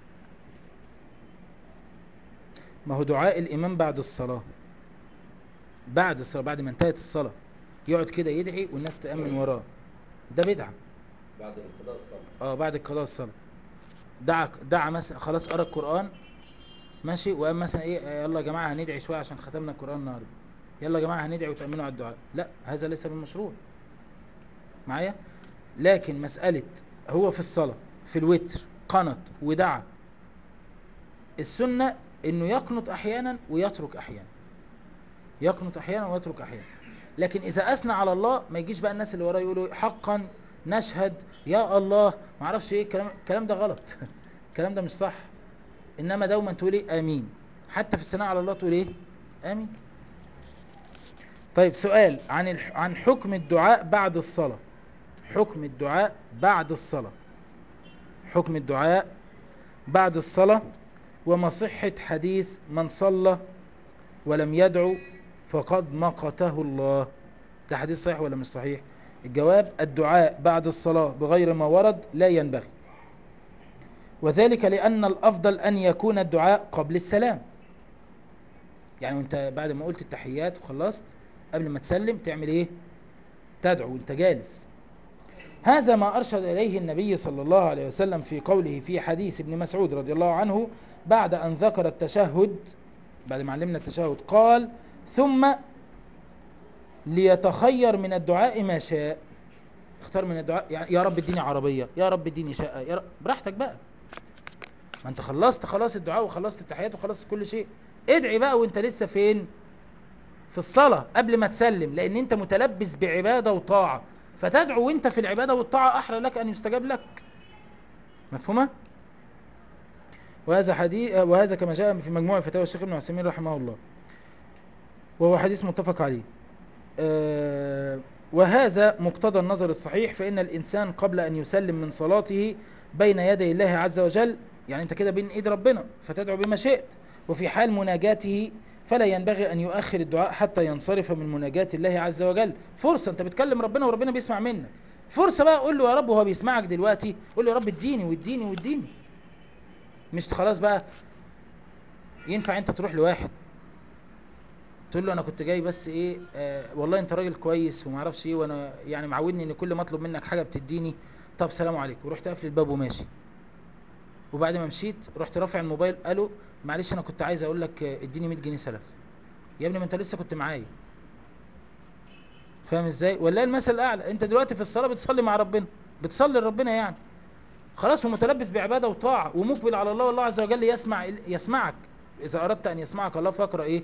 ما هو دعاء الامام بعد الصلاه بعد الصلاه بعد ما انتهت الصلاه يقعد كده يدعي والناس تامن وراه ده بدعه بعد انقضاء الصلاه اه بعد قضاء الصلاة دعا دعا مثلا خلاص قرا القرآن ماشي وقام مثلا ايه آه، يلا يا جماعة هندعي شوية عشان ختمنا القرآن النهارده يلا يا جماعة هندعي وتأمنوا على الدعاء لا هذا ليس بالمشروع معايا لكن مسألة هو في الصلاة في الوتر قنط ودعا السنة انه يقنط احيانا ويترك احيانا يقنط احيانا ويترك احيانا لكن اذا اثنى على الله ما يجيش بقى الناس اللي وراه يقولوا حقا نشهد يا الله ما اعرفش ايه الكلام الكلام ده غلط الكلام ده مش صح انما دوما تقول ايه امين حتى في الثناء على الله تقول ايه امين طيب سؤال عن الح... عن حكم الدعاء بعد الصلاة حكم الدعاء بعد الصلاة حكم الدعاء بعد الصلاة وما صحة حديث من صلى ولم يدعو فقد مقته الله ده حديث صحيح ولا مش صحيح الجواب الدعاء بعد الصلاة بغير ما ورد لا ينبغي وذلك لأن الأفضل أن يكون الدعاء قبل السلام يعني وانت بعد ما قلت التحيات وخلصت قبل ما تسلم تعمل ايه تدعو وانت جالس هذا ما أرشد إليه النبي صلى الله عليه وسلم في قوله في حديث ابن مسعود رضي الله عنه بعد أن ذكر التشهد بعد ما علمنا التشهد قال ثم ليتخير من الدعاء ما شاء اختار من الدعاء يعني يا رب اديني عربية يا رب اديني شقة يا رب براحتك بقى ما انت خلصت خلاص الدعاء وخلصت التحيات وخلصت كل شيء ادعي بقى وانت لسه فين في الصلاة قبل ما تسلم لان انت متلبس بعبادة وطاعة فتدعو وانت في العبادة والطاعة احرى لك ان يستجاب لك مفهومة وهذا حديث وهذا كما جاء في مجموع فتاوى الشيخ ابن عثيمين رحمه الله وهو حديث متفق عليه آه وهذا مقتضى النظر الصحيح فإن الإنسان قبل أن يسلم من صلاته بين يدي الله عز وجل يعني أنت كده بين إيد ربنا فتدعو بما شئت وفي حال مناجاته فلا ينبغي أن يؤخر الدعاء حتى ينصرف من مناجاة الله عز وجل فرصة أنت بتكلم ربنا وربنا بيسمع منك فرصة بقى قول له يا رب وهو بيسمعك دلوقتي قول له يا رب اديني واديني واديني مش خلاص بقى ينفع انت تروح لواحد تقول له انا كنت جاي بس ايه آه والله انت راجل كويس وما اعرفش ايه وانا يعني معودني ان كل ما اطلب منك حاجه بتديني طب سلام عليكم ورحت قافل الباب وماشي وبعد ما مشيت رحت رافع الموبايل قالوا معلش انا كنت عايز اقول لك آه، اديني 100 جنيه سلف يا ابني ما انت لسه كنت معايا فاهم ازاي ولا المثل الاعلى انت دلوقتي في الصلاه بتصلي مع ربنا بتصلي لربنا يعني خلاص هو متلبس بعباده وطاعه ومقبل على الله والله عز وجل يسمع يسمعك اذا اردت ان يسمعك الله فاقرا ايه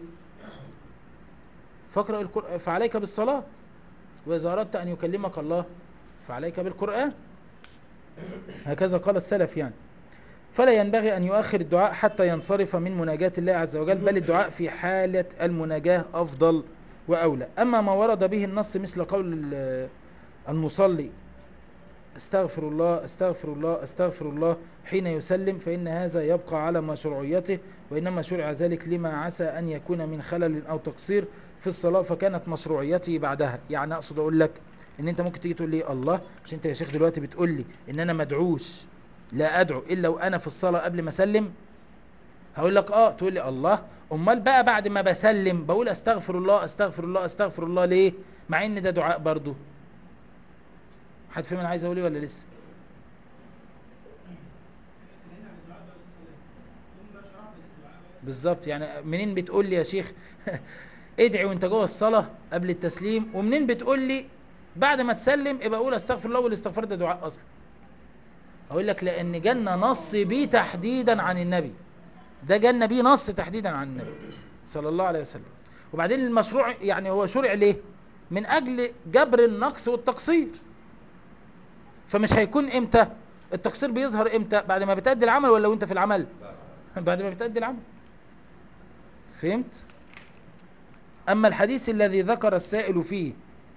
فاقرا القران فعليك بالصلاه واذا اردت ان يكلمك الله فعليك بالقران هكذا قال السلف يعني فلا ينبغي ان يؤخر الدعاء حتى ينصرف من مناجاه الله عز وجل بل الدعاء في حاله المناجاه افضل واولى اما ما ورد به النص مثل قول ال- المصلي استغفر الله استغفر الله استغفر الله حين يسلم فإن هذا يبقى على مشروعيته وإنما شرع ذلك لما عسى أن يكون من خلل أو تقصير في الصلاة فكانت مشروعيته بعدها يعني أقصد أقول لك إن أنت ممكن تيجي تقول لي الله مش أنت يا شيخ دلوقتي بتقول لي إن أنا مدعوش لا أدعو إلا وأنا في الصلاة قبل ما أسلم هقول لك اه تقول لي الله امال بقى بعد ما بسلم بقول استغفر الله استغفر الله استغفر الله ليه مع ان ده دعاء برضه حد فاهم انا عايز اقول ايه ولا لسه بالظبط يعني منين بتقول لي يا شيخ ادعي وانت جوه الصلاه قبل التسليم ومنين بتقول لي بعد ما تسلم ابقى اقول استغفر الله والاستغفار ده دعاء اصلا اقول لك لان جالنا نص بيه تحديدا عن النبي ده جالنا بيه نص تحديدا عن النبي صلى الله عليه وسلم وبعدين المشروع يعني هو شرع ليه من اجل جبر النقص والتقصير فمش هيكون امتى التقصير بيظهر امتى بعد ما بتأدي العمل ولا وانت في العمل بعد ما بتأدي العمل فهمت اما الحديث الذي ذكر السائل فيه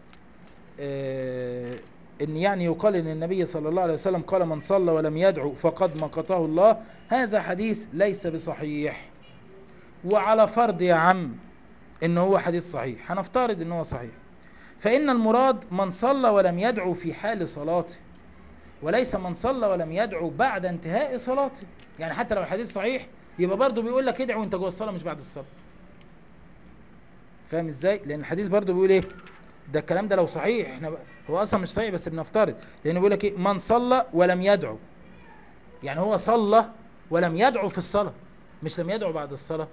آه ان يعني يقال ان النبي صلى الله عليه وسلم قال من صلى ولم يدعو فقد مقته الله هذا حديث ليس بصحيح وعلى فرض يا عم ان هو حديث صحيح هنفترض ان هو صحيح فان المراد من صلى ولم يدعو في حال صلاته وليس من صلى ولم يدعو بعد انتهاء صلاته يعني حتى لو الحديث صحيح يبقى برضه بيقول لك ادعو وانت جوه الصلاه مش بعد الصلاه فاهم ازاي لان الحديث برضه بيقول ايه ده الكلام ده لو صحيح احنا ب... هو اصلا مش صحيح بس بنفترض لانه بيقول لك ايه من صلى ولم يدعو يعني هو صلى ولم يدعو في الصلاه مش لم يدعو بعد الصلاه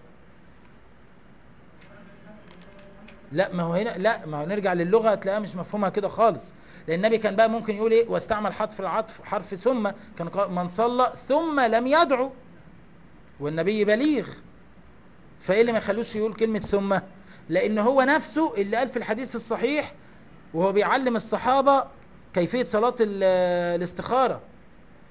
لا ما هو هنا لا ما هو نرجع للغه تلاقيها مش مفهومها كده خالص لان النبي كان بقى ممكن يقول ايه واستعمل حرف العطف حرف ثم كان قال من صلى ثم لم يدعو والنبي بليغ فايه اللي ما يخلوش يقول كلمه ثم لان هو نفسه اللي قال في الحديث الصحيح وهو بيعلم الصحابه كيفيه صلاه ال- الاستخاره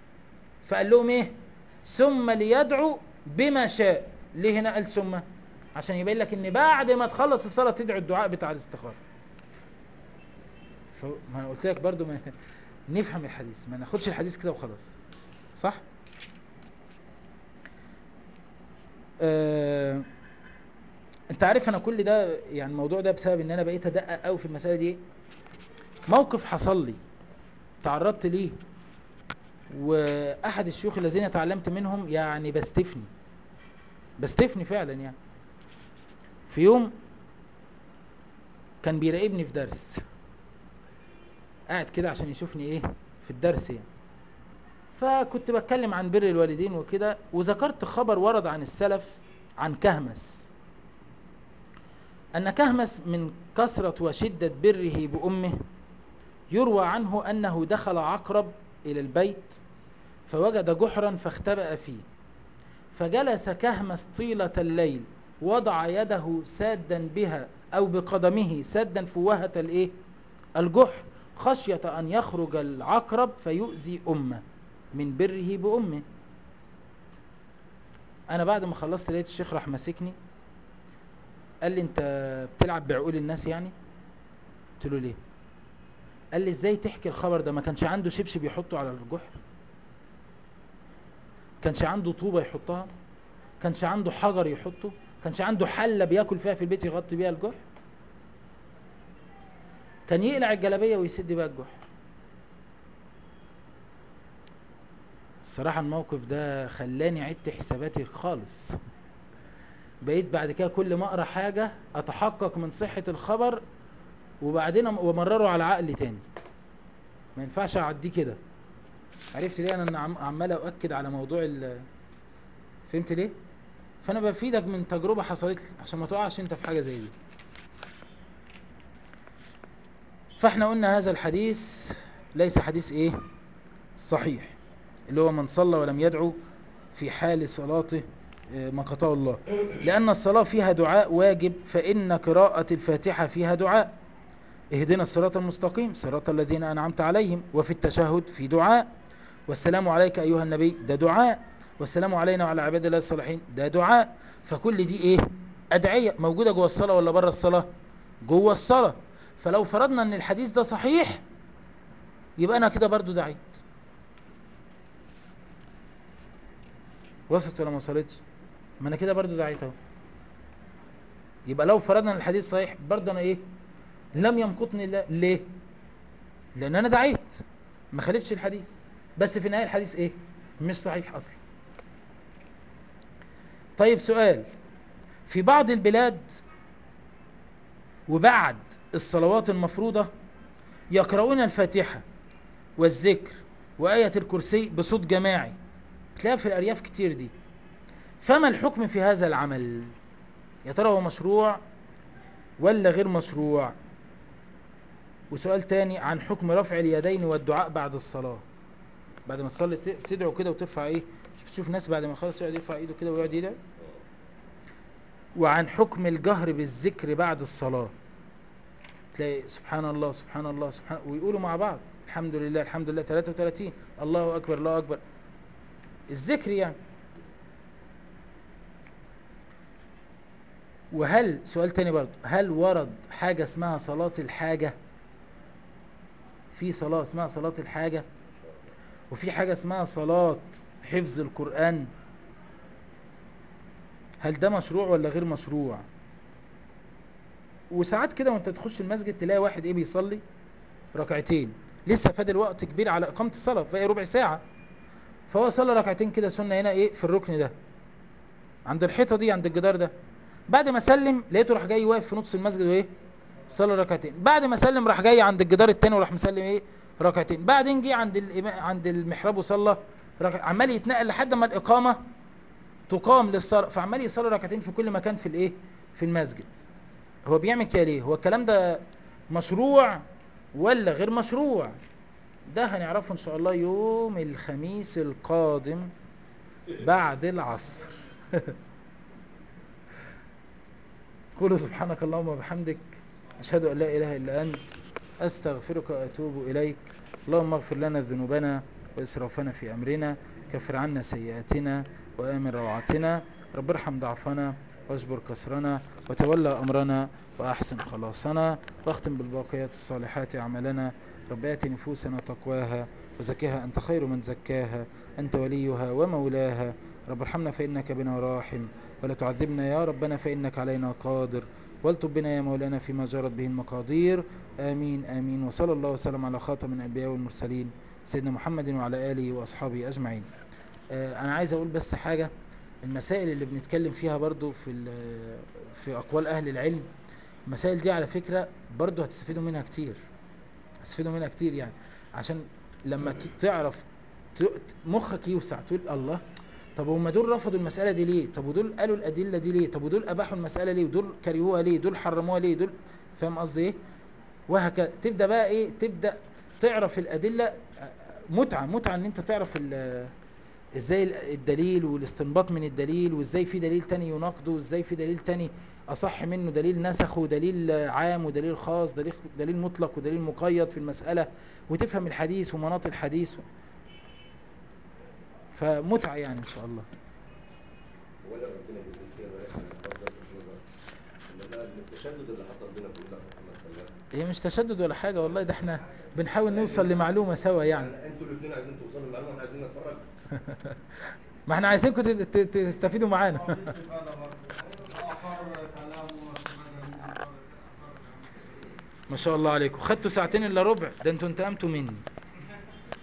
فقال لهم ايه ثم ليدعو بما شاء ليه هنا قال ثم عشان يبين لك ان بعد ما تخلص الصلاه تدعي الدعاء بتاع الاستخاره فما انا قلت لك برضو ما نفهم الحديث ما ناخدش الحديث كده وخلاص صح آه انت عارف انا كل ده يعني الموضوع ده بسبب ان انا بقيت ادقق قوي في المساله دي موقف حصل لي تعرضت ليه واحد الشيوخ الذين تعلمت منهم يعني بستفني بستفني فعلا يعني في يوم كان بيراقبني في درس قاعد كده عشان يشوفني ايه في الدرس يعني فكنت بتكلم عن بر الوالدين وكده وذكرت خبر ورد عن السلف عن كهمس أن كهمس من كثرة وشدة بره بأمه يروى عنه أنه دخل عقرب إلى البيت فوجد جحرا فاختبأ فيه فجلس كهمس طيلة الليل وضع يده سادا بها أو بقدمه سادا فوهة الإيه؟ الجحر خشية أن يخرج العقرب فيؤذي أمه من بره بأمه أنا بعد ما خلصت لقيت الشيخ راح ماسكني قال لي أنت بتلعب بعقول الناس يعني قلت له ليه قال لي ازاي تحكي الخبر ده ما كانش عنده شبشب يحطه على الجحر كانش عنده طوبة يحطها كانش عنده حجر يحطه كانش عنده حلة بياكل فيها في البيت يغطي بيها الجحر كان يقلع الجلابية ويسد بيها الجحر الصراحة الموقف ده خلاني عدت حساباتي خالص بقيت بعد كده كل ما اقرا حاجة اتحقق من صحة الخبر وبعدين ومرره على عقلي تاني ما ينفعش اعديه كده عرفت ليه انا عم- عمال اؤكد على موضوع ال فهمت ليه فانا بفيدك من تجربة حصلت لي عشان ما تقعش انت في حاجة زي دي فاحنا قلنا هذا الحديث ليس حديث ايه صحيح اللي هو من صلى ولم يدعو في حال صلاته آه، ما قطعه الله لأن الصلاة فيها دعاء واجب فإن قراءة الفاتحة فيها دعاء اهدنا الصراط المستقيم صراط الذين أنعمت عليهم وفي التشهد في دعاء والسلام عليك أيها النبي ده دعاء والسلام علينا وعلى عباد الله الصالحين ده دعاء فكل دي ايه أدعية موجودة جوه الصلاة ولا بره الصلاة جوه الصلاة فلو فرضنا ان الحديث ده صحيح يبقى انا كده برضو دعيت وصلت ولا ما وصلتش ما انا كده برضو دعيت اهو يبقى لو فرضنا ان الحديث صحيح برضو انا ايه لم يمقطني الله ليه لان انا دعيت ما خالفش الحديث بس في النهايه الحديث ايه مش صحيح اصلا طيب سؤال في بعض البلاد وبعد الصلوات المفروضة يقرؤون الفاتحة والذكر وآية الكرسي بصوت جماعي تلاقيها في الأرياف كتير دي فما الحكم في هذا العمل يا ترى هو مشروع ولا غير مشروع وسؤال تاني عن حكم رفع اليدين والدعاء بعد الصلاة بعد ما تصلي ت- تدعو كده وترفع ايه مش بتشوف ناس بعد ما يخلص يقعد يرفع ايده كده ويقعد يدعي وعن حكم الجهر بالذكر بعد الصلاة تلاقي سبحان الله سبحان الله سبحان ويقولوا مع بعض الحمد لله الحمد لله 33 الله أكبر الله أكبر الذكر يعني وهل سؤال تاني برضه هل ورد حاجة اسمها صلاة الحاجة في صلاة اسمها صلاة الحاجة وفي حاجة اسمها صلاة حفظ القرآن هل ده مشروع ولا غير مشروع وساعات كده وانت تخش المسجد تلاقي واحد ايه بيصلي ركعتين لسه فاضل وقت كبير على اقامه الصلاه فهي ربع ساعه فهو صلى ركعتين كده سنه هنا ايه في الركن ده عند الحيطه دي عند الجدار ده بعد ما سلم لقيته راح جاي واقف في نص المسجد وايه صلى ركعتين بعد ما سلم راح جاي عند الجدار التاني وراح مسلم ايه ركعتين بعدين جه عند الإمام عند المحراب وصلى ركع عمال يتنقل لحد ما الاقامه تقام للصلاه فعمال يصلي ركعتين في كل مكان في الايه في المسجد هو بيعمل كده ليه هو الكلام ده مشروع ولا غير مشروع ده هنعرفه ان شاء الله يوم الخميس القادم بعد العصر قولوا سبحانك اللهم وبحمدك اشهد ان لا اله الا انت استغفرك واتوب اليك اللهم اغفر لنا ذنوبنا واسرافنا في امرنا كفر عنا سيئاتنا وامن روعتنا رب ارحم ضعفنا واجبر كسرنا وتولى أمرنا وأحسن خلاصنا واختم بالباقيات الصالحات أعمالنا رب آت نفوسنا تقواها وزكها أنت خير من زكاها أنت وليها ومولاها رب ارحمنا فإنك بنا راحم ولا تعذبنا يا ربنا فإنك علينا قادر والطب بنا يا مولانا فيما جرت به المقادير آمين آمين وصلى الله وسلم على خاتم الأنبياء والمرسلين سيدنا محمد وعلى آله وأصحابه أجمعين آه، أنا عايز أقول بس حاجة المسائل اللي بنتكلم فيها برضو في ال- في أقوال أهل العلم المسائل دي على فكرة برضو هتستفيدوا منها كتير هتستفيدوا منها كتير يعني عشان لما ت- تعرف ت- مخك يوسع تقول الله طب هم دول رفضوا المسألة دي ليه طب ودول قالوا الأدلة دي ليه طب ودول أباحوا المسألة ليه ودول كرهوها ليه دول حرموها ليه دول فاهم قصدي ايه وهكذا تبدأ بقى ايه تبدأ تعرف الأدلة متعة متعة ان انت تعرف ال- ازاي ال- الدليل والاستنباط من الدليل وازاي في دليل تاني يناقضه وازاي في دليل تاني اصح منه دليل نسخه ودليل عام ودليل خاص دليل دليل مطلق ودليل مقيد في المسألة وتفهم الحديث ومناط الحديث فمتعة يعني ان شاء الله ولا ربنا يجزيك خير ويحسن الفضل انما التشدد اللي حصل بينك وبين محمد سلام هي مش تشدد ولا حاجة والله ده احنا بنحاول نوصل لمعلومة سوا يعني انتوا الاثنين عايزين توصلوا للمعلومه احنا عايزين نتفرج ما احنا عايزينكم تت- تت- تستفيدوا معانا الاستفادة برضه أقر كلامه واستفاد منه أقر- أقر ما شاء الله عليكم خدتوا ساعتين الا ربع ده انتوا انتقمتوا مني